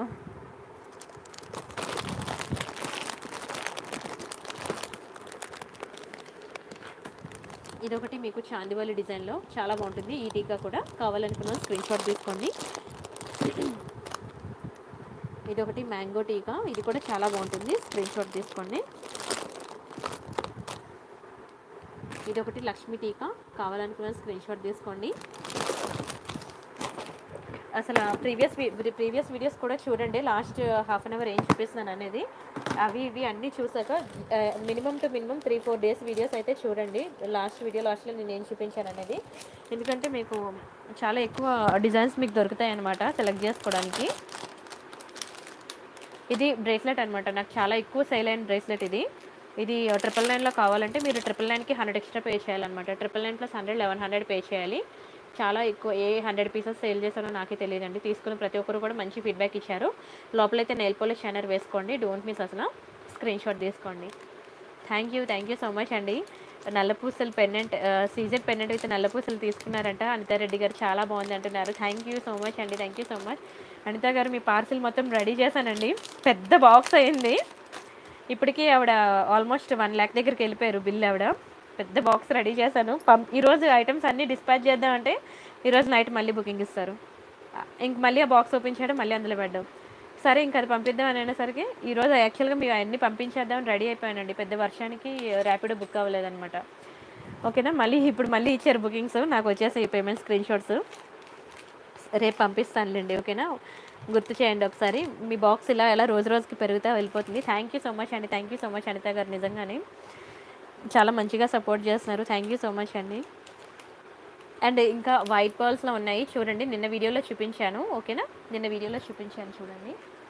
ఇది ఒకటి మీకు చాందివాలి డిజైన్లో చాలా బాగుంటుంది ఈ టీకా కూడా కావాలనుకున్న స్క్రీన్ షాట్ తీసుకోండి ఇది ఒకటి మ్యాంగో టీకా ఇది కూడా చాలా బాగుంటుంది స్క్రీన్ షాట్ తీసుకోండి ఇది ఒకటి లక్ష్మీ టీకా కావాలనుకున్న స్క్రీన్ షాట్ తీసుకోండి అసలు ప్రీవియస్ ప్రీవియస్ వీడియోస్ కూడా చూడండి లాస్ట్ హాఫ్ అన్ అవర్ ఏం చూపిస్తున్నాను అనేది అవి ఇవి అన్నీ చూసాక minimum to minimum three four days videos అయితే చూడండి లాస్ట్ వీడియో లాస్ట్లో నేను ఏం చూపించాను అనేది ఎందుకంటే మీకు చాలా ఎక్కువ డిజైన్స్ మీకు దొరుకుతాయి అన్నమాట సెలెక్ట్ చేసుకోవడానికి ఇది బ్రేస్లెట్ అనమాట నాకు చాలా ఎక్కువ సేల్ అయిన బ్రేస్లెట్ ఇది ఇది ట్రిపుల్ నైన్లో కావాలంటే మీరు ట్రిపుల్ నైన్కి హండ్రెడ్ ఎక్స్ట్రా పే చేయాలన్నమాట triple nine plus hundred eleven hundred pay చేయాలి చాలా ఎక్కువ ఏ హండ్రెడ్ పీసెస్ సేల్ చేశారో నాకే తెలియదండి తీసుకున్న ప్రతి ఒక్కరు కూడా మంచి ఫీడ్బ్యాక్ ఇచ్చారు లోపలైతే నెయిల్ పోలిష్ షైనర్ వేసుకోండి డోంట్ మిస్ అసలు స్క్రీన్ షాట్ తీసుకోండి thank you thank you so much అండి నల్లపూసలు పెన్నెంట్ సీజన్ పెన్నెంట్ విత్ నల్లపూసలు తీసుకున్నారంట అనితారెడ్డి గారు చాలా బాగుంది అంటున్నారు థ్యాంక్ యూ సో మచ్ అండి thank you so much Anitha గారు మీ పార్సిల్ మొత్తం రెడీ చేశానండి పెద్ద బాక్స్ అయింది ఇప్పటికీ ఆవిడ ఆల్మోస్ట్ వన్ ల్యాక్ దగ్గరికి వెళ్ళిపోయారు బిల్ ఆవిడ పెద్ద బాక్స్ రెడీ చేశాను పం ఈరోజు ఐటమ్స్ అన్నీ డిస్పాచ్ చేద్దామంటే ఈరోజు నైట్ మళ్ళీ బుకింగ్ ఇస్తారు ఇంక మళ్ళీ ఆ బాక్స్ ఓపెన్ చేయడం మళ్ళీ అందులో పెట్టడం సరే ఇంకా అది పంపిద్దాం అని అనేసరికి ఈరోజు యాక్చువల్గా మేము అన్నీ పంపించేద్దామని రెడీ అయిపోయానండి పెద్ద వర్షానికి ర్యాపిడో బుక్ అవ్వలేదన్నమాట ఓకేనా మళ్ళీ ఇప్పుడు మళ్ళీ ఇచ్చారు బుకింగ్స్ నాకు వచ్చేసాయి పేమెంట్ స్క్రీన్ షాట్స్ రేపు పంపిస్తానులేండి ఓకేనా గుర్తు చేయండి ఒకసారి మీ బాక్స్ ఇలా ఎలా రోజు రోజుకి పెరుగుతా వెళ్ళిపోతుంది థ్యాంక్ యూ సో మచ్ అండి thank you so much Anitha గారు నిజంగానే చాలా మంచిగా సపోర్ట్ చేస్తున్నారు థ్యాంక్ యూ సో మచ్ అండి అండ్ ఇంకా వైట్ బాల్స్లో ఉన్నాయి చూడండి నిన్న వీడియోలో చూపించాను ఓకేనా నిన్న వీడియోలో చూపించాను చూడండి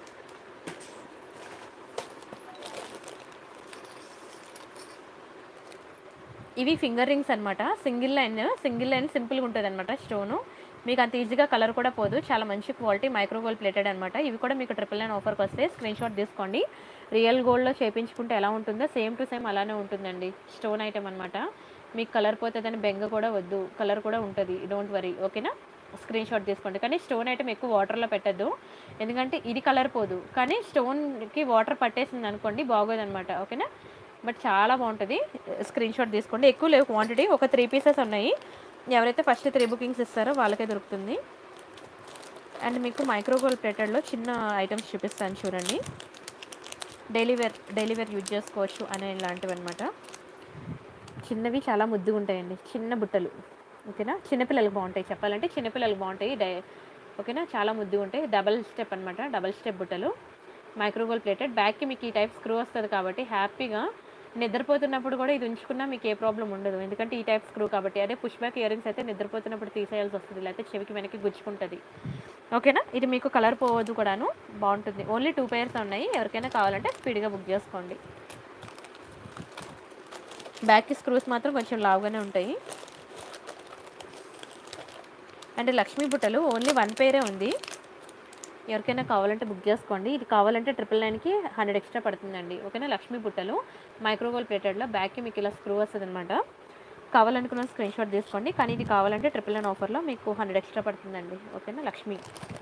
ఇవి ఫింగర్ రింగ్స్ అనమాట సింగిల్ లైన్ సింగిల్ లైన్ సింపుల్గా ఉంటుంది అనమాట స్టోను మీకు అంత ఈజీగా కలర్ కూడా పోదు చాలా మంచి క్వాలిటీ మైక్రో గోల్డ్ ప్లేటెడ్ అనమాట ఇవి కూడా మీకు ట్రిపుల్ నైన్ ఆఫర్కి వస్తే స్క్రీన్ షాట్ తీసుకోండి రియల్ గోల్డ్లో చేపించుకుంటే ఎలా ఉంటుందో సేమ్ టు సేమ్ అలానే ఉంటుందండి స్టోన్ ఐటమ్ అనమాట మీకు కలర్ పోతుందని బెంగ కూడా వద్దు కలర్ కూడా ఉంటుంది డోంట్ వరీ ఓకేనా స్క్రీన్ షాట్ తీసుకోండి కానీ స్టోన్ ఐటమ్ ఎక్కువ వాటర్లో పెట్టద్దు ఎందుకంటే ఇది కలర్ పోదు కానీ స్టోన్కి వాటర్ పట్టేసింది అనుకోండి బాగోదన్నమాట ఓకేనా బట్ చాలా బాగుంటుంది స్క్రీన్ షాట్ తీసుకోండి ఎక్కువ లేవు క్వాంటిటీ ఒక త్రీ పీసెస్ ఉన్నాయి ఎవరైతే ఫస్ట్ త్రీ బుకింగ్స్ ఇస్తారో వాళ్ళకే దొరుకుతుంది అండ్ మీకు మైక్రోగోల్ ప్లేటెడ్లో చిన్న ఐటమ్స్ చూపిస్తాను చూడండి daily wear daily wear use చేసుకోవచ్చు అనే ఇలాంటివి అనమాట చిన్నవి చాలా ముద్దుగా ఉంటాయండి చిన్న బుట్టలు ఓకేనా చిన్నపిల్లలకు బాగుంటాయి చెప్పాలంటే చిన్నపిల్లలకు బాగుంటాయి డై ఓకేనా చాలా ముద్దుగా ఉంటాయి డబల్ స్టెప్ అనమాట డబల్ స్టెప్ బుట్టలు మైక్రోగోల్ ప్లేటెడ్ బ్యాక్కి మీకు ఈ టైప్ స్క్రూ వస్తుంది కాబట్టి హ్యాపీగా నిద్రపోతున్నప్పుడు కూడా ఇది ఉంచుకున్నా మీకు ఏ ప్రాబ్లం ఉండదు ఎందుకంటే ఈ టైప్ స్క్రూ కాబట్టి అదే పుష్ బ్యాక్ ఇయర్ రింగ్స్ అయితే నిద్రపోతున్నప్పుడు తీసేయాల్సి వస్తుంది లేకపోతే చెవికి వెనక్కి గుచ్చుకుంటుంది ఓకేనా ఇది మీకు కలర్ పోవద్దు కూడాను బాగుంటుంది ఓన్లీ టూ పేర్స్ ఉన్నాయి ఎవరికైనా కావాలంటే స్పీడ్గా బుక్ చేసుకోండి బ్యాక్కి స్క్రూస్ మాత్రం కొంచెం లావుగానే ఉంటాయి అండ్ లక్ష్మీ బుట్టలు ఓన్లీ వన్ పేరే ఉంది ఎవరికైనా కావాలంటే బుక్ చేసుకోండి ఇది కావాలంటే ట్రిపుల్ నైన్కి హండ్రెడ్ ఎక్స్ట్రా పడుతుందండి ఓకేనా లక్ష్మీ బుట్టలు మైక్రోవేవ్ ప్లేటెడ్లో బ్యాక్కి మీకు ఇలా స్క్రూ వస్తుంది అనమాట కావాలనుకున్న స్క్రీన్ షాట్ తీసుకోండి కానీ ఇది కావాలంటే ట్రిపుల్ నైన్ ఆఫర్లో మీకు హండ్రెడ్ ఎక్స్ట్రా పడుతుందండి ఓకేనా లక్ష్మీ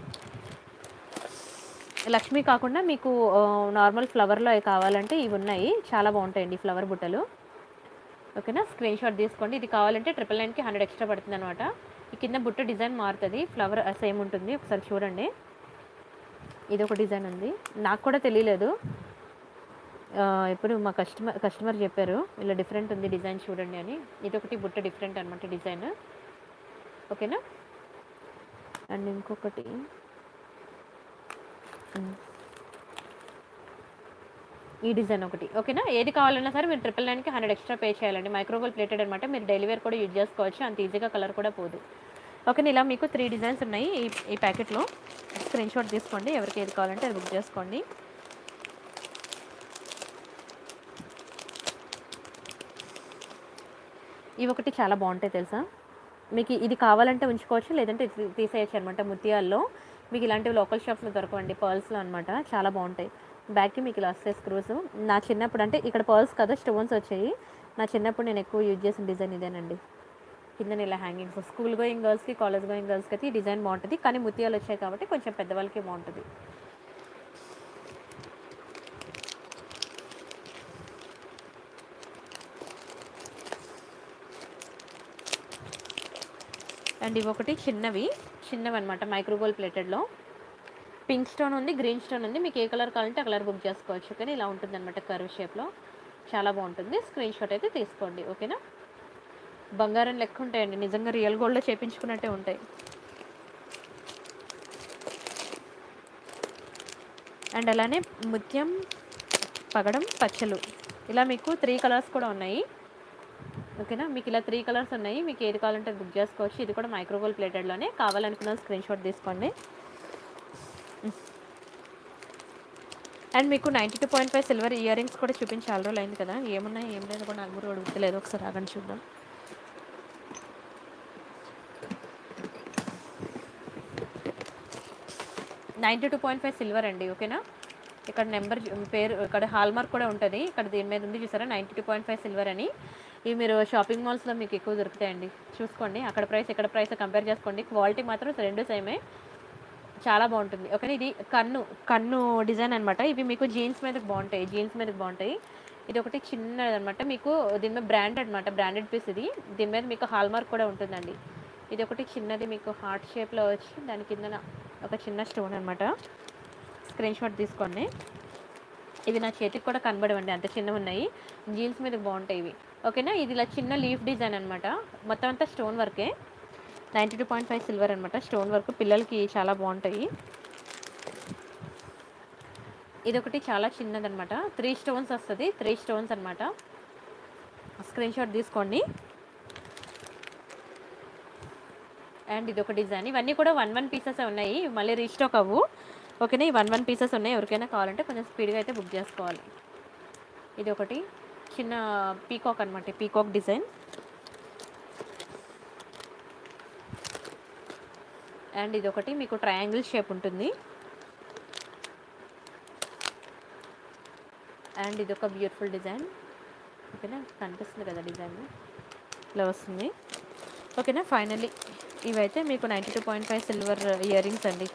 లక్ష్మీ కాకుండా మీకు ఆ, నార్మల్ ఫ్లవర్లో అవి కావాలంటే ఇవి ఉన్నాయి చాలా బాగుంటాయండి ఫ్లవర్ బుట్టలు ఓకేనా స్క్రీన్ షాట్ తీసుకోండి ఇది కావాలంటే ట్రిపుల్ నైన్కి హండ్రెడ్ ఎక్స్ట్రా పడుతుంది అనమాట ఈ కింద బుట్ట డిజైన్ మారుతుంది ఫ్లవర్ సేమ్ ఉంటుంది ఒకసారి చూడండి ఇది ఒక డిజైన్ ఉంది నాకు కూడా తెలియలేదు ఆ, ఇప్పుడు మా కస్టమర్ కస్టమర్ చెప్పారు ఇలా డిఫరెంట్ ఉంది డిజైన్ చూడండి అని ఇది ఒకటి బుట్ట డిఫరెంట్ అనమాట డిజైన్ ఓకేనా అండ్ ఇంకొకటి ఉమ్. ఈ డిజైన్ ఒకటి ఓకేనా ఏది కావాలన్నా సరే మీరు ట్రిపుల్ నైన్కి హండ్రెడ్ ఎక్స్ట్రా పే చేయాలండి మైక్రోవేవ్ ప్లేటెడ్ అనమాట మీరు డెలివరీ కూడా యూజ్ చేసుకోవచ్చు అంత ఈజీగా కలర్ కూడా పోదు ఓకేనా ఇలా మీకు త్రీ డిజైన్స్ ఉన్నాయి ఈ ఈ ప్యాకెట్లో స్క్రీన్ షాట్ తీసుకోండి ఎవరికి ఏది కావాలంటే అది బుక్ చేసుకోండి ఇవి ఒకటి చాలా బాగుంటాయి తెలుసా మీకు ఇది కావాలంటే ఉంచుకోవచ్చు లేదంటే ఇది తీసేయచ్చు అనమాట ముత్యాల్లో మీకు ఇలాంటివి లోకల్ షాప్స్లో దొరకవండి పర్ల్స్లో అనమాట చాలా బాగుంటాయి బ్యాగ్కి మీకు ఇలా వస్తాయి స్క్రూస్ నా చిన్నప్పుడు అంటే ఇక్కడ పర్ల్స్ కదా స్టోన్స్ వచ్చాయి నా చిన్నప్పుడు నేను ఎక్కువ యూజ్ చేసిన డిజైన్ ఇదేనండి కింద ఇలా హ్యాంగింగ్స్ స్కూల్ గోయింగ్ గర్ల్స్కి కాలేజ్ గోయింగ్ గర్ల్స్కి అయితే ఈ డిజైన్ బాగుంటుంది కానీ ముత్యాలు వచ్చాయి కాబట్టి కొంచెం పెద్దవాళ్ళకి బాగుంటుంది అండ్ ఇవి ఒకటి చిన్నవి చిన్నవి అనమాట మైక్రోగోల్ ప్లేటెడ్లో పింక్ స్టోన్ ఉంది గ్రీన్ స్టోన్ ఉంది మీకు ఏ కలర్ కావాలంటే ఆ కలర్ బుక్ చేసుకోవచ్చు కానీ ఇలా ఉంటుంది అనమాట కర్వ్ షేప్లో చాలా బాగుంటుంది స్క్రీన్ షాట్ అయితే తీసుకోండి ఓకేనా బంగారం లెక్క ఉంటాయండి నిజంగా రియల్ గోల్డ్లో చేపించుకున్నట్టే ఉంటాయి అండ్ అలానే ముత్యం పగడం పచ్చలు ఇలా మీకు త్రీ కలర్స్ కూడా ఉన్నాయి ఓకేనా మీకు ఇలా త్రీ కలర్స్ ఉన్నాయి మీకు ఏది కావాలంటే అది బుక్ చేసుకోవచ్చు ఇది కూడా మైక్రోవేవ్ ప్లేటెడ్లోనే కావాలనుకున్న స్క్రీన్ షాట్ తీసుకోండి అండ్ మీకు ninety two point five silver ear rings కూడా చూపించి చాలా రోజులు అయింది కదా ఏమున్నాయి ఏం లేదు కూడా నాకు కూడా అడుగుతలేదు ఒకసారి ఆగండి చూద్దాం ninety two point five silver అండి ఓకేనా ఇక్కడ నెంబర్ పేరు ఇక్కడ హాల్ మార్క్ కూడా ఉంటుంది ఇక్కడ దీని మీద ఉంది చూసారా ninety two point five silver అని ఇవి మీరు షాపింగ్ మాల్స్లో మీకు ఎక్కువ దొరుకుతాయండి చూసుకోండి అక్కడ ప్రైస్ ఇక్కడ ప్రైస్ కంపేర్ చేసుకోండి క్వాలిటీ మాత్రం రెండు సేమే చాలా బాగుంటుంది ఓకేనా ఇది కన్ను కన్ను డిజైన్ అనమాట ఇవి మీకు జీన్స్ మీదకి బాగుంటాయి జీన్స్ మీదకి బాగుంటాయి ఇది ఒకటి చిన్నది అనమాట మీకు దీని మీద బ్రాండ్ అనమాట బ్రాండెడ్ పీస్ ఇది దీని మీద మీకు హాల్ మార్క్ కూడా ఉంటుందండి ఇది ఒకటి చిన్నది మీకు హార్ట్ షేప్లో వచ్చి దాని కింద ఒక చిన్న స్టోన్ అనమాట స్క్రీన్ షాట్ తీసుకోండి ఇవి నా చేతికి కూడా కనబడవండి అంత చిన్నవి ఉన్నాయి జీన్స్ మీద బాగుంటాయి ఇవి ఓకేనా ఇది ఇలా చిన్న లీఫ్ డిజైన్ అనమాట మొత్తం అంతా స్టోన్ వర్కే ninety two point five silver అనమాట స్టోన్ వర్క్ పిల్లలకి చాలా బాగుంటాయి ఇది ఒకటి చాలా చిన్నదనమాట త్రీ స్టోన్స్ వస్తుంది త్రీ స్టోన్స్ అనమాట స్క్రీన్ షాట్ తీసుకోండి అండ్ ఇది ఒక డిజైన్ ఇవన్నీ కూడా వన్ వన్ పీసెస్ ఉన్నాయి ఇవి మళ్ళీ రీస్టాక్ అవ్వు ఓకేనా ఈ వన్ వన్ పీసెస్ ఉన్నాయి ఎవరికైనా కావాలంటే కొంచెం స్పీడ్గా అయితే బుక్ చేసుకోవాలి ఇది ఒకటి చిన్న పీకాక్ అనమాట పీకాక్ డిజైన్ అండ్ ఇది ఒకటి మీకు ట్రయాంగిల్ షేప్ ఉంటుంది అండ్ ఇది ఒక బ్యూటిఫుల్ డిజైన్ ఓకేనా కనిపిస్తుంది కదా డిజైన్ ఇలా వస్తుంది ఓకేనా ఫైనల్లీ ఇవైతే మీకు ninety two point five silver ear rings అండి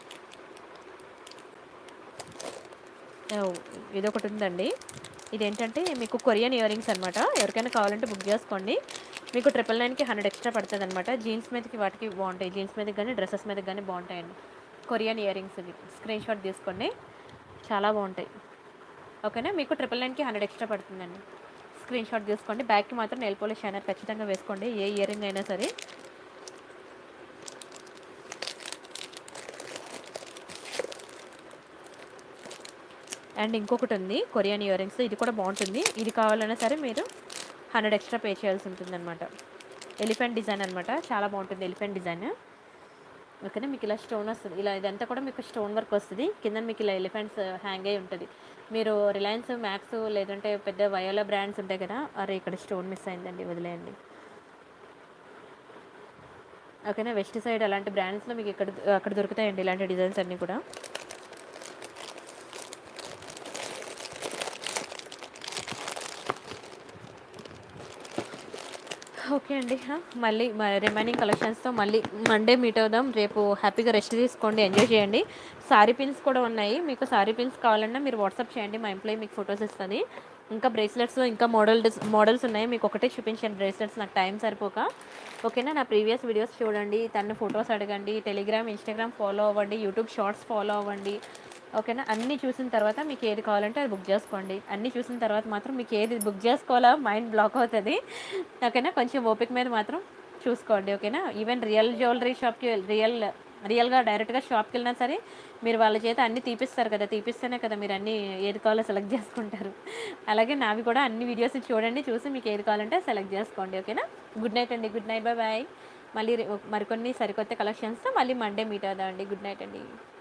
ఓ, ఇది ఒకటి ఉందండి ఇదేంటంటే మీకు కొరియన్ ఇయర్ రింగ్స్ అనమాట ఎవరికైనా కావాలంటే బుక్ చేసుకోండి మీకు ట్రిపుల్ నైన్కి హండ్రెడ్ ఎక్స్ట్రా పడుతుంది అనమాట జీన్స్ మీదకి వాటికి బాగుంటాయి జీన్స్ మీదకి కానీ డ్రెస్సెస్ మీదకి కానీ బాగుంటాయండి కొరియన్ ఇయర్ రింగ్స్ ఇవి స్క్రీన్ షాట్ తీసుకోండి చాలా బాగుంటాయి ఓకేనా మీకు ట్రిపుల్ నైన్కి హండ్రెడ్ ఎక్స్ట్రా పడుతుందండి స్క్రీన్ షాట్ తీసుకోండి బ్యాగ్కి మాత్రం నెయిల్ పోలిష్ షైనర్ ఖచ్చితంగా వేసుకోండి ఏ ఇయర్ రింగ్ అయినా సరే అండ్ ఇంకొకటి ఉంది కొరియన్ ఇయర్ రింగ్స్ ఇది కూడా బాగుంటుంది ఇది కావాలన్నా సరే మీరు హండ్రెడ్ ఎక్స్ట్రా పే చేయాల్సి ఉంటుంది అనమాట ఎలిఫెంట్ డిజైన్ అనమాట చాలా బాగుంటుంది ఎలిఫెంట్ డిజైన్ ఓకేనా మీకు ఇలా స్టోన్ వస్తుంది ఇలా ఇదంతా కూడా మీకు స్టోన్ వర్క్ వస్తుంది కింద మీకు ఇలా ఎలిఫెంట్స్ హ్యాంగ్ అయి ఉంటుంది మీరు రిలయన్స్ మ్యాక్స్ లేదంటే పెద్ద వయోలా బ్రాండ్స్ ఉంటాయి కదా అరే ఇక్కడ స్టోన్ మిస్ అయిందండి వదిలేయండి ఓకేనా వెస్ట్ సైడ్ అలాంటి బ్రాండ్స్లో మీకు ఇక్కడ అక్కడ దొరుకుతాయండి ఇలాంటి డిజైన్స్ అన్నీ కూడా ఓకే అండి హా, మళ్ళీ రిమైనింగ్ కలెక్షన్స్తో మళ్ళీ మండే మీట్ అవుదాం రేపు హ్యాపీగా రెస్ట్ తీసుకోండి ఎంజాయ్ చేయండి సారీ పిన్స్ కూడా ఉన్నాయి మీకు సారీ పిన్స్ కావాలన్నా మీరు వాట్సాప్ చేయండి మా ఎంప్లాయీ మీకు ఫొటోస్ ఇస్తుంది ఇంకా బ్రేస్లెట్స్లో ఇంకా మోడల్ మోడల్స్ ఉన్నాయి మీకు ఒకటే చూపించాను బ్రేస్లెట్స్ నాకు టైం సరిపోక ఓకేనా నా ప్రీవియస్ వీడియోస్ చూడండి తన ఫొటోస్ అడగండి టెలిగ్రామ్ ఇన్స్టాగ్రామ్ ఫాలో అవ్వండి యూట్యూబ్ షార్ట్స్ ఫాలో అవ్వండి ఓకేనా అన్నీ చూసిన తర్వాత మీకు ఏది కావాలంటే అది బుక్ చేసుకోండి అన్నీ చూసిన తర్వాత మాత్రం మీకు ఏది బుక్ చేసుకోవాలో మైండ్ బ్లాక్ అవుతుంది ఓకేనా కొంచెం ఓపిక మీద మాత్రం చూసుకోండి ఓకేనా ఈవెన్ రియల్ జ్యువెలరీ షాప్కి రియల్ రియల్గా డైరెక్ట్గా షాప్కి వెళ్ళినా సరే మీరు వాళ్ళ చేత అన్నీ తీపిస్తారు కదా తీపిస్తేనే కదా మీరు అన్నీ ఏది కావాలో సెలెక్ట్ చేసుకుంటారు అలాగే నావి కూడా అన్ని వీడియోస్ చూడండి చూసి మీకు ఏది కావాలంటే సెలెక్ట్ చేసుకోండి ఓకేనా గుడ్ నైట్ అండి గుడ్ నైట్ బాయ్ బాయ్ మళ్ళీ రే- మరికొన్ని సరికొత్త కలెక్షన్స్తో మళ్ళీ మండే మీట్ అవుదాం అండి గుడ్ నైట్ అండి